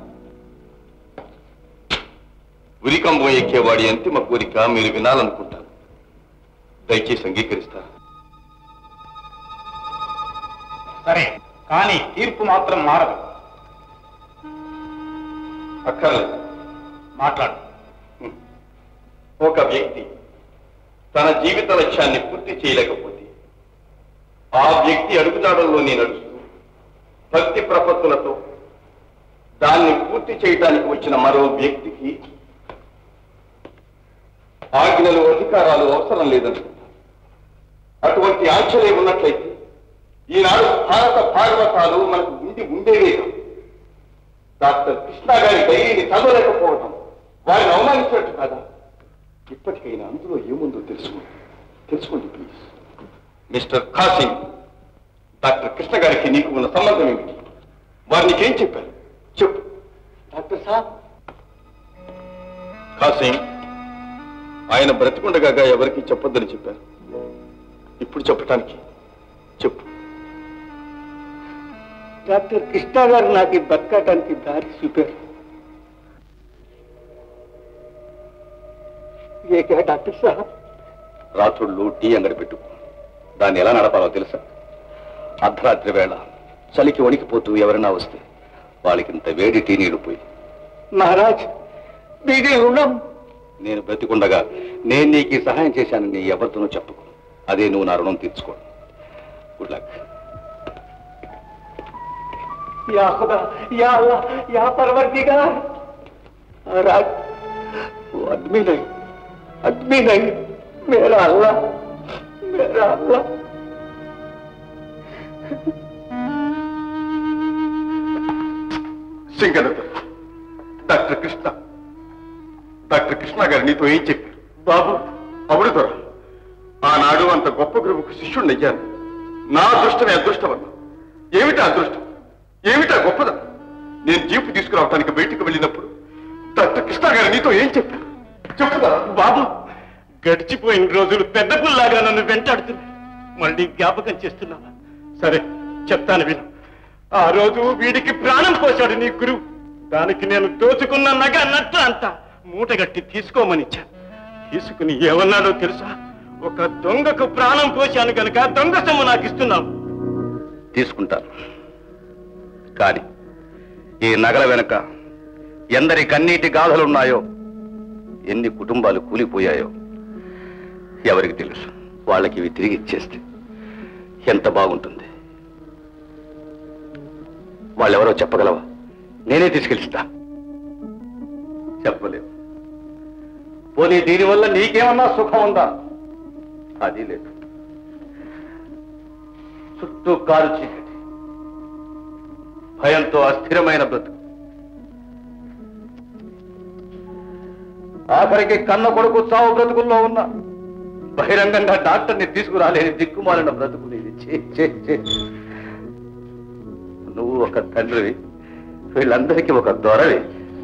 ఉరికంబం ఎక్కేవాడి అంతిమ కోరిక మీరు వినాలనుకుంటాను దయచేసి అంగీకరిస్తారా సరే కానీ తీర్పు మాత్రం మారదు అక్కర్లేదు మాట్లాడు ఒక వ్యక్తి తన జీవిత లక్ష్యాన్ని పూర్తి చేయలేకపోతే ఆ వ్యక్తి అడుగుజాడల్లోనే నడుస్తూ భక్తి ప్రపత్తులతో దాన్ని పూర్తి చేయడానికి వచ్చిన మరో వ్యక్తికి ఆజ్ఞలు అధికారాలు అవసరం లేదనుకుంటా అటువంటి ఆంక్షలే ఉన్నట్లయితే ఈనాడు భారత భాగవతాలు మనకు ఉండి ఉండేవే కావు. డాక్టర్ కృష్ణ గారి డైరీని చదవలేకపోవటం వారిని అవమానించినట్టు కాదా ఇప్పటికైనా అందులో ఏముందో తెలుసుకోండి తెలుసుకోండి please mister Kasim doctor Krishna గారికి నీకు ఉన్న సంబంధం ఏమిటి వారు నీకేం చెప్పారు చెప్పు డాక్టర్ సాబ్ ఖాసిం ఆయన బ్రతికుండగా ఎవరికి చెప్పొద్దని చెప్పారు ఇప్పుడు చెప్పటానికి చెప్పు డాక్టర్ కృష్ణ గారు నాకు బతకటానికి దారి చూపారు ఏకా డాక్టర్ సాబ్ రాత్రుళ్ళు టీ అంగడి పెట్టు దాన్ని ఎలా నడపాలో తెలుసా అర్ధరాత్రి వేళ చలికి వణికిపోతూ ఎవరైనా వస్తే వాళ్ళకి ఇంత వేడి టీ నీళ్లు పోయి మహారాజ్ మీది రుణం నేను బ్రతికుండగా నేను నీకు ఈ సహాయం చేశానని ఎవరితోనూ చెప్పుకో అదే నువ్వు నా రుణం తీర్చుకో గుడ్ లక్ या खुदा या अल्लाह या परवरदिगार राज वो आदमी नहीं आदमी नहीं मेरा अल्लाह मेरा अल्लाह సింగనత డాక్టర్ కృష్ణ డాక్టర్ కృష్ణ గారు నీతో ఏం చెప్పారు బాబు అవును దొర ఆనాడు అంత గొప్ప గురువుకు శిష్యుణ్ణయ్యాను నా అదృష్టమే అదృష్టం అన్నా ఏమిటా అదృష్టం ఏమిటా గొప్పదా నేను జీపు తీసుకురావటానికి బయటికి వెళ్ళినప్పుడు డాక్టర్ కృష్ణ గారు నీతో ఏం చెప్పారు చెప్పుదా బాబు గడిచిపోయిన రోజులు పెద్ద పుల్లాగా నన్ను వెంటాడుతున్నాయి మళ్ళీ జ్ఞాపకం చేస్తున్నావా సరే చెప్తాను విను ఆ రోజు వీడికి ప్రాణం పోశాడు నీ గురువు దానికి నేను దోచుకున్న నగ నట్టు అంతా మూటగట్టి తీసుకోమనిచ్చాను తీసుకుని ఏమన్నాడో తెలుసా ఒక దొంగకు ప్రాణం పోశాను గనుక దొంగ సొమ్ము నాకు ఇస్తున్నావు తీసుకుంటాను కానీ ఈ నగల వెనుక ఎందరి కన్నీటి గాథలున్నాయో ఎన్ని కుటుంబాలు కూలిపోయాయో ఎవరికి తెలుసు వాళ్ళకి ఇవి తిరిగి ఇచ్చేస్తే ఎంత బాగుంటుంది వాళ్ళెవరో చెప్పగలవా నేనే తీసుకెళ్తా చెప్పలేవు పోనీ దీనివల్ల నీకేమన్నా సుఖం ఉందా అది లేదు చుట్టూ కారు చీకటి భయంతో అస్థిరమైన బ్రతుకు ఆఖరికి కన్న కొడుకు చావు బ్రతుకుల్లో ఉన్న బహిరంగంగా డాక్టర్ని తీసుకురాలేని దిక్కుమాలిన బ్రతుకు నీది ఛీ, ఛీ, ఛీ. నువ్వు ఒక తండ్రివి వీళ్ళందరికీ ఒక దొరవి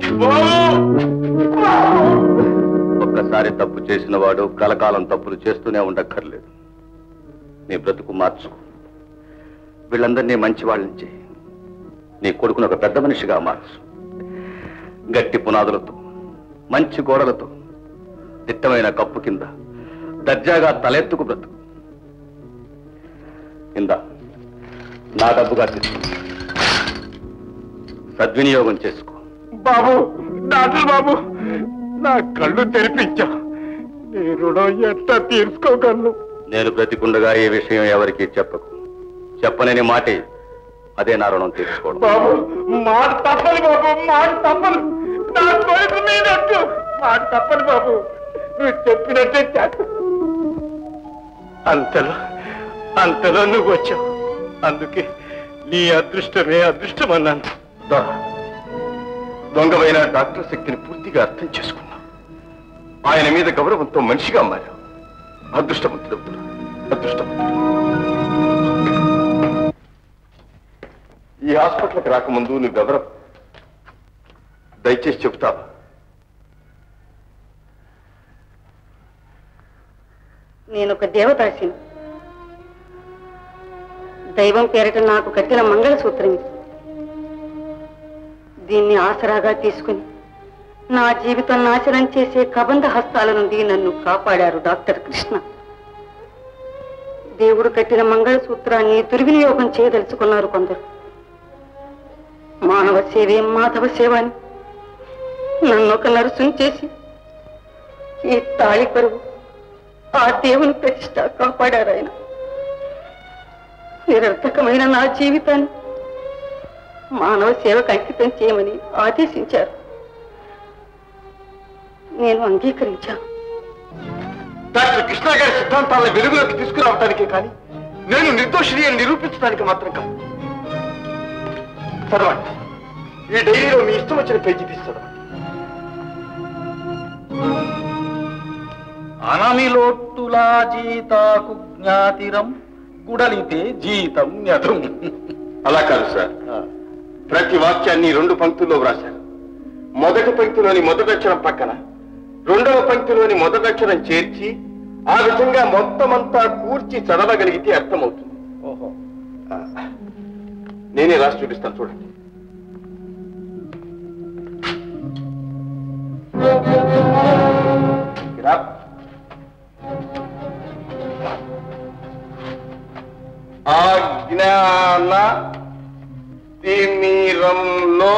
ఒక్కసారి తప్పు చేసిన వాడు కలకాలం తప్పులు చేస్తూనే ఉండక్కర్లేదు నీ బ్రతుకు మార్చుకో వీళ్ళందరినీ మంచి వాళ్ళని చేయి నీ కొడుకును ఒక పెద్ద మనిషిగా మార్చు గట్టి పునాదులతో మంచి గోడలతో దిట్టమైన కప్పు కింద దర్జాగా తలెత్తుకు బ్రతుకు ఇందా నా డబ్బుగా తీసుకో సద్వినియోగం చేసుకో బాబు డాక్టర్ బాబు నా కళ్ళు తెరిపించా నీ రుణం ఎట్లా తీర్చుకోగలను నేను బ్రతికుండగా ఈ విషయం ఎవరికీ చెప్పకు చెప్పనని మాటే అదే నా రుణం తీర్చుకోవడం బాబు మాట తప్పదు బాబు మాట తప్పదు నా కొడుకు మీదట్టు మాట తప్పదు బాబు నువ్వు చెప్పినట్టే చేస్తా అంతలో అంతలో నువ్వు వచ్చావు అందుకే నీ అదృష్టమే అదృష్టం అన్నాను దొర దొంగమైన డాక్టర్ శక్తిని పూర్తిగా అర్థం చేసుకున్నా ఆయన మీద గౌరవంతో మనిషిగా మారావు అదృష్టవంతుడు అదృష్టవంతుడు ఈ హాస్పిటల్కి రాకముందు నువ్వెవరు దయచేసి చెబుతావా నేను ఒక దేవదాసిని దైవం పేరిట నాకు కట్టిన మంగళసూత్రం ఇది దీన్ని ఆసరాగా తీసుకుని నా జీవితం నాశనం చేసే కబంధ హస్తాల నుండి నన్ను కాపాడారు డాక్టర్ కృష్ణ దేవుడు కట్టిన మంగళసూత్రాన్ని దుర్వినియోగం చేయదలుచుకున్నారు కొందరు మానవ సేవే మాధవ సేవ అని నన్ను ఒక నరుసుని చేసి ఈ తాళి కరువు ఆ దేవుని ప్రతిష్ట కాపాడారు ఆయన నిరర్థకమైన నా జీవితాన్ని మానవ సేవకు అంకితం చేయమని ఆదేశించారు నేను అంగీకరించాను డాక్టర్ కృష్ణ గారి సిద్ధాంతాలను వెలుగులోకి తీసుకురావటానికే కానీ నేను నిర్దోషిని అని నిరూపించడానికి మాత్రం కాదు చదవండి ఈ డైరీలో మీ ఇష్టం వచ్చిన పేజీ తీసి చదవండి అనమిలోట్టులా జీతాకు జ్ఞాతిరం గుడలితే జీతం యథం అలా కాదు సార్ ప్రతి వాక్యాన్ని రెండు పంక్తుల్లో వ్రాశారు మొదటి పంక్తిలోని మొదటి అక్షరం పక్కన రెండవ పంక్తిలోని మొదటి అక్షరం చేర్చి ఆ విధంగా మొత్తం అంతా కూర్చి చదవగలిగితే అర్థమవుతుంది ఓహో ఆ, నేనే రాసి చూపిస్తాను చూడండి ఘన తిమిరంలో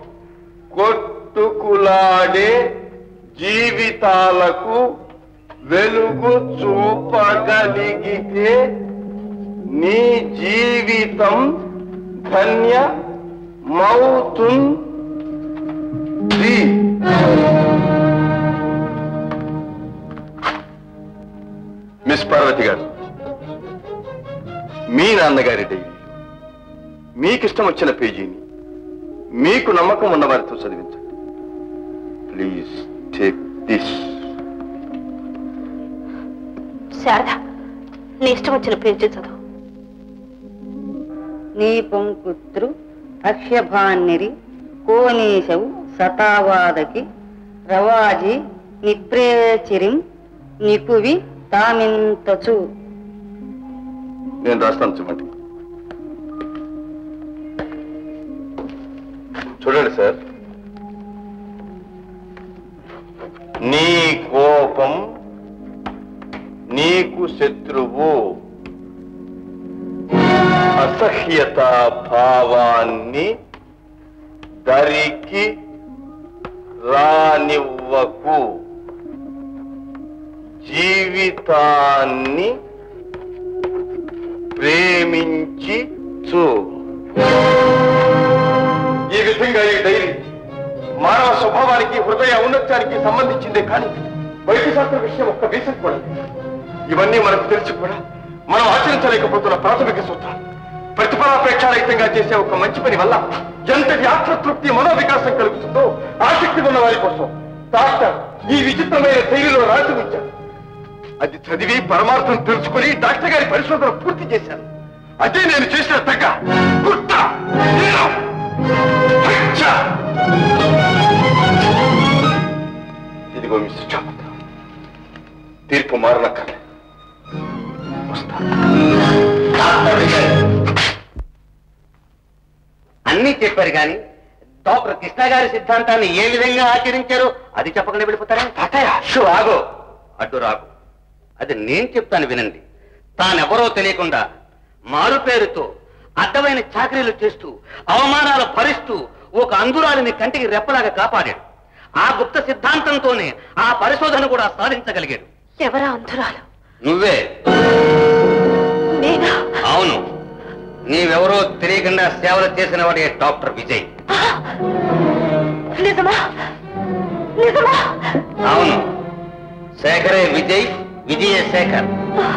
కొట్టుకులాడే జీవితాలకు వెలుగు చూపగలిగితే నీ జీవితం ధన్యమవుతుంది మిస్ పార్వతి గారు మీ నాన్నగారి డైరీ మీకిష్టం వచ్చిన పేజీని మీకు నమ్మకం ఉన్న వారితో చదివించండి ప్లీజ్ టేక్ దిస్ శారద నీ ఇష్టం వచ్చిన పేజీ చదువు నీ పొంకుత్రు అక్ష్యభాన్నిరి కోనీశవు సతావాదకి రవాజి నిప్రేచిరిం నికువి తామింతచు నేను రాస్తాను చూడండి చూడండి సార్ నీ కోపం నీకు శత్రువు అసహ్యత భావాన్ని దరికి రానివ్వకు జీవితాన్ని ప్రేమించి చూ ఈ విధంగా ఈ డైరీ మానవ స్వభావానికి హృదయ ఔన్నత్యానికి సంబంధించిందే కానీ వైద్యశాస్త్ర విషయం ఒక్క వీసం కూడా లేదు. ఇవన్నీ మనకు తెలిసి కూడా మనం ఆచరించలేకపోతున్న ప్రాథమిక సూత్రాలు ప్రతిఫలాపేక్షారహితంగా చేసే ఒక మంచి పని వల్ల ఎంతటి ఆత్మతృప్తి మనోవికాసం కలుగుతుందో ఆసక్తి ఉన్న వారి కోసం డాక్టర్ ఈ విచిత్రమైన శైలిలో రాసి ఉంచారు అది చదివి పరమార్థం తెలుసుకుని డాక్టర్ గారి పరిశోధన పూర్తి చేశాను అదే నేను చేసిన తగ్గ కుట్ర నేరం, హత్య. ఇదిగో మిస్టర్ చాపత్ తీర్పు మారనక్కర్లేదు అన్నీ చెప్పారు కానీ డాక్టర్ కృష్ణ గారి సిద్ధాంతాన్ని ఏ విధంగా ఆచరించారో అది చెప్పకుండా వెళ్ళిపోతారా తాతయ్య షో ఆగో అడ్డు రాగు అది నేను చెప్తాను వినండి తానెవరో తెలియకుండా మారు పేరుతో అడ్డమైన చాకరీలు చేస్తూ అవమానాలు భరిస్తూ ఒక అంధురాలిని కంటికి రెప్పలాగా కాపాడాడు ఆ గుప్త సిద్ధాంతంతోనే ఆ పరిశోధన కూడా సాధించగలిగాడు ఎవరా అంధురాలు నువ్వే నేనా అవును నీవెవరో తెలియకుండా సేవలు చేసిన వాడే డాక్టర్ విజయ్ నిజమా నిజమా అవును శేఖరే విజయ్ విజయ శేఖర్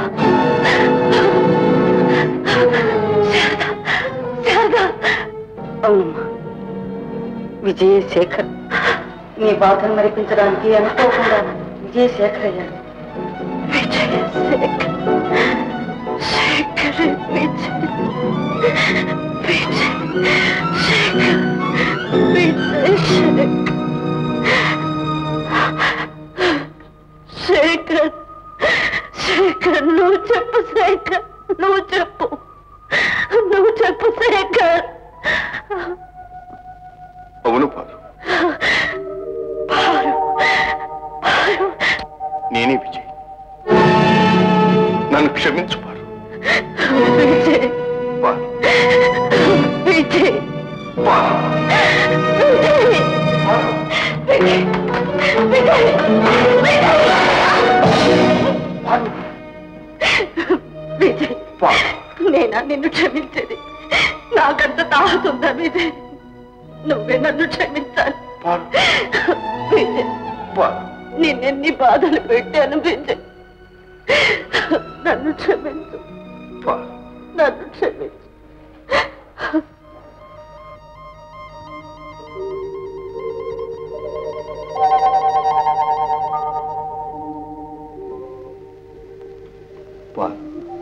శారదా అవునమ్మా విజయశేఖర్ నీ బాధను మరిపించడానికి అనుకోకుండా విజయశేఖర్ అయ్యాడు విజయశేఖర్ శేఖర్ విజయ్ విజయ్ శేఖర్ విజయ్ శేఖర్ శేఖర్ నువ్వు చెప్పు శేఖర్ నువ్వు చెప్పు నువ్వు చెప్పు శేఖర్ అవును పాలు నేనే విజయ్ నన్ను క్షమించు పాలు విజయ్ పాలు విజయ్ పాలు విజయ్ విజయ్ విజయ్ నేనా నిన్ను క్షమించేది నాకంత తాగుతుందా విజయ్ నువ్వే నన్ను క్షమించాలి విజయ్ నిన్నెన్ని బాధలు పెట్టాను విజయ్ నన్ను క్షమించు నన్ను క్షమించు పాలు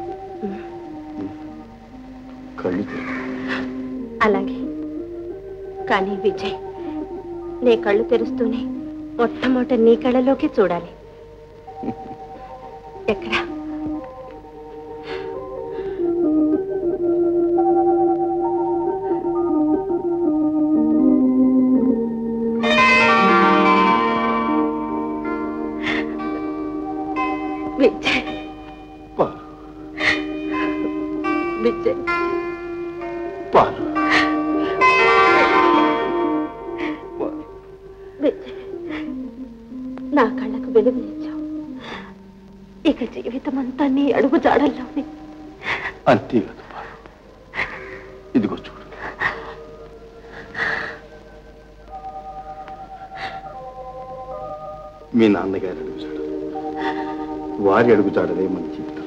కళ్ళు తెరువు. అలాగే కానీ విజయ్ నీ కళ్ళు తెరుస్తూనే మొట్టమొదట నీ కళ్ళలోకి చూడాలి ఎక్కడ విజయ్ విజయ్ పాలు నా కళ్ళకు వెలుగునిచ్చావు ఇక జీవితం అంతా నీ అడుగు జాడల్లోనే అంతే కదా పాలు ఇదిగో చూడు మీ నాన్నగారి అడుగుజాడ వారి అడుగుజాడలే మన జీవితం